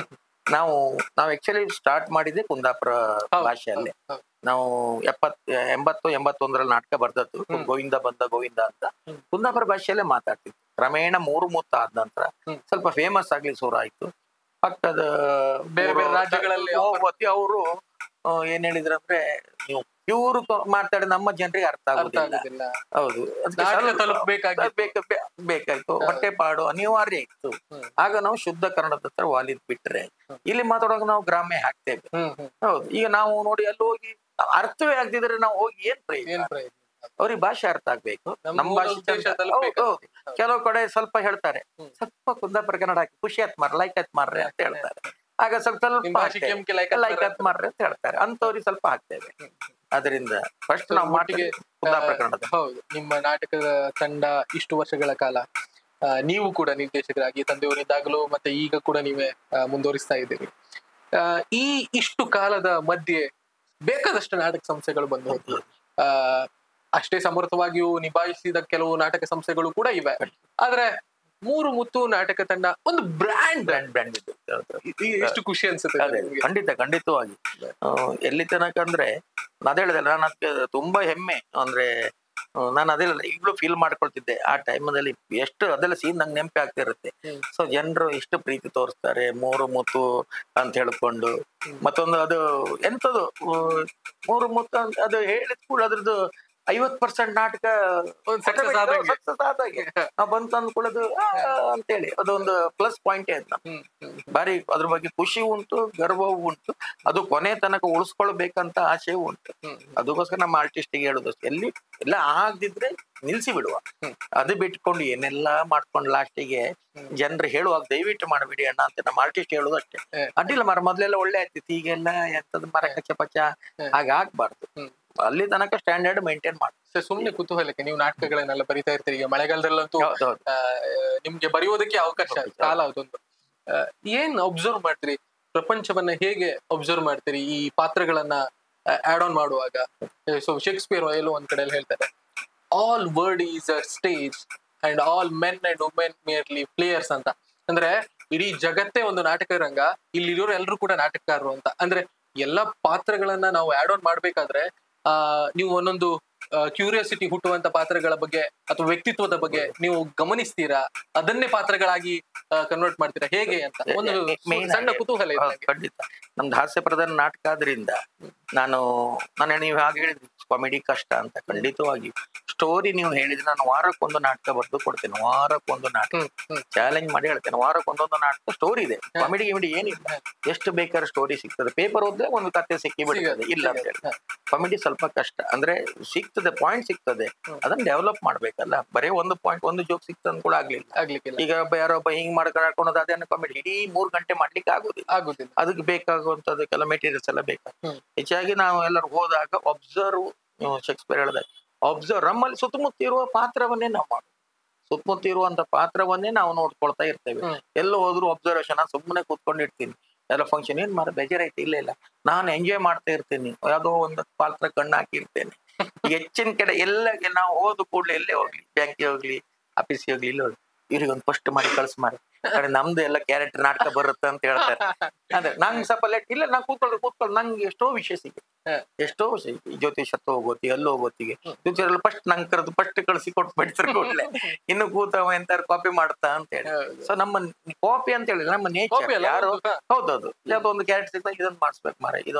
ನಾವು ನಾವು ಆಕ್ಚುಲಿ ಸ್ಟಾರ್ಟ್ ಮಾಡಿದ್ದೆ ಕುಂದಾಪುರ ಹೌದು, ಭಾಷೆಯಲ್ಲಿ ಹೌದು. ನಾವು ಎಪ್ಪತ್ ಎಂಬತ್ತು ಎಂಬತ್ತೊಂದರಲ್ಲಿ ನಾಟಕ ಬರ್ದದ್ದು ಹ್ಮ್. ಗೋವಿಂದ ಬಂದ ಗೋವಿಂದ ಅಂತ ಹ್ಮ್. ಕುಂದಾಪುರ ಭಾಷೆಯಲ್ಲೇ ಮಾತಾಡ್ತಿದ್ವಿ ಕ್ರಮೇಣ ಮೂರು ಮುತ್ತ ಆದ ನಂತರ ಹ್ಮ್. ಸ್ವಲ್ಪ ಫೇಮಸ್ ಆಗ್ಲಿ ಶುರು ಆಯ್ತು ಪಕ್ಕದ ಬೇರೆ ಬೇರೆ ರಾಜ್ಯಗಳಲ್ಲಿ ಅವರು ಏನ್ ಹೇಳಿದ್ರು ಅಂದ್ರೆ ನೀವು ಪ್ಯೂರ್ ಮಾತಾಡಿ ನಮ್ಮ ಜನರಿಗೆ ಅರ್ಥ ಅರ್ಥ ಆಗುದಿಲ್ಲ ಆಗುದಿಲ್ಲ ಹೌದು ಅದಕ್ಕೆ ನಾಟಕ ಸ್ವಲ್ಪ- ತಲುಪಬೇಕಾಗಿತ್ತು. ಬೇಕ- ಬೇ- ಬೇಕಾಯ್ತು ಹೊಟ್ಟೆ ಪಾಡು ಅನಿವಾರ್ಯ ಇತ್ತು ಹ್ಮ್. ಆಗ ನಾವು ಶುದ್ಧ ಕನ್ನಡದ ಹತ್ರ ವಾಲಿದ್ ಬಿಟ್ರೆ ಹ್ಮ್. ಇಲ್ಲಿ ಮಾತಾಡುವಾಗ ನಾವು ಗ್ರಾಮ್ಯ ಹಾಕ್ತೇವೆ ಹ್ಮ್ ಹ್ಮ್ ಹೌದು ಈಗ ನಾವು ನೋಡಿ ಅಲ್ಲಿ ಹೋಗಿ ಅರ್ಥವೇ ಆಗ್ದಿದ್ರೆ ನಾವು ಹೋಗಿ ಏನ್ ಪ್ರಯೋಜನ ಏನ್ ಪ್ರಯೋಜನ ಅವ್ರಿಗೆ ಭಾಷೆ ಅರ್ಥ ಆಗ್ಬೇಕು ನಮ್ಮ ನಮ್ಮ ಮೂಲ ಭಾಷೆ ಉದ್ದೇಶ ಚಂದ- ತಲುಪ್ಬೇಕು. ಹೌದು, ಹೌದು. ಕೆಲವು ಕಡೆ ಸ್ವಲ್ಪ ಹೇಳ್ತಾರೆ ಹ್ಮ್. ಸ್ವಲ್ಪ ಕುಂದಾಪುರ ಕನ್ನಡ ಹಾಕಿ ಖುಷಿ ಆತ್ ಮಾರ್ರೆ ಲೈಕ್ ಆತ್ ಮಾರ್ರೆ ಅಂತ ಹೇಳ್ತಾರೆ ಆಗ ಸ್ವಲ್ಪ ನಿಮ್ ಸ್ವಲ್ಪ ಭಾಷೆ ಕೆಂಪ್ಗೆ like ಆತ್ ಲೈಕ್ ಆತ್ ಮಾರ್ರೆ ಅಂತ ಹೇಳ್ತಾರೆ ಅಂತವ್ರಿಗೆ ಸ್ವಲ್ಪ ಹಾಕ್ತೇವೆ ಅದರಿಂದ ಫಸ್ಟ್ ನಾವು ಒಟ್ಟಿಗೆ, ಮಾತಿಗೆ ಕುಂದಾಪುರ ಆ, ಕನ್ನಡದ ಹೌದು ನಿಮ್ಮ ನಾಟಕದ ತಂಡ ಇಷ್ಟು ವರ್ಷಗಳ ಕಾಲ ಆ, ನೀವು ಕೂಡ ನಿರ್ದೇಶಕರಾಗಿ ತಂದೆಯವರಿದ್ದಾಗಲೂ ಮತ್ತೆ ಈಗ ಕೂಡ ನೀವೇ ಆ, ಮುಂದುವರಿಸ್ತಾ ಇದ್ದೀರಿ ಆ, ಈ ಇಷ್ಟು ಕಾಲದ ಮಧ್ಯೆ ಬೇಕಾದಷ್ಟು ನಾಟಕ ಸಂಸ್ಥೆಗಳು ಬಂದು ಹೋಗ್ತವೆ ಆ ಅಷ್ಟೇ ಸಮರ್ಥವಾಗಿಯೂ ನಿಭಾಯಿಸಿದ ಕೆಲವು ನಾಟಕ ಸಂಸ್ಥೆಗಳು ಕೂಡ ಇವೆ ಆದ್ರೆ ಮೂರು ಮುತ್ತು ನಾಟಕ ತಂಡ ಒಂದು ಬ್ರ್ಯಾಂಡ್ ಬ್ರ್ಯಾಂಡ್ ಬ್ರ್ಯಾಂಡ್ ಇದು ಹೌದು. ಎಷ್ಟು ಖುಷಿ ಅನ್ಸುತ್ತೆ ಅದೇ ನಿಮ್ಗೆ? ಖಂಡಿತ ಖಂಡಿತವಾಗಿ ಆ, ಎಲ್ಲಿ ತನಕ ಅಂದ್ರೆ ನಾನು ಹೇಳಿದೆ ನಾನು ಅದಕ್ಕೆ ತುಂಬಾ ಹೆಮ್ಮೆ ಅಂದ್ರೆ ಆ, ನಾನು ಅದೆಲ್ಲ ಈಗಲೂ ಫೀಲ್ ಮಾಡ್ಕೊಳ್ತಿದ್ದೆ ಆ ಟೈಮಲ್ಲಿ ಎಷ್ಟು ಅದೆಲ್ಲ ಸೀನ್ ನಂಗೆ ನೆನಪೆ ಆಗ್ತಿರುತ್ತೆ ಹ್ಮ್. ಸೊ ಜನರು ಎಷ್ಟು ಪ್ರೀತಿ ತೋರಿಸ್ತಾರೆ ಮೂರು ಮುತ್ತು ಅಂತ ಹೇಳ್ಕೊಂಡು ಮತ್ತೊಂದು ಅದು ಎಂತದು ಆ, ಮೂರು ಮುತ್ತು ಅಂತ ಅದು ಹೇಳಿದ ಕೂಡ ಅದ್ರದ್ದು ಐವತ್ ಪರ್ಸೆಂಟ್ ನಾಟಕ ಒಂದ್ success ಆದಂಗೆ. ಸಕ್ಸಸ್ ಆದಾಗೆ ನಾವು ಬಂತು ಅಂದ್ಕೊಳ್ಳೋದು ಆ, ಅಂತೇಳಿ ಅದೊಂದು ಪ್ಲಸ್ ಪಾಯಿಂಟೇ ಅದು ನಮ್ಗೆ. ಹ್ಮ್, ಹ್ಮ್. ಬಾರಿ ಅದ್ರ ಬಗ್ಗೆ ಖುಷಿ ಉಂಟು ಗರ್ವವೂ ಉಂಟು ಅದು ಕೊನೆ ತನಕ ಉಳಿಸ್ಕೊಳ್ಬೇಕಂತ ಆಸೆಯೂ ಉಂಟು ಹ್ಮ್. ಅದಕ್ಕೋಸ್ಕರ ನಮ್ಮ ಆರ್ಟಿಸ್ಟಿಗೆ ಹೇಳುದು ಅಷ್ಟೇ. ಎಲ್ಲಿ ಎಲ್ಲ ಆಗದಿದ್ರೆ ನಿಲ್ಸಿ ಬಿಡುವ ಹ್ಮ್. ಅದು ಬಿಟ್ಕೊಂಡು ಏನೆಲ್ಲ ಮಾಡ್ಕೊಂಡು ಲಾಸ್ಟಿಗೆ ಜನರು ಹೇಳುವಾಗ ದಯವಿಟ್ಟು ಮಾಡಬೇಡಿ ಅಣ್ಣ ಅಂತ ನಮ್ಮ ಆರ್ಟಿಸ್ಟ್ ಹೇಳುದು ಅಷ್ಟೇ ಹೇ. ಅಡ್ಡಿಲ್ಲ ಮರ ಮೊದ್ಲೆಲ್ಲ ಒಳ್ಳೆ ಆಗ್ತಿತ್ತು ಈಗೆಲ್ಲ ಎಂತದ್ ಮರ ಕಚ್ಚ ಪಚ್ಚ ಹೇ. ಹಾಗೆ ಆಗ್ಬಾರ್ದು ಹ್ಮ್. ಅಲ್ಲಿ ತನಕ ಸ್ಟ್ಯಾಂಡರ್ಡ್ ಮೇಂಟೈನ್ ಮಾಡಿ ಸರ್ ಸುಮ್ನೆ ಕುತೂಹಲಕ್ಕೆ ನೀವು ನಾಟಕಗಳನ್ನೆಲ್ಲ ಬರಿತಾ ಇರ್ತೀರಿ ಈಗ ಮಳೆಗಾಲದಲ್ಲಂತೂ ಹೌದೌದು ಆ, ನಿಮ್ಗೆ ಬರೆಯೋದಕ್ಕೆ ಅವಕಾಶ ಹೌದು. ಕಾಲ ಅದೊಂದು ಆ, ಏನ್ ಅಬ್ಸರ್ವ್ ಮಾಡ್ತೀರಿ ಪ್ರಪಂಚವನ್ನ ಹೇಗೆ ಅಬ್ಸರ್ವ್ ಮಾಡ್ತೀರಿ ಈ ಪಾತ್ರಗಳನ್ನ ಆಡ್ ಆನ್ ಮಾಡುವಾಗ ಸೊ ಶೇಕ್ಸ್ಪಿಯರ್ ಎಲ್ಲೋ ಒಂದ್ ಕಡೆ ಹೇಳ್ತಾರೆ all world is a stage and all men and women merely players ಅಂತ ಅಂದ್ರೆ ಇಡೀ ಜಗತ್ತೇ ಒಂದು ನಾಟಕ ರಂಗ ಇಲ್ಲಿರೋರು ಎಲ್ಲರೂ ಕೂಡ ನಾಟಕಕಾರರು ಅಂತ ಅಂದ್ರೆ ಎಲ್ಲಾ ಪಾತ್ರಗಳನ್ನ ನಾವು ಆಡ್ ಆನ್ ಮಾಡ್ಬೇಕಾದ್ರೆ ಆ ನೀವು ಒಂದೊಂದು ಕ್ಯೂರಿಯಾಸಿಟಿ ಹುಟ್ಟುವಂತ ಪಾತ್ರಗಳ ಬಗ್ಗೆ ಅಥವಾ ವ್ಯಕ್ತಿತ್ವದ ಬಗ್ಗೆ ನೀವು ಗಮನಿಸ್ತೀರಾ ಅದನ್ನೇ ಪಾತ್ರಗಳಾಗಿ ಕನ್ವರ್ಟ್ ಮಾಡ್ತೀರಾ ಹೇಗೆ ಅಂತ ಒಂದು Main ಸಣ್ಣ ಆಗಿ- ಕುತೂಹಲ ಇದೆ ಹೌದು, ನಂಗೆ. ಖಂಡಿತ ನಮ್ದು ಹಾಸ್ಯ ಪ್ರಧಾನ ನಾಟಕ ಆದ್ರಿಂದ ನಾನು ನಾನು ನೀವು ಹಾಗೆ ಹೇಳಿದ್ರಿ ಕಾಮಿಡಿ ಕಷ್ಟ ಅಂತ ಖಂಡಿತವಾಗಿ ಸ್ಟೋರಿ ನೀವು ಹೇಳಿದ್ರೆ ನಾನು ವಾರಕ್ಕೊಂದು ನಾಟಕ ಬರೆದು ಕೊಡ್ತೇನೆ ವಾರಕ್ಕೊಂದು ನಾಟಕ ಹ್ಮ್, ಹ್ಮ್. ಚಾಲೆಂಜ್ ಮಾಡಿ ಹೇಳ್ತೇನೆ ವಾರಕ್ಕೊಂದೊಂದು ನಾಟಕ ಸ್ಟೋರಿ ಇದೆ ಕಾಮಿಡಿ ಗಿಮಿಡಿ ಏನಿಲ್ಲ ಎಷ್ಟು ಬೇಕಾದ್ರೆ ಸ್ಟೋರಿ ಸಿಗ್ತದೆ ಪೇಪರ್ ಓದಿದ್ರೆ ಒಂದು ಕತೆ ಸಿಕ್ಕಿ ಬಿಡ್ತದೆ ಸಿಗತ್ತೆ, ಇಲ್ಲ ಅಂತ ಹೇಳಿ ಸಿಗತ್ತೆ. ಕಾಮಿಡಿ ಸ್ವಲ್ಪ ಕಷ್ಟ ಅಂದ್ರೆ ಸಿಗ್ತದೆ ಪಾಯಿಂಟ್ ಸಿಗ್ತದೆ ಹ್ಮ್. ಅದನ್ನ ಡೆವಲಪ್ ಮಾಡ್ಬೇಕಲ್ಲ ಬರೀ ಒಂದು ಪಾಯಿಂಟ್ ಒಂದು ಜೋಕ್ ಸಿಗ್ತದೆ ಅಂತ ಕೂಡ ಆಗ್ಲಿಲ್ಲ ಆಗ್ಲಿಕ್ಕಿಲ್ಲ ಈಗ ಒಬ್ಬ ಯಾರೋ ಒಬ್ಬ ಹಿಂಗ್ ಮಾಡ್ಕೊಂಡು ಹಾಕೊಂಡು ಅದನ್ನ ಕಾಮಿಡಿ ಇಡೀ ಮೂರ್ ಗಂಟೆ ಮಾಡ್ಲಿಕ್ಕೆ ಆಗುದಿಲ್ಲ ಆಗುದಿಲ್ಲ ಅದಕ್ಕೆ ಬೇಕಾಗುವಂತದಕ್ಕೆಲ್ಲ ಮೆಟೀರಿಯಲ್ಸ್ ಎಲ್ಲ ಬೇಕು ಹ್ಮ್. ಹೆಚ್ಚಾಗಿ ನಾವು ಎಲ್ಲರೂ ಹೋದಾಗ ಒಬ್ಸರ್ವ್ ಶೇಕ್ಸ್ಪಿಯರ್ ಹೇಳಿದಾಗ ಒಬ್ಸರ್ವ್ ನಮ್ಮಲ್ಲಿ ಸುತ್ತಮುತ್ತ ಇರುವ ಪಾತ್ರವನ್ನೇ ನಾವು ಮಾಡೋದು ಸುತ್ತಮುತ್ತ ಇರುವಂತ ಪಾತ್ರವನ್ನೇ ನಾವು ನೋಡ್ಕೊಳ್ತಾ ಇರ್ತೇವೆ ಹ್ಮ್. ಎಲ್ಲ ಹೋದ್ರು ಒಬ್ಸರ್ವೇಷನ್ ನಾನು ಸುಮ್ಮನೆ ಕೂತ್ಕೊಂಡಿರ್ತೀನಿ ಎಲ್ಲ ಫಂಕ್ಷನ್ ಏನ್ ಮಾರ ಬೇಜಾರೈತೆ ಇಲ್ಲ ಇಲ್ಲ ನಾನು ಎಂಜಾಯ್ ಮಾಡ್ತಾ ಇರ್ತೀನಿ ಯಾವುದೋ ಒಂದು ಪಾತ್ರ ಕಣ್ಣು ಹಾಕಿರ್ತೇನೆ ಈಗ ಹೆಚ್ಚಿನ ಕಡೆ ಎಲ್ಲ ನಾವು ಹೋದ ಕೂಡಲೇ ಎಲ್ಲೇ ಹೋಗ್ಲಿ ಬ್ಯಾಂಕಿಗೆ ಹೋಗ್ಲಿ ಆಫೀಸ್ಗೆ ಹೋಗ್ಲಿ ಇಲ್ಲ ಹೋಗ್ಲಿ ಇವ್ರಿಗೆ ಒಂದು ಫಸ್ಟ್ ಮಾಡಿ ಕಳ್ಸಿ ಮಾರಿ ಕಡೆ ನಮ್ದು ಎಲ್ಲ ಕ್ಯಾರೆಕ್ಟರ್ ನಾಟಕ ಬರುತ್ತೆ ಅಂತ ಹೇಳ್ತಾರೆ ಅದೇ ನಂಗೆ ಸ್ವಲ್ಪ ಲೇಟ್ ಇಲ್ಲ ನಂಗೆ ಕೂತ್ಕೊಳ್ಳಿ ಕೂತ್ಕೊಳ್ಳಿ ನಂಗೆ ಎಷ್ಟೋ ವಿಷಯ ಸಿಗುತ್ತೆ ಹ. ಎಷ್ಟೋ ವಿಷಯ ಸಿಗುತ್ತೆ. ಈ ಜ್ಯೋತಿಷತ್ವ ಹೋಗೋತಿ ಅಲ್ಲೋ ಹೋಗೋತಿಗೆ ಫ್ಯೂಚರ್ ಫಸ್ಟ್ ನಂಗೆ ಕರೆದು ಫಸ್ಟ್ ಕಳಿಸಿ ಕೊಟ್ಟು ಬಿಡ್ತಾರೆ ಕೂಡಲೇ ಇನ್ನು ಕೂತವ ಎಂತಾರು ಕಾಪಿ ಮಾಡ್ತಾ ಅಂತ ಹೇಳಿ ಹೌದು. ಸೊ ನಮ್ಮ ಕಾಪಿ ಅಂತ ಹೇಳಿ ನಮ್ಮ Copy ನೇಚರ್ ಅಲ್ಲ, ಯಾರು ಹೌದು, ಹ. ಹೌದೌದು ಯಾವ್ದೋ ಒಂದು ಕ್ಯಾರೆಕ್ಟರ್ ಸಿಗ್ತಾ ಇದೊಂದು ಮಾಡಿಸ್ಬೇಕು ಮಾರ ಇದೊಂದು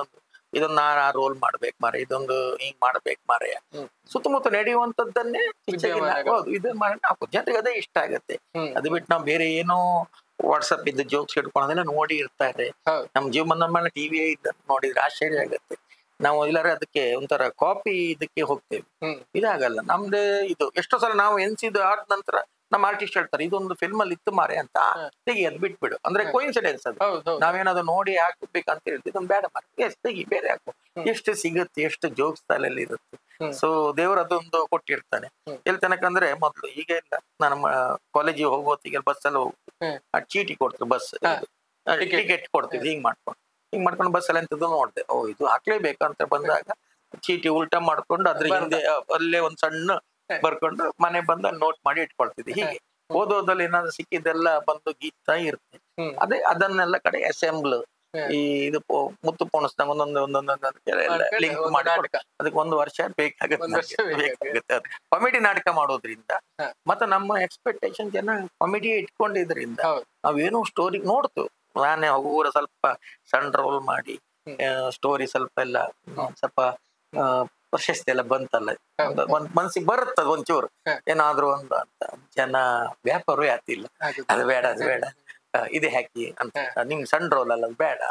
ಇದೊಂದು ನಾ ರೋಲ್ ಮಾಡ್ಬೇಕು ಮಾರೆ ಇದೊಂದು ಹಿಂಗ್ ಮಾಡ್ಬೇಕು ಮಾರೆ ಹ್ಮ್. ಸುತ್ತಮುತ್ತ ನಡೆಯುವಂತದ್ದನ್ನೇ ಪಿಕ್ಚರ್ ವಿದ್ಯಮಾನಗಳು. ಹೌದು ಇದು ಮಾಡಿ ನಾವು ಜನರಿಗೆ ಅದೇ ಇಷ್ಟ ಆಗತ್ತೆ ಹ್ಮ್. ಅದು ಬಿಟ್ಟು ನಾವು ಬೇರೆ ಏನೋ ವಾಟ್ಸಪ್ ಇದ್ದ ಜೋಕ್ಸ್ ಇಟ್ಕೊಳ್ಳೋದನ್ನ ನೋಡಿ ಇರ್ತಾರೆ ಹೌದು. ನಮ್ ಜೀವನ ಮೇಲೆ ಟಿವಿ ಇದ್ದ ನೋಡಿದ್ರೆ ಆಶ್ಚರ್ಯ ಆಗತ್ತೆ ನಾವು ಇಲ್ಲಾರೆ ಅದಕ್ಕೆ ಒಂಥರ ಕಾಪಿ ಇದಕ್ಕೆ ಹೋಗ್ತೇವೆ ಹ್ಮ್. ಇದಾಗಲ್ಲ ನಮ್ದು ಇದು ಎಷ್ಟೋ ಸಲ ನಾವು ಎನ್ಸಿದ್ದು ಆದ ನಂತರ ನಮ್ಮ ಆರ್ಟಿಸ್ಟ್ ಹೇಳ್ತಾರೆ ಇದೊಂದು ಫಿಲ್ಮ್ ಅಲ್ಲಿ ಇತ್ತು ಮಾರೆ ಅಂತ ತೆಗಿ ಅದ್ ಬಿಟ್ಬಿಡು ಅಂದ್ರೆ ಕೋಇನ್ಸಿಡೆನ್ಸ್ ಅದು ಹೌದು ಹೌದು ನಾವೇನಾದ್ರು ನೋಡಿ ಹಾಕ್ಬೇಕಂತ ಹೇಳ್ತೀವಿ ಇದೊಂದು ಬೇಡ ಮಾರೆ ಎಸ್ ತೆಗಿ ಬೇರೆ ಹಾಕು ಎಷ್ಟು ಸಿಗುತ್ತೆ ಎಷ್ಟು ಜೋಕ್ಸ್ ತಲೆಯಲ್ಲಿ ಇರುತ್ತೆ ಹ್ಮ್. ಸೊ ದೇವರು ಅದೊಂದು ಕೊಟ್ಟಿರ್ತಾನೆ ಹ್ಮ್. ಎಲ್ಲಿ ತನಕ ಅಂದ್ರೆ ಮೊದ್ಲು ಈಗ ಇಲ್ಲ ನಾನು ನಮ್ಮ ಕಾಲೇಜಿಗೆ ಹೋಗೋತ್ತಿಗೆ ಬಸ್ಸಲ್ಲಿ ಹೋಗಿ ಹ್ಮ್. ಆ ಚೀಟಿ ಕೊಡ್ತಾರೆ ಬಸ್ ಹಾ. Ticket. ಟಿಕೆಟ್ ಕೊಡ್ತಿದ್ವಿ ಹಿಂಗ್ ಮಾಡ್ಕೊಂಡು ಹಿಂಗ್ ಮಾಡ್ಕೊಂಡು ಬಸ್ ಅಲ್ಲಿ ಅಂತದ್ದು ನೋಡ್ದೆ ಓ ಇದು ಹಾಕ್ಲೇಬೇಕು ಅಂತ ಬಂದಾಗ ಚೀಟಿ ಉಲ್ಟಾ ಮಾಡ್ಕೊಂಡು ಅದ್ರ ಬರ್ದ. ಹಿಂದೆ ಅ, ಅಲ್ಲೇ ಒಂದ್ ಸಣ್ಣ ಬರ್ಕೊಂಡು ಮನೆ ಬಂದು ನೋಟ್ ಮಾಡಿ ಇಟ್ಕೊಳ್ತಿದ್ದೆ ಹೀಗೆ ಓದೋದಲ್ಲಿ ಏನಾದ್ರು ಸಿಕ್ಕಿದ್ದೆಲ್ಲ ಬಂದು ಗೀತಾ ಇರುತ್ತೆ ಹ್ಮ್. ಅದೇ ಅದನ್ನೆಲ್ಲ ಕಡೆ ಅಸೆಂಬ್ಲ್ ಹ್ಮ್. ಈ ಇದು ಪೊ- ಮುತ್ತು ಪೋಣಿಸ್ದಂಗ ಒಂದೊಂದು ಒಂದೊಂದು ಮಾಡ್ಕೊಂಡು ಲಿಂಕ್ ಒಂದು ಮಾಡಿ ನಾಟಕ. ಅದಕ್ಕೆ ಒಂದು ವರ್ಷ ಒಂದು ವರ್ಷ ಬೇಕಾಗುತ್ತೆ ಬೇಕಾಗುತ್ತೆ. ಬೇಕಾಗುತ್ತೆ ಕಾಮಿಡಿ ನಾಟಕ ಮಾಡೋದ್ರಿಂದ ಹ. ಮತ್ತೆ ನಮ್ಮ ಎಕ್ಸ್ಪೆಕ್ಟೇಷನ್ ಜನ ಕಾಮಿಡಿ ಇಟ್ಕೊಂಡಿದ್ರಿಂದ ಹೌದು ನಾವೇನು ಸ್ಟೋರಿ ನೋಡ್ತು ನಾನೇ ಹೋಗುವ ಸ್ವಲ್ಪ ಸಣ್ಣ ರೋಲ್ ಮಾಡಿ ಸ್ಟೋರಿ ಸ್ವಲ್ಪ ಎಲ್ಲ ಒಂದ್ ಸ್ವಲ್ಪ ಆ, ಪ್ರಶಸ್ತಿ ಎಲ್ಲ ಬಂತಲ್ಲ ಹೌದು. ಒಂದ್ ಮನ್ಸಿಗೆ ಬರುತ್ತದ ಒಂಚೂರು ಹ. ಏನಾದ್ರು ಒಂದು ಅಂತ ಜನ ವ್ಯಾಪಾರವೇ ಆಗ್ತಿಲ್ಲ ಹಾಗೆ. ಅದು ಬೇಡ ಅದು ಬೇಡ ಆ, ಇದೇ ಹಾಕಿ ಅಂತ ನಿಮ್ ಸಣ್ಣ ರೋಲ್ ಅಲ್ಲ ಅದು ಬೇಡ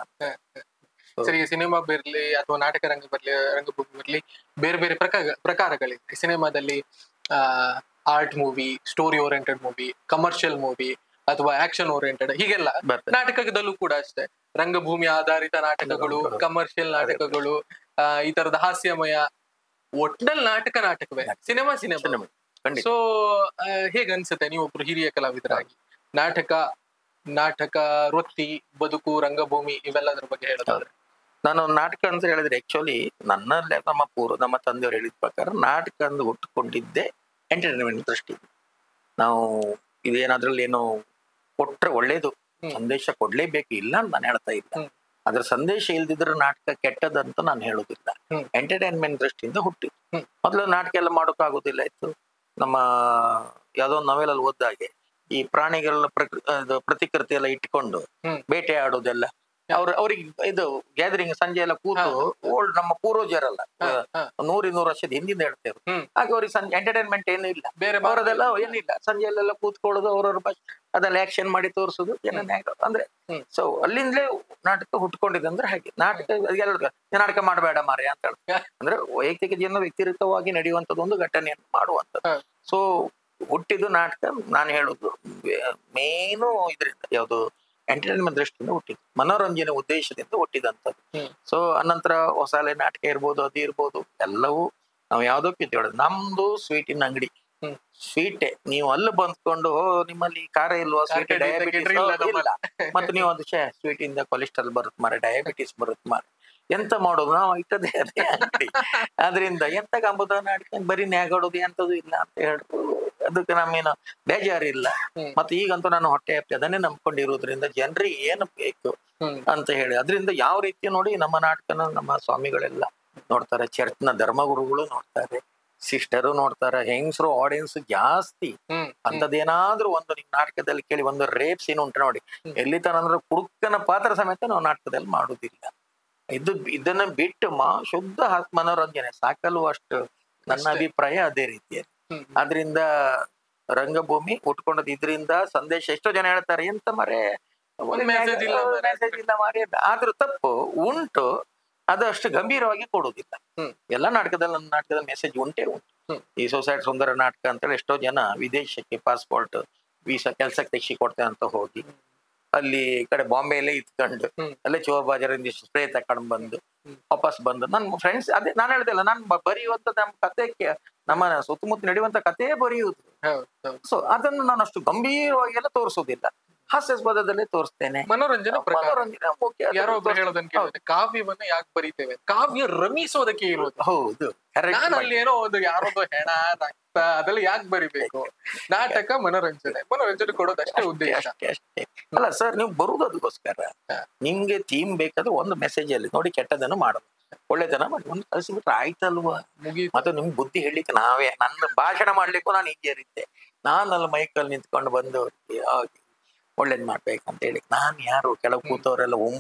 ಸರಿ ಸಿನಿಮಾ ಬರ್ಲಿ ಅಥವಾ ನಾಟಕ ರಂಗ ಬರ್ಲಿ ರಂಗಭೂಮಿ ಬರ್ಲಿ ಬೇರೆ ಬೇರೆ ಪ್ರಕಾರ ಪ್ರಕಾರಗಳಿವೆ ಸಿನಿಮಾದಲ್ಲಿ ಆ art movie story oriented movie commercial movie ಅಥವಾ ಆಕ್ಷನ್ ಓರಿಯೆಂಟೆಡ್ ಹೀಗೆಲ್ಲ ಬರ್ತದೆ. ನಾಟಕದಲ್ಲೂ ಕೂಡ ಅಷ್ಟೇ ರಂಗಭೂಮಿ ಆಧಾರಿತ ನಾಟಕಗಳು ಹೌದು. ಕಮರ್ಷಿಯಲ್ ನಾಟಕಗಳು ಆ, ಈ ತರದ ಹಾಸ್ಯಮಯ ಒಟ್ನಲ್ಲಿ ನಾಟಕ ನಾಟಕವೇ ಸಿನಿಮಾ ಸಿನಿಮಾ ಸಿನಿಮಾ ಖಂಡಿತ ಸೊ ಹೇಗ ಅನ್ಸುತ್ತೆ ನೀವು ಒಬ್ರು ಹಿರಿಯ ಕಲಾವಿದರಾಗಿ ನಾಟಕ ನಾಟಕ ವೃತ್ತಿ ಬದುಕು ರಂಗಭೂಮಿ ಇವೆಲ್ಲದ್ರ ಬಗ್ಗೆ ಹೇಳೋದಾದ್ರೆ ನಾನು ನಾಟಕ ಅಂತ ಹೇಳಿದ್ರೆ ಆಕ್ಚುಲಿ ನನ್ನಲ್ಲೇ ನಮ್ಮ ಪೂರ್ವ ನಮ್ಮ ತಂದೆಯವರು ಹೇಳಿದ ಪ್ರಕಾರ ನಾಟಕ ಅಂದು ಹುಟ್ಟುಕೊಂಡಿದ್ದೆ ಎಂಟರ್ಟೈನ್ಮೆಂಟ್ ದೃಷ್ಟಿ ನಾವು ಇದೇನಾದ್ರಲ್ಲಿ ಏನು ಕೊಟ್ರೆ ಒಳ್ಳೇದು ಹ್ಮ್. ಸಂದೇಶ ಕೊಡ್ಲೇಬೇಕು ಇಲ್ಲ ಅಂತ ನಾನು ಹೇಳ್ತಾ ಇಲ್ಲ ಹ್ಮ್. ಅದ್ರ ಸಂದೇಶ ಇಲ್ದಿದ್ರೆ ನಾಟಕ ಕೆಟ್ಟದಂತ ನಾನು ಹೇಳೋದಿಲ್ಲ ಹ್ಮ್. ಎಂಟರ್ಟೈನ್ಮೆಂಟ್ ದೃಷ್ಟಿಯಿಂದ ಹುಟ್ಟಿ ಹ್ಮ್. ಮೊದಲು ನಾಟಕ ಎಲ್ಲ ಮಾಡೋಕ್ಕಾಗೋದಿಲ್ಲ ಇತ್ತು ನಮ್ಮ ಯಾವ್ದೋ ಒಂದು ನವೆಲಲ್ಲಿ ಓದ್ದಾಗೆ ಈ ಪ್ರಾಣಿಗಳ ಪ್ರಕೃ ಇದು ಪ್ರತಿಕೃತಿ ಎಲ್ಲ ಇಟ್ಕೊಂಡು ಹ್ಮ್. ಬೇಟೆ ಆಡೋದೆಲ್ಲ ಅವ್ರ ಅವ್ರಿಗೆ ಇದು ಗ್ಯಾದರಿಂಗ್ ಸಂಜೆ ಎಲ್ಲ ಕೂತು ಓಲ್ಡ್ ನಮ್ಮ ಪೂರ್ವಜರಲ್ಲ ಹ, ಹ. ನೂರ ಇನ್ನೂರು ವರ್ಷದ ಹಿಂದಿಂದ ಹೇಳ್ತೇವೆ ಹ್ಮ್. ಹಾಗೆ ಅವ್ರಿಗೆ ಸಂಜೆ ಎಂಟರ್ಟೈನ್ಮೆಂಟ್ ಏನು ಇಲ್ಲ ಬೇರೆ ಅವರದೆಲ್ಲ ಏನಿಲ್ಲ ಸಂಜೆಯಲ್ಲೆಲ್ಲ ಕೂತ್ಕೊಳ್ಳೋದು ಅವ್ರವ್ರ ಬಸ್ ಅದೆಲ್ಲ ಆಕ್ಷನ್ ಮಾಡಿ ತೋರಿಸೋದು ಜನ ಅಂದ್ರೆ ಹ್ಮ್. ಸೊ ಅಲ್ಲಿಂದಲೇ ನಾಟಕ ಹುಟ್ಕೊಂಡಿದೆ ಅಂದ್ರೆ ಹಾಗೆ ನಾಟಕ ಎಲ್ಲ ನಾಟಕ ಮಾಡಬೇಡ ಮಾರೆ ಅಂತ ಹೇಳ್ತಾರೆ ಅಂದ್ರೆ ವೈಯಕ್ತಿಕ ಜೀವನ ವ್ಯಕ್ತಿಗತವಾಗಿ ನಡೆಯುವಂತದ್ದು ಒಂದು ಘಟನೆಯನ್ನು ಮಾಡುವಂಥದ್ದು ಹ. ಸೊ ಹುಟ್ಟಿದ್ದು ನಾಟಕ ನಾನು ಹೇಳೋದು ಮೇನು ಇದರಿಂದ ಯಾವುದು ಎಂಟರ್ಟೈನ್ಮೆಂಟ್ ದೃಷ್ಟಿಯಿಂದ ಹುಟ್ಟಿದ್ದು ಮನೋರಂಜನೆ ಉದ್ದೇಶದಿಂದ ಹುಟ್ಟಿದಂಥದ್ದು ಹ್ಮ್. ಸೊ ಅನಂತರ ಹೊಸಾಲೆ ನಾಟಕ ಇರ್ಬೋದು ಅದು ಇರ್ಬೋದು ಎಲ್ಲವೂ ನಾವು ಯಾವ್ದಕ್ಕೆ ಹೇಳೋದು ನಮ್ದು ಸ್ವೀಟಿನ ಅಂಗಡಿ ಹ್ಮ್. ಸ್ವೀಟೆ ನೀವು ಅಲ್ಲಿ ಬಂದ್ಕೊಂಡು ಓ ನಿಮ್ಮಲ್ಲಿ ಖಾರ ಇಲ್ವಾ ಸ್ವೀಟ್ ಖಾರ ಖಂಡಿತ ಡಯಾಬಿಟಿಸ್ ಇಲ್ಲ ನಮ್ಮಲ್ಲಿ. ಇಲ್ಲ ಮತ್ತೆ ನೀವು ಅದು ಛೇ ಸ್ವೀಟ್ ಇಂದ ಕೊಲೆಸ್ಟ್ರಾಲ್ ಬರುತ್ತೆ ಮಾರೆ ಡಯಾಬಿಟಿಸ್ ಬರುತ್ತೆ ಮಾರೆ ಎಂತ ಮಾಡೋದು ನಾವು ಇಟ್ಟದೇ ಅದೇ ಅಂಗಡಿ ಅದರಿಂದ ಎಂತ ಕಂಬುದ ನಾಟಕ ಬರೀ ನ್ಯಾಗಾಡೋದು ಎಂತದು ಇಲ್ಲ ಅಂತ ಹೇಳ್ತು ಅದಕ್ಕೆ ನಮ್ಮೇನು ಬೇಜಾರಿಲ್ಲ ಹ್ಮ್. ಮತ್ತೆ ಈಗಂತೂ ನಾನು ಹೊಟ್ಟೆ ಹಪ್ಪಿ ಅದನ್ನೇ ನಂಬ್ಕೊಂಡಿರೋದ್ರಿಂದ ಜನರಿಗೆ ಏನು ಬೇಕು ಹ್ಮ್. ಅಂತ ಹೇಳಿ ಅದರಿಂದ ಯಾವ ರೀತಿ ನೋಡಿ ನಮ್ಮ ನಾಟಕನ ನಮ್ಮ ಸ್ವಾಮಿಗಳೆಲ್ಲ ನೋಡ್ತಾರೆ ಚರ್ಚ್ನ ಧರ್ಮಗುರುಗಳು ನೋಡ್ತಾರೆ ಸಿಸ್ಟರು ನೋಡ್ತಾರೆ ಹೆಂಗಸರು ಆಡಿಯನ್ಸ್ ಜಾಸ್ತಿ ಹ್ಮ್ ಅಂತದೇನಾದ್ರೂ ಒಂದು ನೀವು ನಾಟಕದಲ್ಲಿ ಕೇಳಿ ಒಂದು ರೇಪ್ ಸೀನ್ ಉಂಟು ನೋಡಿ ಹ್ಮ್. ಎಲ್ಲಿ ತನ ಅಂದ್ರೆ ಕುಡುಕನ ಪಾತ್ರ ಸಮೇತ ನಾವು ನಾಟಕದಲ್ಲಿ ಮಾಡುದಿಲ್ಲ ಇದು ಇದನ್ನ ಬಿಟ್ಟು ಮಾ ಶುದ್ಧ ಹ- ಮನೋರಂಜನೆ ಸಾಕಲ್ವ ಅಷ್ಟು ನನ್ನ ಅಷ್ಟೇ. ಅಭಿಪ್ರಾಯ ಅದೇ ರೀತಿಯಲ್ಲಿ ಹ್ಮ್. ಆದ್ರಿಂದ ರಂಗಭೂಮಿ ಉಟ್ಕೊಂಡದ್ ಇದ್ರಿಂದ ಸಂದೇಶ ಎಷ್ಟೋ ಜನ ಹೇಳ್ತಾರೆ ಎಂತ ಮರೆ ಒಂದ್ message ಇಲ್ಲ ಮಾರ್ರೆ. ಮೆಸೇಜ್ ಇಲ್ಲ ಮಾರಿ ಅಂತ. ಆದ್ರೂ ತಪ್ಪು ಉಂಟು ಅದು ಅಷ್ಟು ಗಂಭೀರವಾಗಿ ಕೊಡುವುದಿಲ್ಲ ಹ್ಮ್. ಎಲ್ಲ ನಾಟಕದಲ್ಲಿ ನನ್ನ ನಾಟಕದಲ್ಲಿ ಮೆಸೇಜ್ ಉಂಟೇ ಉಂಟು ಹ್ಮ್. ಈ ಸೊಸೈಟಿ ಸುಂದರ ನಾಟಕ ಅಂತೇಳಿ ಎಷ್ಟೋ ಜನ ವಿದೇಶಕ್ಕೆ ಪಾಸ್ಪೋರ್ಟ್ ವೀಸಾ ಕೆಲ್ಸಕ್ಕೆ ತೆಗ್ಸಿ ಕೊಡ್ತೇವೆ ಅಂತ ಹೋಗಿ ಅಲ್ಲಿ ಈ ಕಡೆ ಬಾಂಬೆಯಲ್ಲೇ ಇತ್ಕೊಂಡು ಹ್ಮ್. ಅಲ್ಲೇ ಚೋರ್ ಬಾಜಾರಿಂದ ಸ್ಪ್ರೇ ತಕೊಂಡ್ ಬಂದು ಹ್ಮ್. ವಾಪಸ್ ಬಂದು ನನ್ನ ಫ್ರೆಂಡ್ಸ್ ಅದೇ ನಾನು ಹೇಳ್ದಲ್ಲ ನಾನು ಬರೆಯುವಂತ ನಮ್ಮ ಕತೆ ನಮ್ಮ ಸುತ್ತಮುತ್ತ ನಡೆಯುವಂತ ಕಥೆ ಬರೆಯುವುದು ಹೌದು ಹೌದು ಸೊ ಅದನ್ನು ನಾನು ಅಷ್ಟು ಗಂಭೀರವಾಗಿ ಎಲ್ಲ ತೋರಿಸೋದಿಲ್ಲ ಹಾಸ್ಯಾಸ್ಪದದಲ್ಲೇ ತೋರಿಸ್ತೇನೆ ಮನೋರಂಜನೆ ಪ್ರಕಾರ ಮನೋರಂಜನೆ ಮುಖ್ಯ ಅದನ್ನು ಯಾರೋ ಒಬ್ರು ತೋರಿಸ್ತೇನೆ. ಹೇಳೋದನ್ನ ಕೇಳಿದ್ರೆ ಕಾವ್ಯವನ್ನ ಯಾಕೆ ಬರೀತೇವೆ ಕಾವ್ಯ ರಮಿಸೋದಕ್ಕೆ ಇರೋದು ಹೌದು correct ನಾನು ಮಾಡಿ. ಅಲ್ಲಿ ಏನೋ ಒಂದು ಯಾರೊಂದು ಹೆಣ ರಕ್ತ ಅದೆಲ್ಲ ಯಾಕೆ ಬರಿಬೇಕು ನಾಟಕ ಮನೋರಂಜನೆ ಮನೋರಂಜನೆ ಕೊಡೋದಷ್ಟೇ ಅಷ್ಟೇ, ಉದ್ದೇಶ ಅಷ್ಟೇ ಅಷ್ಟೇ ಅಲ್ಲ ಸರ್ ನೀವು ಬರುವುದು ಅದಕ್ಕೋಸ್ಕರ ಹಾ. ನಿಮ್ಗೆ ಥೀಮ್ ಬೇಕಾದ್ರೆ ಒಂದು ಮೆಸೇಜ್ ಅಲ್ಲಿ ನೋಡಿ ಕೆಟ್ಟದನ್ನು ಮಾಡೋದು ಒಳ್ಳೆದನ್ನ ಮಾಡಿ ಒಂದು ಕಳಿಸಿಬಿಟ್ರೆ ಆಯ್ತಲ್ವಾ ಮುಗೀತು ಮತ್ತೆ ನಿಮ್ಗೆ ಬುದ್ಧಿ ಹೇಳಲಿಕ್ಕೆ ನಾವೇ ನನ್ನ ಭಾಷಣ ಮಾಡ್ಲಿಕ್ಕೂ ನಾನು ಹಿಂಜರಿದ್ದೆ ನಾನು ಅಲ್ಲಿ ಮೈಕಲ್ಲಿ ನಿಂತ್ಕೊಂಡು ಬಂದವ್ರಿಗೆ ಹಾಗೆ ಒಳ್ಳೇದ್ ಮಾಡ್ಬೇಕಂತ ಹೇಳಿ ನಾನು ಯಾರು ಕೆಲವು ಕೂತವರೆಲ್ಲ ಉಂಬ್ರಲ್ಲ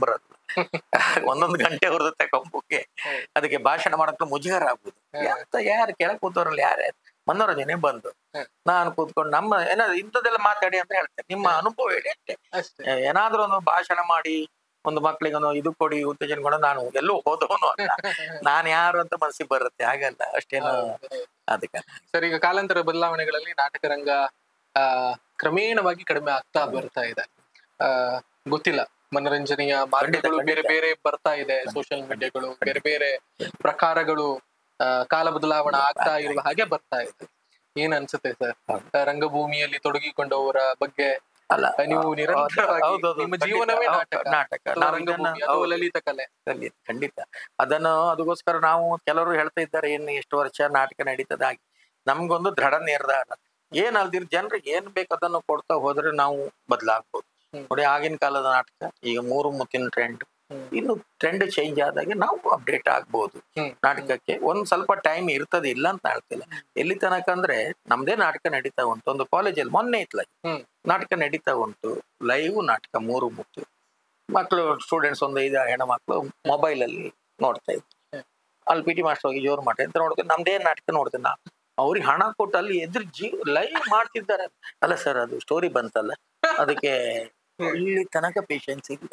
ಒಂದೊಂದು ಗಂಟೆ ಹೊರದತ್ತೆ ಕಂಬಕ್ಕೆ ಅದಕ್ಕೆ ಭಾಷಣ ಮಾಡಕ್ಕೆ ಮುಜುಗರ ಆಗ್ಬೋದು ಅಂತ ಯಾರು ಕೆಳಗೆ ಕೂತವ್ರಲ್ಲ ಯಾರೇ ಮನೋರಂಜನೆ ಬಂದು ನಾನು ಕೂತ್ಕೊಂಡು ನಮ್ಮ ಏನಾದ್ರು ಇಂಥದ್ದೆಲ್ಲ ಮಾತಾಡಿ ಅಂತ ಹೇಳ್ತೇನೆ ನಿಮ್ಮ ಅನುಭವ ಹೇಳಿ ಅಷ್ಟೇ ಅಷ್ಟೇ ಏನಾದ್ರೂ ಒಂದು ಭಾಷಣ ಮಾಡಿ ಒಂದು ಮಕ್ಳಿಗೆ ಒಂದು ಇದು ಕೊಡಿ ಉತ್ತೇಜನ ಕೊಡ ನಾನು ಎಲ್ಲೂ ಹೋದವನು ಅಲ್ಲ ನಾನು ಯಾರು ಅಂತ ಮನಸ್ಸಿಗೆ ಬರುತ್ತೆ ಹಾಗಲ್ಲ ಅಷ್ಟೇನು ಅದಕ್ಕೆ ಸರ್ ಈಗ ಕಾಲಾಂತರ ಬದಲಾವಣೆಗಳಲ್ಲಿ ನಾಟಕ ರಂಗ ಆ ಕ್ರಮೇಣವಾಗಿ ಕಡಿಮೆ ಆಗ್ತಾ ಬರ್ತಾ ಇದೆ ಆ ಗೊತ್ತಿಲ್ಲ ಮನರಂಜನೆಯ ಮಾರ್ಗಗಳು ಬೇರೆ ಬೇರೆ ಬರ್ತಾ ಇದೆ ಸೋಷಿಯಲ್ ಮೀಡಿಯಾಗಳು ಬೇರೆ ಬೇರೆ ಪ್ರಕಾರಗಳು ಆ, ಕಾಲ ಬದಲಾವಣೆ ಆಗ್ತಾ ಇರುವ ಹಾಗೆ ಬರ್ತಾ ಇದೆ ಏನ್ ಅನ್ಸುತ್ತೆ ಸರ್ ರಂಗಭೂಮಿಯಲ್ಲಿ ತೊಡಗಿಕೊಂಡವರ ಬಗ್ಗೆ ಅಲ್ಲ ಆ, ನೀವು ನಿರಂತರವಾಗಿ ಹೌದೌದು, ನಿಮ್ಮ ಖಂಡಿತ. ಜೀವನವೇ ಹೌದು, ನಾಟಕ ನಾಟಕ ಅಥವಾ ನಾವು ಇದನ್ನ- ರಂಗಭೂಮಿ ಅಥವಾ ಹೌದು. ಲಲಿತ ಕಲೆ ಖಂಡಿತ ಖಂಡಿತ ಅದನ್ನು ಅದಕ್ಕೋಸ್ಕರ ನಾವು ಕೆಲವರು ಹೇಳ್ತಾ ಇದ್ದಾರೆ ಇನ್ನು ಎಷ್ಟು ವರ್ಷ ನಾಟಕ ನಡೀತದೆ ಹಾಗೆ ನಮ್ಗೊಂದು ದೃಢ ನಿರ್ಧಾರ ಏನ್ ಅಲ್ದಿರ್ ಜನರಿಗೆ ಏನ್ ಬೇಕು ಅದನ್ನು ಕೊಡ್ತಾ ಹೋದ್ರೆ ನಾವು ಬದಲಾಗ್ಬೋದು ಹ್ಮ್. ನೋಡಿ ಆಗಿನ ಕಾಲದ ನಾಟಕ ಈಗ ಮೂರು ಮುತ್ತಿನ ಟ್ರೆಂಡ್ ಹ್ಮ್. ಇನ್ನು ಟ್ರೆಂಡ್ ಚೇಂಜ್ ಆದಾಗೆ ನಾವು ಅಪ್ಡೇಟ್ ಆಗ್ಬೋದು ಹ್ಮ್. ನಾಟಕಕ್ಕೆ ಒಂದ್ ಸ್ವಲ್ಪ ಟೈಮ್ ಇರ್ತದೆ ಇಲ್ಲ ಅಂತ ಹೇಳ್ತಿಲ್ಲ ಎಲ್ಲಿ ತನಕ ಅಂದ್ರೆ ನಮ್ದೇ ನಾಟಕ ನಡೀತಾ ಉಂಟು ಒಂದು ಕಾಲೇಜಲ್ಲಿ ಮೊನ್ನೆ ಇತ್ಲ ಹ್ಮ್. ನಾಟಕ ನಡೀತಾ ಉಂಟು ಲೈವ್ ನಾಟಕ ಮೂರು ಮುತ್ತು ಮಕ್ಕಳು ಸ್ಟೂಡೆಂಟ್ಸ್ ಒಂದು ಐದು ಹೆಣ್ಮಕ್ಳು ಮೊಬೈಲ್ ಅಲ್ಲಿ ನೋಡ್ತಾ ಇದ್ರು ಹ್ಮ್. ಅಲ್ಲಿ ಪಿ ಟಿ ಮಾಸ್ಟರ್ ಹೋಗಿ ಜೋರು ಮಾಡಿ ಅಂತ ನೋಡಿದ್ರೆ ನಮ್ದೇ ನಾಟಕ ನೋಡ್ತೇನೆ ನಾ ಅವ್ರಿಗೆ ಹಣ ಕೊಟ್ಟು ಅಲ್ಲಿ ಎದುರು ಜೀವ ಲೈವ್ ಮಾಡ್ತಿದ್ದಾರೆ ಅಲ್ಲ ಸರ್ ಅದು ಸ್ಟೋರಿ ಬಂತಲ್ಲ ಅದಕ್ಕೆ ಇಲ್ಲಿ ತನಕ ಪೇಷನ್ಸ್ ಇಲ್ಲ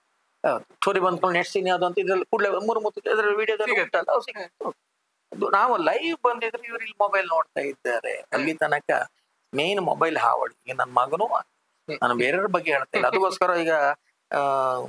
ಸ್ಟೋರಿ ಬಂದ್ಕೊಂಡು ನೆಕ್ಸ್ಟ್ ಸೀನ್ ಯಾವ್ದು ಅಂತ ಇದ್ರಲ್ಲಿ ಕೂಡಲೇ ಮೂರು ಮೂರು ಇದ್ರಲ್ಲಿ ವಿಡಿಯೋದಲ್ಲಿ ಸಿಗುತ್ತೆ. ಉಂಟಲ್ಲ, ಅವು ಸಿಗುತ್ತೆ. ಅದು ನಾವು ಲೈವ್ ಬಂದಿದ್ರೆ ಇವ್ರು ಇಲ್ಲಿ ಮೊಬೈಲ್ ನೋಡ್ತಾ ಇದ್ದಾರೆ ಅಲ್ಲಿ ತನಕ ಮೇನ್ ಮೊಬೈಲ್ ಹಾವಳಿ ಈಗ ನನ್ನ ಮಗನೂ ನಾನು ಬೇರೆಯವ್ರ ಬಗ್ಗೆ ಹೇಳ್ತಾ ಇಲ್ಲ ಅದಕ್ಕೋಸ್ಕರ ಈಗ ಆ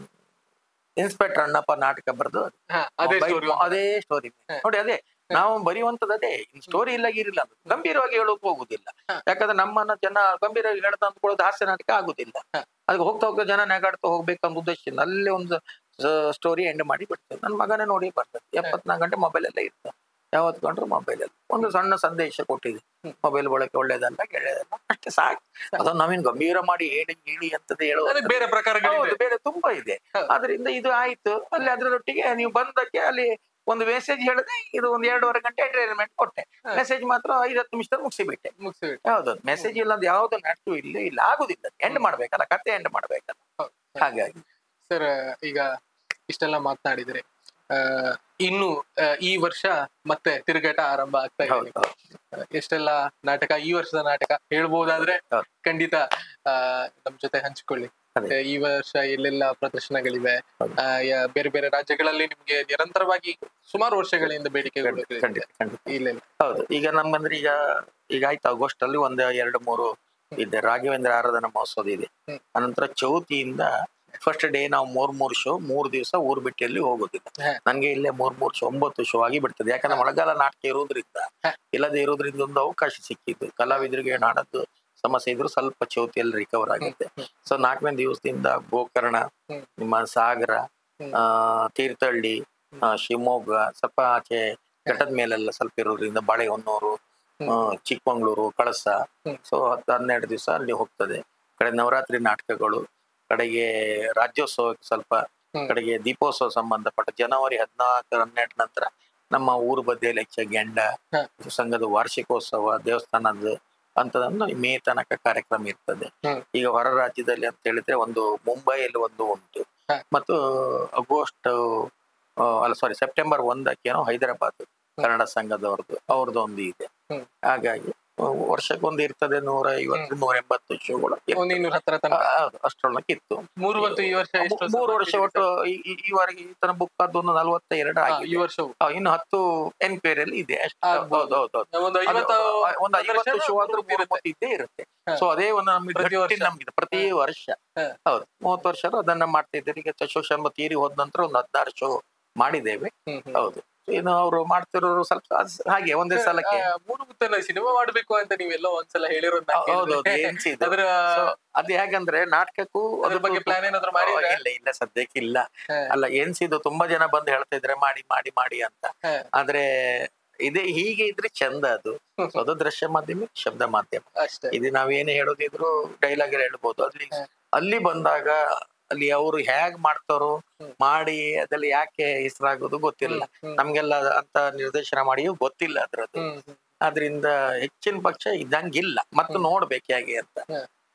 ಇನ್ಸ್ಪೆಕ್ಟರ್ ಅಣ್ಣಪ್ಪ ನಾಟಕ ಬರೆದು ಹಾ, ಅದೇ Mobile- story. ಅದೇ ಸ್ಟೋರಿ ಹ. ನೋಡಿ ಅದೇ ನಾವು ಬರೆಯುವಂತದ್ದು ಅದೇ ಸ್ಟೋರಿ ಇಲ್ಲ ಇರಿಲ್ಲ ಅದು ಗಂಭೀರವಾಗಿ ಹೇಳೋಕ್ ಹೋಗುದಿಲ್ಲ ಹ. ಯಾಕಂದ್ರೆ ನಮ್ಮನ್ನ ಜನ ಗಂಭೀರವಾಗಿ ಹೇಳ್ತಾ ಅಂದ್ಕೊಳ್ಳೋದು ಹಾಸ್ಯ ನಾಟಕ ಆಗುದಿಲ್ಲ ಹ. ಅದಕ್ಕೆ ಹೋಗ್ತಾ ಹೋಗ್ತಾ ಜನ ನೆಗಾಡ್ತಾ ಹೋಗ್ಬೇಕಂತ ಉದ್ದೇಶದಿಂದ ಅಲ್ಲೇ ಒಂದು ಸ್ಟೋರಿ ಎಂಡ್ ಮಾಡಿ ಬಿಡ್ತೇವೆ ನನ್ನ ಮಗನೇ ನೋಡಿ ಬರ್ತದೆ ಎಪ್ಪತ್ನಾಲ್ಕು ಗಂಟೆ ಮೊಬೈಲ್ ಎಲ್ಲ ಇರ್ತದೆ ಯಾವತ್ತು ಕಂಡ್ರು ಮೊಬೈಲ್ ಅಲ್ಲಿ ಒಂದು ಸಣ್ಣ ಸಂದೇಶ ಕೊಟ್ಟಿದೆ ಮೊಬೈಲ್ ಬಳಕೆ ಒಳ್ಳೇದಲ್ಲ ಗೆಳೆಯದಲ್ಲ ಅಷ್ಟೇ ಸಾಕು ಅದನ್ನ ನಾವೇನು ಗಂಭೀರ ಮಾಡಿ ಹೇಳಿ ಹೇಳಿ ಅಂತದ್ದು ಹೇಳೋದು ಅದಕ್ಕೆ ಬೇರೆ ಪ್ರಕಾರಗಳಿವೆ ಹೌದು ಬೇರೆ ತುಂಬಾ ಇದೆ ಹೌದು. ಅದರಿಂದ ಇದು ಆಯ್ತು ಅಲ್ಲಿ ಅದರೊಟ್ಟಿಗೆ ನೀವು ಬಂದಕ್ಕೆ ಅಲ್ಲಿ ಒಂದು ಮೆಸೇಜ್ ಹೇಳಿದೆ ಇದು ಒಂದು ಎರಡೂವರೆ ಗಂಟೆ ಎಂಟರ್ಟೈನ್ಮೆಂಟ್ ಕೊಟ್ಟೆ ಹ. ಮೆಸೇಜ್ ಮಾತ್ರ ಐದು ಹತ್ತು ನಿಮಿಷದಲ್ಲಿ ಮುಗಿಸಿಬಿಟ್ಟೆ ಮುಗಿಸಿಬಿಟ್ಟು ಹೌದು ಮೆಸೇಜ್ ಇಲ್ಲ ಯಾವ್ದು ನಟ್ಟು ಇಲ್ಲ ಇಲ್ಲ ಆಗುದಿಲ್ಲ ಎಂಡ್ ಮಾಡ್ಬೇಕಲ್ಲ ಕತೆ ಎಂಡ್ ಮಾಡ್ಬೇಕಲ್ಲ ಹಾಗಾಗಿ ಸರ್ ಈಗ ಇಷ್ಟೆಲ್ಲ ಮಾತನಾಡಿದ್ರೆ ಆ, ಇನ್ನು ಆ, ಈ ವರ್ಷ ಮತ್ತೆ ತಿರುಗಾಟ ಆರಂಭ ಆಗ್ತಾ ಹೌದು ಇದೆ ಎಷ್ಟೆಲ್ಲ ನಾಟಕ ಈ ವರ್ಷದ ನಾಟಕ ಹೇಳ್ಬೋದಾದ್ರೆ ಹೌದು. ಖಂಡಿತ ಆ, ನಮ್ ಜೊತೆ ಹಂಚಿಕೊಳ್ಳಿ ಅದೇ. ಆ, ಈ ವರ್ಷ ಎಲ್ಲೆಲ್ಲ ಪ್ರದರ್ಶನಗಳಿವೆ ಹೌದು. ಆ, ಯ- ಬೇರೆ ಬೇರೆ ರಾಜ್ಯಗಳಲ್ಲಿ ನಿಮ್ಗೆ ನಿರಂತರವಾಗಿ ಸುಮಾರು ವರ್ಷಗಳಿಂದ ಬೇಡಿಕೆಗಳು ಖಂಡಿತ ಖಂಡಿತ ಖಂಡಿತ ಇಲ್ಲ ಇಲ್ಲ ಹೌದು ಈಗ ನಮ್ಮಂದ್ರೆ ಈಗ ಈಗ ಆಯ್ತು ಆಗಸ್ಟ್ ಅಲ್ಲಿ ಒಂದು ಎರಡು ಮೂರು ಇದೆ ರಾಘವೇಂದ್ರ ಆರಾಧನಾ ಮಹೋತ್ಸವ ಇದೆ ಹ್ಮ್. ಅನಂತರ ಚೌತಿಯಿಂದ ಫಸ್ಟ್ ಡೇ ನಾವು ಮೂರ್ ಮೂರ್ ಶೋ ಮೂರ್ ದಿವಸ ಊರ್ ಬಿಟ್ಟಲ್ಲಿ ಹೋಗೋದಿಲ್ಲ ಹ. ನಂಗೆ ಇಲ್ಲೇ ಮೂರ್ ಮೂರ್ ಶೋ ಒಂಬತ್ತು ಶೋ ಆಗಿ ಬಿಡ್ತದೆ ಯಾಕಂದ್ರೆ ಮಳೆಗಾಲ ನಾಟಕ ಇರೋದ್ರಿಂದ ಹ. ಇಲ್ಲದೆ ಇರೋದ್ರಿಂದ ಒಂದು ಅವಕಾಶ ಸಿಕ್ಕಿದ್ದು ಕಲಾವಿದರಿಗೆ ನಾಡದ್ದು ಸಮಸ್ಯೆ ಇದ್ರು ಸ್ವಲ್ಪ ಚೌತಿಯಲ್ಲಿ ರಿಕವರ್ ಆಗುತ್ತೆ ಸೊ ನಾಲ್ಕನೇ ದಿವಸದಿಂದ ಗೋಕರ್ಣ ಹ್ಮ್. ನಿಮ್ಮ ಸಾಗರ ಹ್ಮ್. ಆ ತೀರ್ಥಹಳ್ಳಿ ಆ, ಶಿವಮೊಗ್ಗ ಸ್ವಲ್ಪ ಆಚೆ ಘಟ್ಟದ ಮೇಲೆಲ್ಲ ಸ್ವಲ್ಪ ಇರೋದ್ರಿಂದ ಬಾಳೆಹೊನ್ನೂರು ಆ, ಚಿಕ್ಕಮಂಗ್ಳೂರು ಕಳಸ ಹ್ಮ್. ಸೊ ಹತ್ತು ಹನ್ನೆರಡು ದಿವಸ ಅಲ್ಲಿ ಹೋಗ್ತದೆ ಕಡೆ ನವರಾತ್ರಿ ನಾಟಕಗಳು ಕಡೆಗೆ ರಾಜ್ಯೋತ್ಸವಕ್ಕೆ ಸ್ವಲ್ಪ ಹ್ಮ್. ಕಡೆಗೆ ದೀಪೋತ್ಸವ ಸಂಬಂಧಪಟ್ಟ ಜನವರಿ ಹದಿನಾಲ್ಕು ಹನ್ನೆರಡು ನಂತರ ನಮ್ಮ ಊರು ಬದಿಯಲ್ಲಿ ಹೆಚ್ಚ ಗೆಂಡ ಹ. ಸಂಘದ ವಾರ್ಷಿಕೋತ್ಸವ ದೇವಸ್ಥಾನದ ಅಂತದನ್ನು ಮೇ ತನಕ ಕಾರ್ಯಕ್ರಮ ಇರ್ತದೆ ಹ್ಮ್. ಈಗ ಹೊರ ರಾಜ್ಯದಲ್ಲಿ ಅಂತ ಹೇಳಿದ್ರೆ ಒಂದು ಮುಂಬೈಯಲ್ಲಿ ಒಂದು ಉಂಟು ಹ. ಮತ್ತು ಆಗಸ್ಟ್ ಆ, ಅಲ್ಲ ಸಾರಿ ಸೆಪ್ಟೆಂಬರ್ ಒಂದಕ್ಕೇನೋ ಹೈದರಾಬಾದ್ ಕನ್ನಡ ಸಂಘದವ್ರದ್ದು ಅವ್ರದ್ದು ಒಂದು ಇದೆ ಹ್ಮ್. ಹಾಗಾಗಿ ಆ, ವರ್ಷಕ್ಕೊಂದು ಇರ್ತದೆ ನೂರ ಐವತ್ತು ನೂರ ಎಂಬತ್ತು ಶೋಗಳು ಒಂದ್ ಇನ್ನೂರ ಹತ್ತರ ತನಕ ಅಷ್ಟರೊಳಗೆ ಇತ್ತು ಮೂರು ಮತ್ತು ಈ ವರ್ಷ ಎಷ್ಟು ಮೂರು ವರ್ಷ ಒಟ್ಟು ಈ- ಈ- ಈವರೆಗೆ ಈ ತರ ಬುಕ್ ಆದ್ದು ಒಂದು ನಲವತ್ತ ಎರಡು ಹಾ, ಈ ಆಗಿದೆ ವರ್ಷವು ಆ, ಇನ್ನು ಹತ್ತು ಎನ್ಕ್ವೈರಿ ಅಲ್ಲಿ ಇದೆ ಅಷ್ಟೇ ಆಗ್ಬೋದು. ಹೌದು ಹೌದು ಹೌದು ಒಂದು ಅದು ಐವತ್ತು ಒಂದು ಐವತ್ತು ಪ್ರದರ್ಶನ ಶೋ ಆದ್ರೂ ಮೂವತ್ತು ಇರುತ್ತೆ. ಮೂವತ್ತು ಇದ್ದೇ ಇರುತ್ತೆ ಹಾ. ಸೊ ಅದೇ ಒಂದು ನಮ್ಗೆ ಪ್ರತಿ ಗಟ್ಟಿ ವರ್ಷ. ನಮ್ಗಿದೆ ಪ್ರತಿ ವರ್ಷ ಹಾ. ಹೌದು ಮೂವತ್ತು ವರ್ಷ ಅದನ್ನ ಮಾಡ್ತಾ ಇದ್ದಾರೆ ಈಗ ಅಶೋಕ್ ಶರ್ಮಾ ತೀರಿ ಹೋದ ನಂತರ ಒಂದು ಹದಿನಾರು ಶೋ ಮಾಡಿದ್ದೇವೆ ಹ್ಮ್, ಹ್ಮ್. ಹೌದು ಇನ್ನು ಅವರು ಮಾಡ್ತಿರೋರು ಸ್ವಲ್ಪ ಅದ್ ಹಾಗೆ ಒಂದೇ ಸಲಕ್ಕೆ ಆ, ಮೂರು ಮುತ್ತನ ಸಿನಿಮಾ ಮಾಡ್ಬೇಕು ಅಂತ ನೀವೆಲ್ಲೋ ಒಂದ್ಸಲ ಹೇಳಿರೋದ್ ಹೌದೌದು ಏನ್ಸಿದ್ದು ಅದ್ರ So, ಅದು ಹೇಗಂದ್ರೆ ನಾಟಕಕ್ಕೂ ಅದ್ರ ಬಗ್ಗೆ plan ಏನಾದ್ರು ಮಾಡಿದ್ರಾ? ಇಲ್ಲ ಇಲ್ಲ ಸದ್ಯಕ್ಕೆ ಇಲ್ಲ ಹಾ. ಅಲ್ಲ ಏನ್ಸಿದ್ದು ತುಂಬಾ ಜನ ಬಂದು ಹೇಳ್ತಾ ಇದ್ರೆ ಮಾಡಿ ಮಾಡಿ ಮಾಡಿ ಅಂತ ಹಾ. ಆದ್ರೆ ಇದೇ ಹೀಗೆ ಇದ್ರೆ ಚಂದ ಅದು So, ಅದು ದೃಶ್ಯ ಮಾಧ್ಯಮ ಶಬ್ದ ಮಾಧ್ಯಮ ಅಷ್ಟೇ ಇದು ನಾವೇನೇ ಹೇಳೋದಿದ್ರು ಡೈಲಾಗ್ ಹೇಳ್ಬೋದು ಅಲ್ಲಿ ಹಾ. ಅಲ್ಲಿ ಬಂದಾಗ ಅಲ್ಲಿ ಅವರು ಹೇಗ್ ಮಾಡ್ತಾರೋ ಹ್ಮ್. ಮಾಡಿ ಅದ್ರಲ್ಲಿ ಯಾಕೆ ಹೆಸರಾಗೋದು ಗೊತ್ತಿಲ್ಲ ಹ್ಮ್. ನಮ್ಗೆಲ್ಲ ಅಂತ ನಿರ್ದೇಶನ ಮಾಡಿಯೂ ಗೊತ್ತಿಲ್ಲ ಅದ್ರದ್ದು ಹ್ಮ್, ಹ್ಮ್. ಆದ್ರಿಂದ ಹೆಚ್ಚಿನ ಪಕ್ಷ ಇದ್ದಂಗಿಲ್ಲ ಮತ್ತು ನೋಡ್ಬೇಕು ಹೇಗೆ ಅಂತ ಹಾ.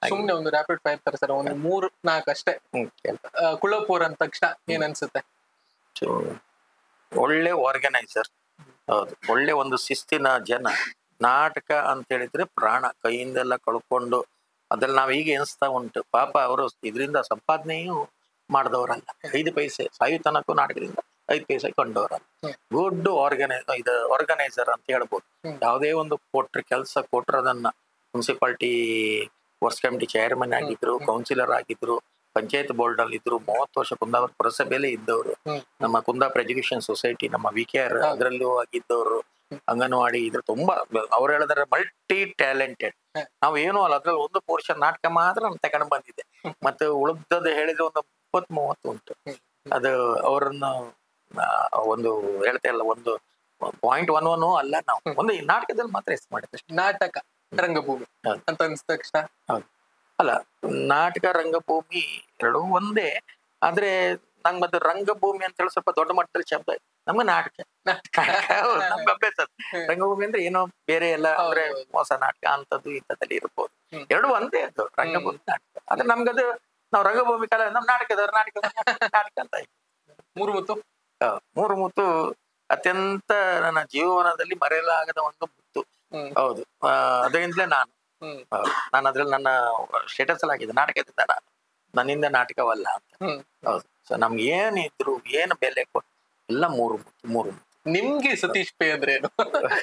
ಸುಮ್ನೆ ಒಂದು ರ್ಯಾಪಿಡ್ ಫೈರ್ ತರ ಸರ್ ಒಂದು ಮೂರು ನಾಲ್ಕು ಅಷ್ಟೇ ಹ್ಮ್ ಕೇಳು. ಆ, ಕುಳ್ಳಪುರ ಅಂದ ತಕ್ಷಣ ಏನ್ ಅನ್ಸುತ್ತೆ ಸೊ ಒಳ್ಳೆ ಆರ್ಗನೈಸರ್ ಹೌದು ಒಳ್ಳೆ ಒಂದು ಶಿಸ್ತಿನ ಜನ ನಾಟಕ ಅಂತ ಹೇಳಿದ್ರೆ ಪ್ರಾಣ ಕೈಯಿಂದೆಲ್ಲ ಕಳ್ಕೊಂಡು ಅದ್ರಲ್ಲಿ ನಾವ್ ಈಗ ಎನಿಸ್ತಾ ಉಂಟು ಪಾಪ ಅವರು ಇದರಿಂದ ಸಂಪಾದನೆಯೂ ಮಾಡಿದವರಲ್ಲ ಐದು ಪೈಸೆ ಸಾಯು ತನಕ ನಾಟಕದಿಂದ ಐದು ಪೈಸೆ ಕೊಂಡವರಲ್ಲ ಹ್ಮ್. ಗುಡ್ ಆರ್ಗನೈ ಇದು ಆರ್ಗನೈಸರ್ ಅಂತ ಹೇಳ್ಬೋದು ಹ್ಮ್. ಯಾವುದೇ ಒಂದು ಕೊಟ್ರೆ ಕೆಲಸ ಕೊಟ್ರೆ ಅದನ್ನ ಮುನ್ಸಿಪಾಲಿಟಿ ವರ್ಸ್ ಕಮಿಟಿ ಚೇರ್ಮನ್ ಆಗಿದ್ರು ಹ್ಮ್. ಕೌನ್ಸಿಲರ್ ಆಗಿದ್ರು ಪಂಚಾಯತ್ ಬೋರ್ಡ್ ಅಲ್ಲಿ ಇದ್ರು ಮೂವತ್ತು ವರ್ಷ ಕುಂದಾಪುರ ಪುರಸಭೆಯಲ್ಲೇ ಇದ್ದವರು ಹ್ಮ್. ನಮ್ಮ ಕುಂದಾಪುರ ಎಜುಕೇಶನ್ ಸೊಸೈಟಿ ನಮ್ಮ ವಿ ಕೆ ಆರ್ ಹೌದು. ಅದರಲ್ಲೂ ಆಗಿದ್ದವರು ಅಂಗನವಾಡಿ ಇದ್ರ ತುಂಬಾ ಅವ್ರು ಹೇಳಿದ್ರೆ ಮಲ್ಟಿ ಟ್ಯಾಲೆಂಟೆಡ್ ಹ್ಮ್. ನಾವು ಏನೂ ಅಲ್ಲ ಅದ್ರಲ್ಲಿ ಒಂದು ಪೋರ್ಷನ್ ನಾಟಕ ಮಾತ್ರ ನಾನು ತಗೊಂಡು ಬಂದಿದ್ದೆ ಮತ್ತೆ ಉಳಿದದ್ದು ಹೇಳಿದ್ರೆ ಒಂದು ಇಪ್ಪತ್ ಮೂವತ್ತು ಉಂಟು ಹ್ಮ್. ಅದು ಅವರನ್ನು ಆ, ಒಂದು ಹೇಳ್ತಾ ಇಲ್ಲ ಒಂದು ಪಾಯಿಂಟ್ ಒನ್ ಒನ್ ಅಲ್ಲ ನಾವು ಹ್ಮ್. ಒಂದು ಈ ನಾಟಕದಲ್ಲಿ ಮಾತ್ರ ಹೆಸರು ಮಾಡಿದ್ದೆ ಅಷ್ಟೇ. ನಾಟಕ ರಂಗಭೂಮಿ ಹೌದು. ಅಂತ ಅನ್ಸಿದ ತಕ್ಷಣ ಅಲ್ಲ ನಾಟಕ ರಂಗಭೂಮಿ ಎರಡೂ ಒಂದೇ ಆದ್ರೆ ನಂಗೆ ಮತ್ತೆ ರಂಗಭೂಮಿ ಅಂತ ಹೇಳಿ ಸ್ವಲ್ಪ ದೊಡ್ಡ ಮಟ್ಟದಲ್ಲಿ ಶಬ್ದ ಇದೆ. ನಮ್ಗೆ ನಾಟಕ ಹೌದು, ನಮ್ಗೆ ಅಭ್ಯಾಸ ಅದು. ಹ್ಮ್. ರಂಗಭೂಮಿ ಅಂದ್ರೆ ಏನೋ ಬೇರೆ ಎಲ್ಲ ಹೌದು, ಅಂದ್ರೆ ಹೌದು. ಹೊಸ ನಾಟಕ ಅಂತದ್ದು ಇಂಥದ್ದಲ್ಲಿ ಇರ್ಬೋದು ಹ್ಮ್. ಎರಡು ಒಂದೇ ಅದು ರಂಗಭೂಮಿ ನಾಟಕ ಆದ್ರೆ ನಮ್ಗದು ನಾವು ರಂಗಭೂಮಿ ಕಲೆ ನಮ್ ನಾಟಕದವ್ರು ನಾಟಕ ನಾಟಕ ಅಂತ ಆಯ್ತು. ಮೂರು ಮತ್ತು ಹೌದು. ಮೂರು ಮುತ್ತು ಅತ್ಯಂತ ನನ್ನ ಜೀವನದಲ್ಲಿ ಮರೆಯಲಾಗದ ಒಂದು ಮುತ್ತು ಹ್ಮ್. ಹೌದು ಆ, ಅದರಿಂದಲೇ ನಾನು ಹ್ಮ್. ಹೌದು. ನಾನು ಅದ್ರಲ್ಲಿ ನನ್ನ ಸ್ಟೇಟಸ್ ಅಲ್ಲಿ ಹಾಕಿದ್ದೆ ನಾಟಕದಿಂದ ನಾನು ನನ್ನಿಂದ ನಾಟಕವಲ್ಲ ಅಂತ ಹ್ಮ್. ಹೌದು ಸೊ ನಮ್ಗೆ ಏನಿದ್ರು ಏನು ಬೆಲೆ ಕೊಟ್ಟು ಎಲ್ಲ ಮೂರು ಮುತ್ತು ಮೂರು ಮುತ್ತು ನಿಮ್ಗೆ ಸತೀಶ್ ಪೇ ಅಂದ್ರೆ ಏನು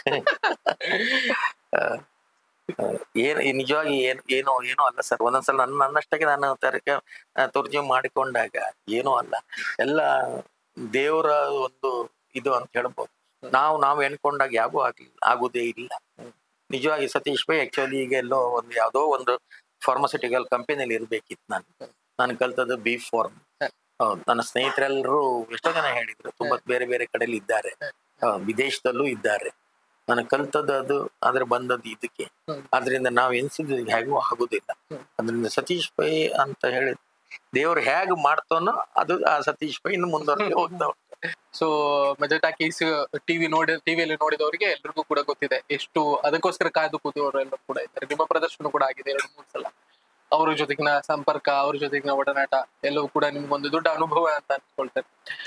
ಏನು ನಿಜವಾಗಿ ಏನು ಏನೋ ಏನೋ ಅಲ್ಲ ಸರ್ ಒಂದೊಂದ್ಸಲ ನನ್ನ ನನ್ನಷ್ಟಕ್ಕೆ ನಾನು ತರಕ ತುರ್ಜಿ ಮಾಡಿಕೊಂಡಾಗ ಏನೂ ಅಲ್ಲ ಎಲ್ಲ ದೇವರ ಒಂದು ಇದು ಅಂತ ಹೇಳ್ಬೋದು ನಾವು ನಾವು ಎಣ್ಕೊಂಡಾಗ ಯಾಗೂ ಆಗ್ಲಿಲ್ಲ ಆಗುದೇ ಇಲ್ಲ ನಿಜವಾಗಿ ಸತೀಶ್ ಭಾಯ್ ಆಕ್ಚುಲಿ ಈಗ ಎಲ್ಲೋ ಒಂದು ಯಾವುದೋ ಒಂದು ಫಾರ್ಮಸ್ಯೂಟಿಕಲ್ ಕಂಪನಿಯಲ್ಲಿ ಇರ್ಬೇಕಿತ್ತು ನಾನು ನಾನು ಕಲ್ತದ್ದು ಬಿ ಫಾರ್ಮ್ ಹೌದು ನನ್ನ ಸ್ನೇಹಿತರೆಲ್ಲರೂ ಎಷ್ಟೋ ಜನ ಹೇಳಿದ್ರು ತುಂಬಾ ಬೇರೆ ಬೇರೆ ಕಡೆಯಲ್ಲಿ ಇದ್ದಾರೆ ಆ, ವಿದೇಶದಲ್ಲೂ ಇದ್ದಾರೆ ನಾನು ಕಲ್ತದ್ದು ಅದು ಆದ್ರೆ ಬಂದದ್ದು ಇದಕ್ಕೆ ಹ್ಮ್. ಆದ್ರಿಂದ ನಾವು ಎನ್ಸಿದ್ದು ಹೇಗೂ ಆಗುದಿಲ್ಲ ಹ್ಮ್. ಅದರಿಂದ ಸತೀಶ್ ಪೈ ಅಂತ ಹೇಳಿ ದೇವ್ರು ಹೇಗ್ ಮಾಡ್ತಾನೋ ಅದು ಆ ಸತೀಶ್ ಪೈ ಇನ್ನು ಮುಂದುವರೆದು ಹೋಗ್ತಾ ಉಂಟು ಸೊ ಮೆಜೆಟಾ ಕೇಸ್ ಟಿವಿ ನೋಡಿ ಟಿವಿಯಲ್ಲಿ ನೋಡಿದವರಿಗೆ ಎಲ್ರಿಗೂ ಕೂಡ ಗೊತ್ತಿದೆ ಎಷ್ಟು ಅದಕ್ಕೋಸ್ಕರ ಕಾಯ್ದು ಕೂತವರೆಲ್ಲರೂ ಕೂಡ ಇದ್ದಾರೆ ನಿಮ್ಮ ಪ್ರದರ್ಶನ ಕೂಡ ಆಗಿದೆ ಎರಡು ಮೂರು ಸಲ ಅವ್ರ ಜೊತೆಗಿನ ಸಂಪರ್ಕ ಅವ್ರ ಜೊತೆಗಿನ ಒಡನಾಟ ಎಲ್ಲವೂ ಕೂಡ ನಿಮ್ಗೊಂದು ದೊಡ್ಡ ಅನುಭವ ಅಂತ ಅನ್ಕೊಳ್ತಾರೆ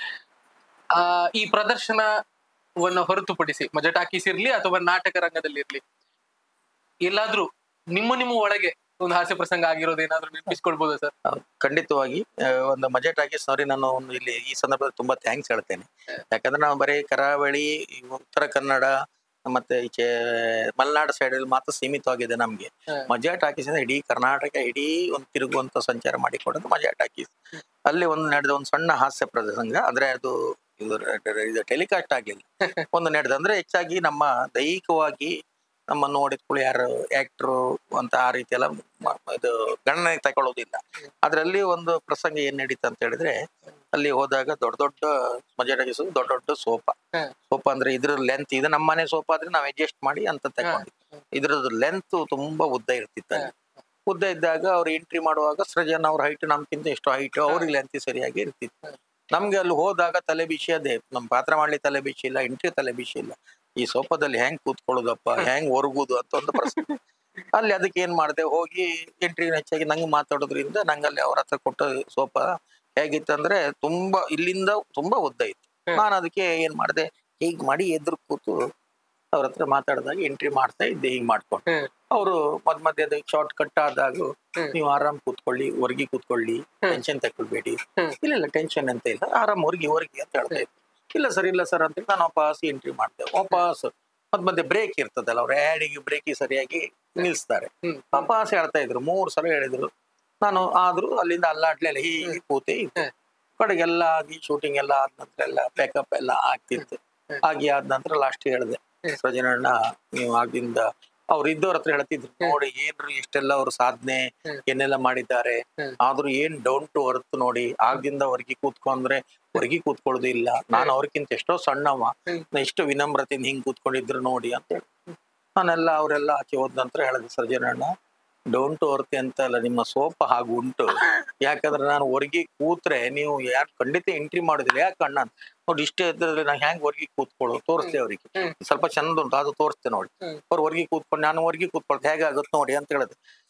ಆ ಈ ಪ್ರದರ್ಶನವನ್ನ ಹೊರತುಪಡಿಸಿ ಮಜಟಾಕೀಸ್ ಇರ್ಲಿ ಅಥವಾ ನಾಟಕ ರಂಗದಲ್ಲಿ ಇರ್ಲಿ ಎಲ್ಲಾದ್ರೂ ನಿಮ್ಮ ನಿಮ್ಮ ಒಳಗೆ ಒಂದು ಹಾಸ್ಯ ಪ್ರಸಂಗ ಆಗಿರೋದು ಏನಾದ್ರೂ ನೆನಪಿಸ್ಕೊಳ್ಬೋದಾ ಸರ್ ಹೌದು, ಖಂಡಿತವಾಗಿ ಆ, ಒಂದು ಮಜೆಟ್ ಆಗಿ ಸಾರಿ ನಾನು ಒಂದು ಇಲ್ಲಿ ಈ ಸಂದರ್ಭದಲ್ಲಿ ತುಂಬಾ ಥ್ಯಾಂಕ್ಸ್ ಹೇಳ್ತೇನೆ ಯಾಕಂದ್ರೆ ನಾವು ಬರೀ ಕರಾವಳಿ ಈ ಉತ್ತರ ಕನ್ನಡ ಮತ್ತೆ ಈಚೆ ಮಲೆನಾಡು ಸೈಡ್ ಅಲ್ಲಿ ಮಾತ್ರ ಸೀಮಿತವಾಗಿದೆ ನಮ್ಗೆ ಹ. ಮಜಾ ಟಾಕೀಸ್ ಅಂದ್ರೆ ಇಡೀ ಕರ್ನಾಟಕ ಇಡೀ ಒಂದು ತಿರುಗುವಂತ ಸಂಚಾರ ಮಾಡಿಕೊಡೋದು ಮಜಾ ಟಾಕೀಸ್ ಅಲ್ಲಿ ಒಂದು ನಡೆದ ಒಂದು ಸಣ್ಣ ಹಾಸ್ಯ ಪ್ರಸಂಗ ಅಂದ್ರೆ ಅದು ಇದು ಇದು ಟೆಲಿಕಾಸ್ಟ್ ಆಗ್ಲಿಲ್ಲ ಒಂದು ನಡೆದ ಅಂದ್ರೆ ಹೆಚ್ಚಾಗಿ ನಮ್ಮ ದೈಹಿಕವಾಗಿ ನಮ್ಮ ನೋಡಿದ್ಕೊಳ್ಳಿ ಯಾರು ಆಕ್ಟ್ರು ಅಂತ ಆ ರೀತಿ ಎಲ್ಲ ಮ- ಇದು ಗಣನೆಗೆ ತಗೊಳ್ಳೋದಿಲ್ಲ ಅದ್ರಲ್ಲಿ ಒಂದು ಪ್ರಸಂಗ ಏನ್ ನಡೀತು ಅಂತ ಹೇಳಿದ್ರೆ ಅಲ್ಲಿ ಹೋದಾಗ ದೊಡ್ಡ ದೊಡ್ಡ ಮಜಾ ಟಾಕೀಸ್ ದೊಡ್ಡ ದೊಡ್ಡ ಸೋಫ ಹ. ಸೋಫಾ ಅಂದ್ರೆ ಇದ್ರ ಲೆಂತ್ ಇದು ನಮ್ಮ ಮನೆ ಸೋಫಾ ಆದ್ರೆ ನಾವ್ ಅಡ್ಜಸ್ಟ್ ಮಾಡಿ ಅಂತ ತಗೊಂಡ್ವಿ ಇದ್ರದ್ದು ಲೆಂತ್ ತುಂಬಾ ಉದ್ದ ಇರ್ತಿತ್ತು ಅಲ್ಲಿ. ಉದ್ದ ಇದ್ದಾಗ ಅವ್ರು ಎಂಟ್ರಿ ಮಾಡುವಾಗ ಸೃಜನ್ ಅವ್ರ ಹೈಟ್ ನಮ್ಗಿಂತ ಎಷ್ಟು ಹೈಟ್ ಅವ್ರಿಗೆ ಲೆಂತ್ ಸರಿಯಾಗಿ ಇರ್ತಿತ್ತು ನಮ್ಗೆ ಅಲ್ಲಿ ಹೋದಾಗ ತಲೆ ಬಿಸಿ ಅದೇ ನಮ್ ಪಾತ್ರ ಮಾಡ್ಲಿ ತಲೆ ಬಿಸಿ ಇಲ್ಲ ಎಂಟ್ರಿ ತಲೆ ಬಿಸಿ ಇಲ್ಲ ಈ ಸೋಫಾದಲ್ಲಿ ಹೆಂಗ್ ಕೂತ್ಕೊಳ್ಳೋದಪ್ಪ ಹೆಂಗ್ ಒರಗುದು ಅಂತ ಒಂದು ಪ್ರಶ್ನೆ ಅಲ್ಲಿ ಅದಕ್ಕೆ ಏನ್ ಮಾಡಿದೆ ಹೋಗಿ ಎಂಟ್ರಿ ಹೆಚ್ಚಾಗಿ ನಂಗೆ ಮಾತಾಡೋದ್ರಿಂದ ನಂಗೆ ಅಲ್ಲಿ ಅವ್ರ ಹತ್ರ ಕೊಟ್ಟ ಸೋಫಾ ಹೇಗಿತ್ತಂದ್ರೆ ತುಂಬಾ ಇಲ್ಲಿಂದ ತುಂಬಾ ಉದ್ದ ಇತ್ತು ಹ್ಮ್. ನಾನು ಅದಕ್ಕೆ ಏನ್ ಮಾಡಿದೆ ಹೀಗ್ ಮಾಡಿ ಎದುರು ಕೂತು ಅವ್ರ ಹತ್ರ ಮಾತಾಡಿದಾಗ ಎಂಟ್ರಿ ಮಾಡ್ತಾ ಇದ್ದೆ ಹಿಂಗ್ ಮಾಡ್ಕೊಂಡು ಹ್ಮ್. ಅವರು ಮಧ್ಯ ಮಧ್ಯದ ಶಾರ್ಟ್ ಕಟ್ ಆದಾಗ ಹ್ಮ್. ನೀವು ಆರಾಮ್ ಕೂತ್ಕೊಳ್ಳಿ ಹೊರ್ಗಿ ಕೂತ್ಕೊಳ್ಳಿ ಟೆನ್ಷನ್ ತಗೊಳ್ಬೇಡಿ ಹ್ಮ್. ಇಲ್ಲ ಇಲ್ಲ ಟೆನ್ಷನ್ ಅಂತ ಇಲ್ಲ ಆರಾಮ್ ಹೊರ್ಗಿ ಹೊರ್ಗಿ ಅಂತ ಹೇಳ್ತಾ ಇದ್ರು ಇಲ್ಲ ಸರ್ ಇಲ್ಲ ಸರ್ ಅಂತ ನಾನು ವಾಪಸ್ ಎಂಟ್ರಿ ಮಾಡ್ದೆ ವಾಪಸ್ ಮಧ್ಯ ಮಧ್ಯೆ ಬ್ರೇಕ್ ಇರ್ತದಲ್ಲ ಅವ್ರ ಆ್ಯಡಿಗೆ ಬ್ರೇಕಿಗೆ ಸರಿಯಾಗಿ ನಿಲ್ಲಿಸ್ತಾರೆ ಹ್ಮ್. ವಾಪಸ್ ಹೇಳ್ತಾ ಇದ್ರು ಮೂರು ಸಲ ಹೇಳಿದ್ರು ನಾನು ಆದ್ರೂ ಅಲ್ಲಿಂದ ಅಲ್ಲಾಡ್ಲಿಲ್ಲ ಹೀಗೆ ಕೂತೆ ಇದ್ದೆ ಕಡೆಗೆಲ್ಲ ಆಗಿ ಶೂಟಿಂಗ್ ಎಲ್ಲ ಆದ ನಂತರ ಎಲ್ಲ ಪ್ಯಾಕಪ್ ಎಲ್ಲ ಆಗ್ತಿತ್ತು ಆಗಿ ಆದ ನಂತರ ಲಾಸ್ಟ್ ಹೇಳಿದೆ ಸೃಜನಣ್ಣ ನೀವು ಆಗಿಂದ ಅವ್ರು ಇದ್ದವ್ರ ಹತ್ರ ಹೇಳ್ತಿದ್ರು ನೋಡಿ ಏನ್ರಿ ಇಷ್ಟೆಲ್ಲ ಅವ್ರ ಸಾಧನೆ ಹ್ಮ್. ಏನೆಲ್ಲ ಮಾಡಿದ್ದಾರೆ ಹ್ಮ್. ಆದ್ರೂ ಏನ್ ಡೌನ್ ಟು ಅರ್ತ್ ನೋಡಿ ಆಗ್ದಿಂದ ಹೊರಗೆ ಕೂತ್ಕೊಂಡ್ರೆ ಹೊರಗೆ ಕೂತ್ಕೊಳ್ಳೋದು ಇಲ್ಲ ನಾನು ಅವ್ರಿಗಿಂತ ಎಷ್ಟೋ ಸಣ್ಣವ ಹ್ಮ್. ನಾ ಎಷ್ಟು ವಿನಮ್ರತೆಯಿಂದ ಹಿಂಗ್ ಕೂತ್ಕೊಂಡಿದ್ರು ನೋಡಿ ಅಂತ ಹೇಳಿ ನಾನೆಲ್ಲ ಅವರೆಲ್ಲ ಆಚೆ ಹೋದ ನಂತರ ಹೇಳಿದೆ ಸರ್ಜನಣ್ಣ ಡೌನ್ ಟು ಅರ್ತ್ ಅಂತ ಅಲ್ಲ ನಿಮ್ಮ ಸೋಪ ಹಾಗೂ ಉಂಟು ಯಾಕಂದ್ರೆ ನಾನು ಹೊರಗೆ ಕೂತ್ರೆ ನೀವು ಯಾರು ಖಂಡಿತ ಎಂಟ್ರಿ ಮಾಡೋದಿಲ್ಲ ಯಾಕೆ ಅಣ್ಣ ಅಂತ. ನೋಡಿ ಇಷ್ಟೇ ಇದ್ರಲ್ಲಿ ನಾನು ಹೆಂಗ್ ಹೊರಗೆ ಕೂತ್ಕೊಳ್ಳೋದು ತೋರಿಸ್ದೆ ಅವ್ರಿಗೆ ಹ್ಮ್. ಸ್ವಲ್ಪ ಚಂದ ಉಂಟು ಅದು ತೋರಿಸ್ತೆ ನೋಡಿ ಹ್ಮ್. ಅವ್ರು ಹೊರಗೆ ಕೂತ್ಕೊಂಡು ನಾನು ಹೊರಗೆ ಕೂತ್ಕೊಳ್ತೆ ಹೇಗಾಗುತ್ತೆ ನೋಡಿ ಅಂತ ಹೇಳಿದೆ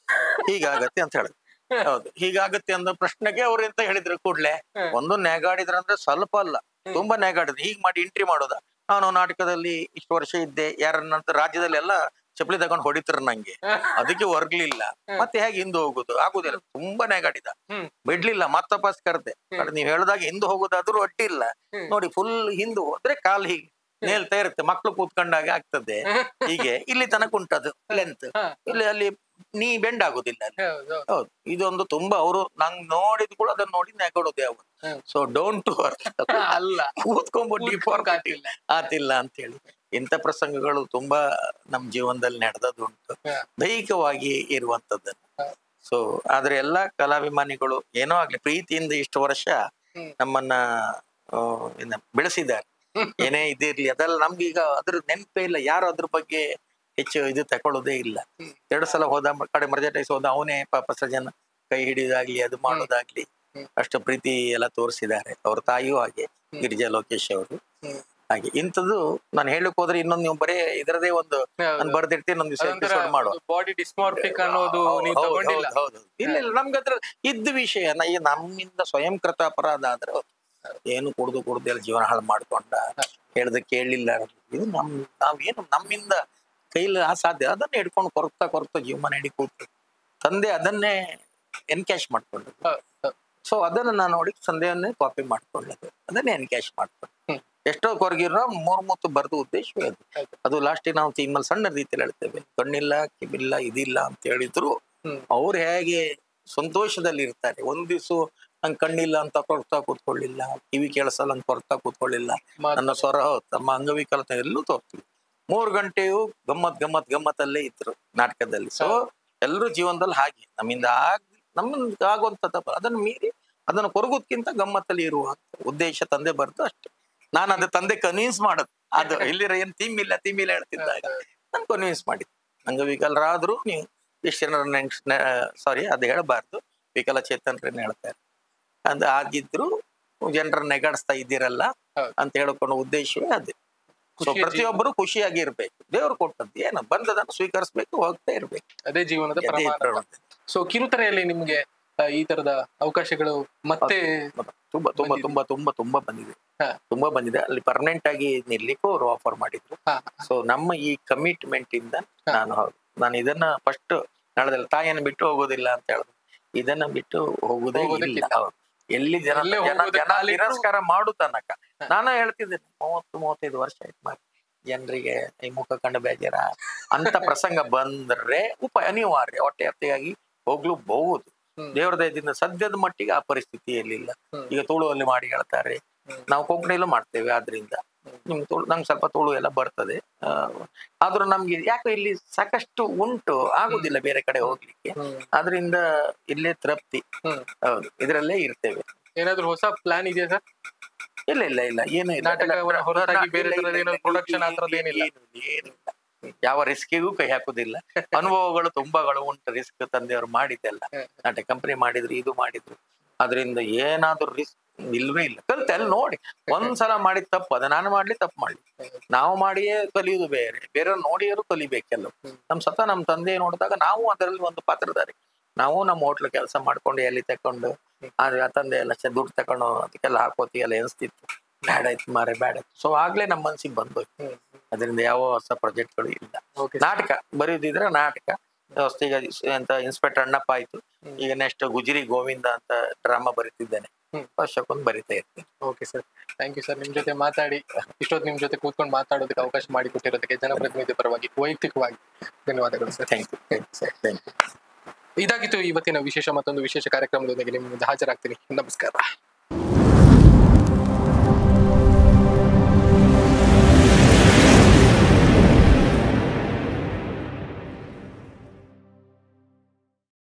ಹೀಗಾಗತ್ತೆ ಅಂತ ಹೇಳಿದ್ರು ಹೌದು ಹೀಗಾಗತ್ತೆ ಅನ್ನೋ ಪ್ರಶ್ನೆಗೆ ಅವ್ರು ಎಂತ ಹೇಳಿದ್ರು ಕೂಡ್ಲೆ ಹ್ಮ್. ಒಂದು ನೆಗಾಡಿದ್ರಂದ್ರೆ ಸ್ವಲ್ಪ ಅಲ್ಲ ತುಂಬಾ ನೆಗಾಡಿದ್ರು ಹೀಗ್ ಮಾಡಿ ಎಂಟ್ರಿ ಮಾಡೋದ ನಾನು ನಾಟಕದಲ್ಲಿ ಇಷ್ಟು ವರ್ಷ ಇದ್ದೆ ಯಾರನ್ನಂತ ರಾಜ್ಯದಲ್ಲಿ ಎಲ್ಲ ಚಪ್ಪಲಿ ತಗೊಂಡು ಹೊಡಿತಾರ ನಂಗೆ ಅದಕ್ಕೆ ಹೊರ್ಗ್ಲಿಲ್ಲ ಮತ್ತೆ ಹೇಗೆ ಹಿಂದೆ ಹೋಗುದು ಆಗುದಿಲ್ಲ ತುಂಬಾ ನೆಗಾಡಿದ ಹ್ಮ್. ಬಿಡ್ಲಿಲ್ಲ ಮತ್ತಪಾಸ್ ಕರ್ದೆ ಕಡೆ ನೀವ್ ಹೇಳ್ದಾಗ ಹಿಂದೆ ಹೋಗೋದಾದ್ರೂ ಅಡ್ಡಿಲ್ಲ ಹ್ಮ್. ನೋಡಿ ಫುಲ್ ಹಿಂದೆ ಹೋದ್ರೆ ಕಾಲ್ ಹೀಗೆ ನೇಲ್ತಾ ಇರುತ್ತೆ ಮಕ್ಳು ಕೂತ್ಕೊಂಡಾಗ ಆಗ್ತದೆ ಹೀಗೆ ಇಲ್ಲಿ ತನಕ ಉಂಟದು ಲೆಂತ್ ಹಾ. ಇಲ್ಲಿ ಅಲ್ಲಿ ನೀ ಬೆಂಡ್ ಆಗುದಿಲ್ಲ ಅಲ್ಲಿ ಹೌದು ಹೌದು ಇದೊಂದು ತುಂಬಾ ಅವರು ನಂಗ್ ನೋಡಿದ್ ಕೂಡ ಅದನ್ನ ನೋಡಿ ನೆಗೊಡೋದು ಯಾವುದು ಹ್ಮ್. ಸೊ ಡೋಂಟ್ ಟು ಅಲ್ಲ ಕೂತ್ಕೊಂಡ್ಬಿಟ್ಟು ಕೂತ್ಕೊಂಡ್ ಡಿಫಾರ್ಮ್ ಆತಿಲ್ಲ ಅಂತ ಹೇಳಿ ಇಂಥ ಪ್ರಸಂಗಗಳು ತುಂಬಾ ನಮ್ ಜೀವನದಲ್ಲಿ ನಡೆದದುಂಟು ಹಾ. ದೈಹಿಕವಾಗಿ ಇರುವಂತದ್ದನ್ನು ಹಾ. ಸೊ ಆದ್ರೆ ಎಲ್ಲಾ ಕಲಾಭಿಮಾನಿಗಳು ಏನೋ ಆಗ್ಲಿ ಪ್ರೀತಿಯಿಂದ ಇಷ್ಟು ವರ್ಷ ಹ್ಮ್. ನಮ್ಮನ್ನ ಆ, ಏನ ಬೆಳೆಸಿದ್ದಾರೆ ಏನೇ ಇದಿರ್ಲಿ ಅದೆಲ್ಲ ನಮ್ಗೆ ಈಗ ಅದ್ರ ನೆನಪೇ ಇಲ್ಲ ಯಾರು ಅದ್ರ ಬಗ್ಗೆ ಹೆಚ್ಚು ಇದು ತಕೊಳ್ಳೋದೇ ಇಲ್ಲ ಹ್ಮ್. ಎರಡು ಸಲ ಹೋದ ಮ- ಕಡೆ ಮರ್ಜಟೈಸ್ ಹೋದ ಅವನೇ ಪಾಪ ಸಜನ ಕೈ ಹಿಡಿದಾಗ್ಲಿ ಅದು ಮಾಡೋದಾಗ್ಲಿ ಹ್ಮ್. ಅಷ್ಟು ಪ್ರೀತಿ ಎಲ್ಲ ತೋರಿಸಿದ್ದಾರೆ ಅವ್ರ ತಾಯಿಯೂ ಹಾಗೆ ಗಿರಿಜಾ ಲೋಕೇಶ್ ಅವರು ಹ್ಮ್. ಹಾಗೆ ಇಂಥದ್ದು ನಾನು ಹೇಳಕ್ ಹೋದ್ರೆ ಇನ್ನೊಂದು ನೀವು ಬರೀ ಇದರದೇ ಒಂದು ನಾನು ಬರ್ದಿರ್ತೀನಿ ಒಂದ್ ದಿವಸ ಎಪಿಸೋಡ್ ಮಾಡುವ ಬಾಡಿ ಡಿಸ್ಮಾರ್ಫಿಕ್ ಅನ್ನೋದು ನೀವು ಹೌದು, ತಗೊಂಡಿಲ್ಲ ಹೌದು, ಹೌದು. ಇಲ್ಲ ಇಲ್ಲ ನಮ್ಗೆ ಅದ್ರ ಇದ್ದ ವಿಷಯ ನ- ಈ ನಮ್ಮಿಂದ ಸ್ವಯಂ ಕೃತ ಅಪರಾಧ ಆದ್ರೆ ಏನು ಕುಡ್ದು ಕುಡ್ದು ಎಲ್ಲ ಜೀವನ ಹಾಳು ಮಾಡ್ಕೊಂಡ ಹೇಳ್ದ ಕೇಳಲಿಲ್ಲ ಇದು ನಮ್ ನಾವೇನು ನಮ್ಮಿಂದ ಕೈಲಿ ಅಸಾಧ್ಯ ಅದನ್ನ ಹಿಡ್ಕೊಂಡು ಕೊರಗ್ತಾ ಕೊರಗ್ತಾ ಜೀವನ ನಡಿ ಕೂತು ತಂದೆ ಅದನ್ನೇ ಎನ್ಕ್ಯಾಶ್ ಮಾಡ್ಕೊಂಡದ್ದು ಹೌದು, ಹೌದು. ಸೊ ಅದನ್ನ ನಾನು ನೋಡಿ ತಂದೆಯನ್ನೇ ಕಾಪಿ ಮಾಡ್ಕೊಳ್ಳೋದು ಅದನ್ನೇ ಎನ್ಕ್ಯಾಶ್ ಮಾಡ್ಕೊಂಡು ಹ್ಮ್. ಎಷ್ಟೋ ಕೊರಗಿರೋ ಮೂರ್ ಮೂತ್ತು ಬರೆದು ಉದ್ದೇಶವೇ ಅದು ಹೌದು. ಅದು ಲಾಸ್ಟಿಗೆ ನಾವು ತಿಮ್ಮಲ್ಲಿ ಸಣ್ಣ ರೀತಿಯಲ್ಲಿ ಹೇಳ್ತೇವೆ ಕಣ್ಣಿಲ್ಲ ಕಿವಿಲ್ಲ ಇದಿಲ್ಲ ಅಂತ ಹೇಳಿದ್ರು ಹ್ಮ್. ಅವ್ರು ಹೇಗೆ ಸಂತೋಷದಲ್ಲಿ ಇರ್ತಾರೆ ಒಂದ್ ದಿವ್ಸ ನಂಗೆ ಕಣ್ಣಿಲ್ಲ ಅಂತ ಕೊರಗ್ತಾ ಕೂತ್ಕೊಳ್ಳಿಲ್ಲ ಕಿವಿ ಕೇಳಿಸಲ್ಲ ಅಂತ ಕೊರಗ್ತಾ ಕೂತ್ಕೊಳ್ಳಿಲ್ಲ ಮಾತು- ನನ್ನ ಸ್ವರ ತಮ್ಮ ಅಂಗವಿಕಲತೆ ಎಲ್ಲೂ ತೋರ್ತೀವಿ ಮೂರ್ ಗಂಟೆಯು ಗಮ್ಮತ್ ಗಮ್ಮತ್ ಗಮ್ಮತ್ತಲ್ಲೇ ಇದ್ರು ನಾಟಕದಲ್ಲಿ ಸೊ ಎಲ್ಲರೂ ಜೀವನದಲ್ಲಿ ಹಾಗೆ ನಮ್ಮಿಂದ ಆಗ್ ನಮ್ಮಿಂದ ಆಗುವಂತ ಅದನ್ನ ಮೀರಿ ಅದನ್ನು ಕೊರಗೋದ್ಕಿಂತ ಗಮ್ಮತ್ತಲ್ಲಿ ಇರುವ ಉದ್ದೇಶ ತಂದೆ ಬರ್ದು ಅಷ್ಟೇ ನಾನು ಅದು ತಂದೆ ಕನ್ವಿನ್ಸ್ ಮಾಡೋದು ಅದು ಇಲ್ಲಿರ ಏನ್ ಥೀಮ್ ಇಲ್ಲ ಥೀಮ್ ಇಲ್ಲ ಹೇಳ್ತಿದ್ದಾಗ ನಾನು ಕನ್ವಿನ್ಸ್ ಮಾಡಿದ್ದೆ ಅಂಗವಿಕಲರಾದ್ರೂ ನೀವು ಎಷ್ಟು ಜನರನ್ನ ಸಾರಿ ಅದು ಹೇಳಬಾರ್ದು ವಿಕಲಚೇತನರನ್ನ ಹೇಳ್ತಾರೆ ಅದು ಆಗಿದ್ರು ಜನರನ್ನ ನೆಗಾಡಿಸ್ತಾ ಇದ್ದೀರಲ್ಲ ಹೌದು. ಅಂತ ಹೇಳ್ಕೊಂಡು ಉದ್ದೇಶವೇ ಅದೇ ಸೊ ಖುಷಿಯ ಪ್ರತಿಯೊಬ್ಬರು ಖುಷಿಯಾಗಿ ಇರ್ಬೇಕು ದೇವ್ರು ಕೊಟ್ಟದ್ದು ಏನು ಬಂದದನ್ನು ಸ್ವೀಕರಿಸ್ಬೇಕು ಹೋಗ್ತಾ ಇರ್ಬೇಕು ಅದೇ ಜೀವನದ ಅದೇ ಪ್ರಮಾಣ ಪ್ರವೃತ್ತಿ. ಸೊ ಕಿರುತೆರೆಯಲ್ಲಿ ನಿಮ್ಗೆ ಆ, ಈ ತರದ ಅವಕಾಶಗಳು ಮತ್ತೆ ತುಂಬಾ ತುಂಬಾ ಬಂದಿದೆ. ತುಂಬಾ ತುಂಬಾ ತುಂಬಾ ಬಂದಿದೆ ಹಾ. ತುಂಬಾ ಬಂದಿದೆ ಅಲ್ಲಿ ಪರ್ಮನೆಂಟ್ ಆಗಿ ನಿಲ್ಲಿಕ್ಕೂ ಅವರು ಆಫರ್ ಮಾಡಿದ್ರು ಹಾ, ಸೊ ನಮ್ಮ ಈ ಕಮಿಟ್ಮೆಂಟ್ ಇಂದ ಹಾ. ನಾನು ಹೌದು ನಾನು ಇದನ್ನ ಫಸ್ಟ್ ನಾಳದಲ್ಲಿ ತಾಯಿಯನ್ನು ಬಿಟ್ಟು ಹೋಗೋದಿಲ್ಲ ಅಂತ ಹೇಳಿದ್ರು ಇದನ್ನ ಬಿಟ್ಟು ಹೋಗುದೇ ಹೋಗೋದಕ್ಕಿಲ್ಲ. ಇಲ್ಲ ಹೌದು. ಎಲ್ಲಿ ಜನ ಎಲ್ಲೇ ಜನ ಹೋಗೋದಕ್ಕೆ ಜನ ಕಾಲಿಟ್ರು- ತಿರಸ್ಕಾರ ಮಾಡು ತನಕ ಹಾ. ನಾನು ಹೇಳ್ತಿದ್ದೇನೆ ಮೂವತ್ತು ಮೂವತ್ತೈದು ವರ್ಷ ಆಯ್ತು ಮಾರಿ ಜನರಿಗೆ ಈ ಮುಖ ಕಂಡು ಬೇಜಾರ ಅಂತ ಪ್ರಸಂಗ ಬಂದ್ರೆ ಉಪ ಅನಿವಾರ್ಯ ಹೊಟ್ಟೆ ಹತ್ತಿಗಾಗಿ ಹೋಗ್ಲೂಬಹುದು ಹ್ಮ್. ದೇವರ ದಯದಿಂದ ಸದ್ಯದ ಮಟ್ಟಿಗೆ ಆ ಪರಿಸ್ಥಿತಿಯಲ್ಲಿಲ್ಲ ಹ್ಮ್. ಈಗ ತುಳುವಲ್ಲಿ ಮಾಡಿ ಹೇಳ್ತಾರೆ ಹ್ಮ್. ನಾವು ಕೊಂಕಣಿಯಲ್ಲೂ ಮಾಡ್ತೇವೆ ಆದ್ರಿಂದ ಹ್ಮ್. ನಿಮ್ ತುಳು ನಂಗೆ ಸ್ವಲ್ಪ ತುಳು ಎಲ್ಲ ಬರ್ತದೆ ಆ, ಆದ್ರೂ ನಮ್ಗೆ ಯಾಕೆ ಇಲ್ಲಿ ಸಾಕಷ್ಟು ಉಂಟು ಆಗುದಿಲ್ಲ ಬೇರೆ ಕಡೆ ಹೋಗ್ಲಿಕ್ಕೆ ಹ್ಮ್. ಆದ್ರಿಂದ ಇಲ್ಲೇ ತೃಪ್ತಿ ಹ್ಮ್. ಹೌದು ಇದರಲ್ಲೇ ಇರ್ತೇವೆ ಏನಾದ್ರು ಹೊಸ ಪ್ಲಾನ್ ಇದೆಯಾ ಸರ್ ಇಲ್ಲ ಇಲ್ಲ ಇಲ್ಲ ಏನು ಇಲ್ಲ ನಾಟಕವನ್ನ ಇಲ್ಲ, ಹೊರತಾಗಿ ಬೇರೆ ಇಲ್ಲ, ಥರದ ಇಲ್ಲ, ಏನೋ ಇಲ್ಲ, production ಆ ಏನು- ಥರದ್ದು ಏನಿಲ್ಲ? ಏನು- ಏನಿಲ್ಲ ಯಾವ ರಿಸ್ಕಿಗೂ ಕೈ ಹಾಕುದಿಲ್ಲ ಅನುಭವಗಳು ತುಂಬಾಗಳು ಉಂಟು ರಿಸ್ಕ್ ತಂದೆಯವರು ಮಾಡಿದ್ದೆಲ್ಲ ಹ್ಮ್. ನಾಟಕ ಕಂಪನಿ ಮಾಡಿದ್ರು ಇದು ಮಾಡಿದ್ರು ಅದರಿಂದ ಏನಾದ್ರೂ ರಿಸ್ಕ್ ಇಲ್ವೇ ಇಲ್ಲ ಕಲ್ತೆ ಅಲ್ಲಿ ನೋಡಿ ಒಂದ್ಸಲ ಮಾಡಿದ ತಪ್ಪು ಅದ ನಾನು ಮಾಡ್ಲಿ ತಪ್ಪು ಮಾಡ್ಲಿ ನಾವು ಮಾಡಿಯೇ ಕಲಿಯುವುದು ಬೇರೆ ಬೇರೆಯವ್ರು ನೋಡಿಯವರು ಕಲಿಬೇಕೆಲ್ಲ ಹ್ಮ್. ನಮ್ ಸತ ನಮ್ ತಂದೆ ನೋಡಿದಾಗ ನಾವು ಅದರಲ್ಲಿ ಒಂದು ಪಾತ್ರಧಾರಿ ನಾವು ನಮ್ಮ ಹೋಟ್ಲ್ ಕೆಲಸ ಮಾಡ್ಕೊಂಡು ಎಲ್ಲಿ ತಕೊಂಡು ಆದ್ರೆ ಆ ತಂದೆ ಎಲ್ಲ ಚೆ- ದುಡ್ಡು ತಕೊಂಡು ಅದಕ್ಕೆಲ್ಲ ಹಾಕೋತಿಗೆಲ್ಲ ಎನ್ಸ್ತಿತ್ತು ಬ್ಯಾಡ ಆಯ್ತು ಮಾರೆ ಬ್ಯಾಡ ಸೊ ಆಗ್ಲೇ ನಮ್ಮ ಮನ್ಸಿಗೆ ಬಂದೋಯ್ತು ಅದರಿಂದ ಯಾವ ಹೊಸ ಪ್ರಾಜೆಕ್ಟ್ಗಳು ಇಲ್ಲ ಓಕೆ ನಾಟಕ ಬರೆಯುದಿದ್ರೆ ನಾಟಕ ಹೊಸ್ತಿಗೆ ಅಂತ ಇನ್ಸ್ಪೆಕ್ಟರ್ ಅಣ್ಣಪ್ಪ ಆಯ್ತು ಈಗ ನೆಕ್ಸ್ಟ್ ಗುಜರಿ ಗೋವಿಂದ ಅಂತ ಡ್ರಾಮಾ ಬರೀತಿದ್ದೇನೆ ಹ್ಮ್. ವರ್ಷಕ್ಕೊಂದು ಬರಿತಾ ಇರ್ತೀನಿ okay sir thank you sir ನಿಮ್ ಜೊತೆ ಮಾತಾಡಿ ಇಷ್ಟೊತ್ತು ನಿಮ್ ಜೊತೆ ಕೂತ್ಕೊಂಡು ಮಾತಾಡೋದಕ್ಕೆ ಅವಕಾಶ ಮಾಡಿಕೊಟ್ಟಿರೋದಕ್ಕೆ ಜನಪ್ರತಿನಿಧಿ ಪರವಾಗಿ ವೈಯಕ್ತಿಕವಾಗಿ ಧನ್ಯವಾದಗಳು sir thank you thank you sir thank you ಇದಾಗಿತ್ತು ಇವತ್ತಿನ ವಿಶೇಷ ಮತ್ತೊಂದು ವಿಶೇಷ ಕಾರ್ಯಕ್ರಮದೊಂದಿಗೆ ನಿಮ್ಮ ಮುಂದೆ ಹಾಜರಾಗ್ತೀನಿ ನಮಸ್ಕಾರ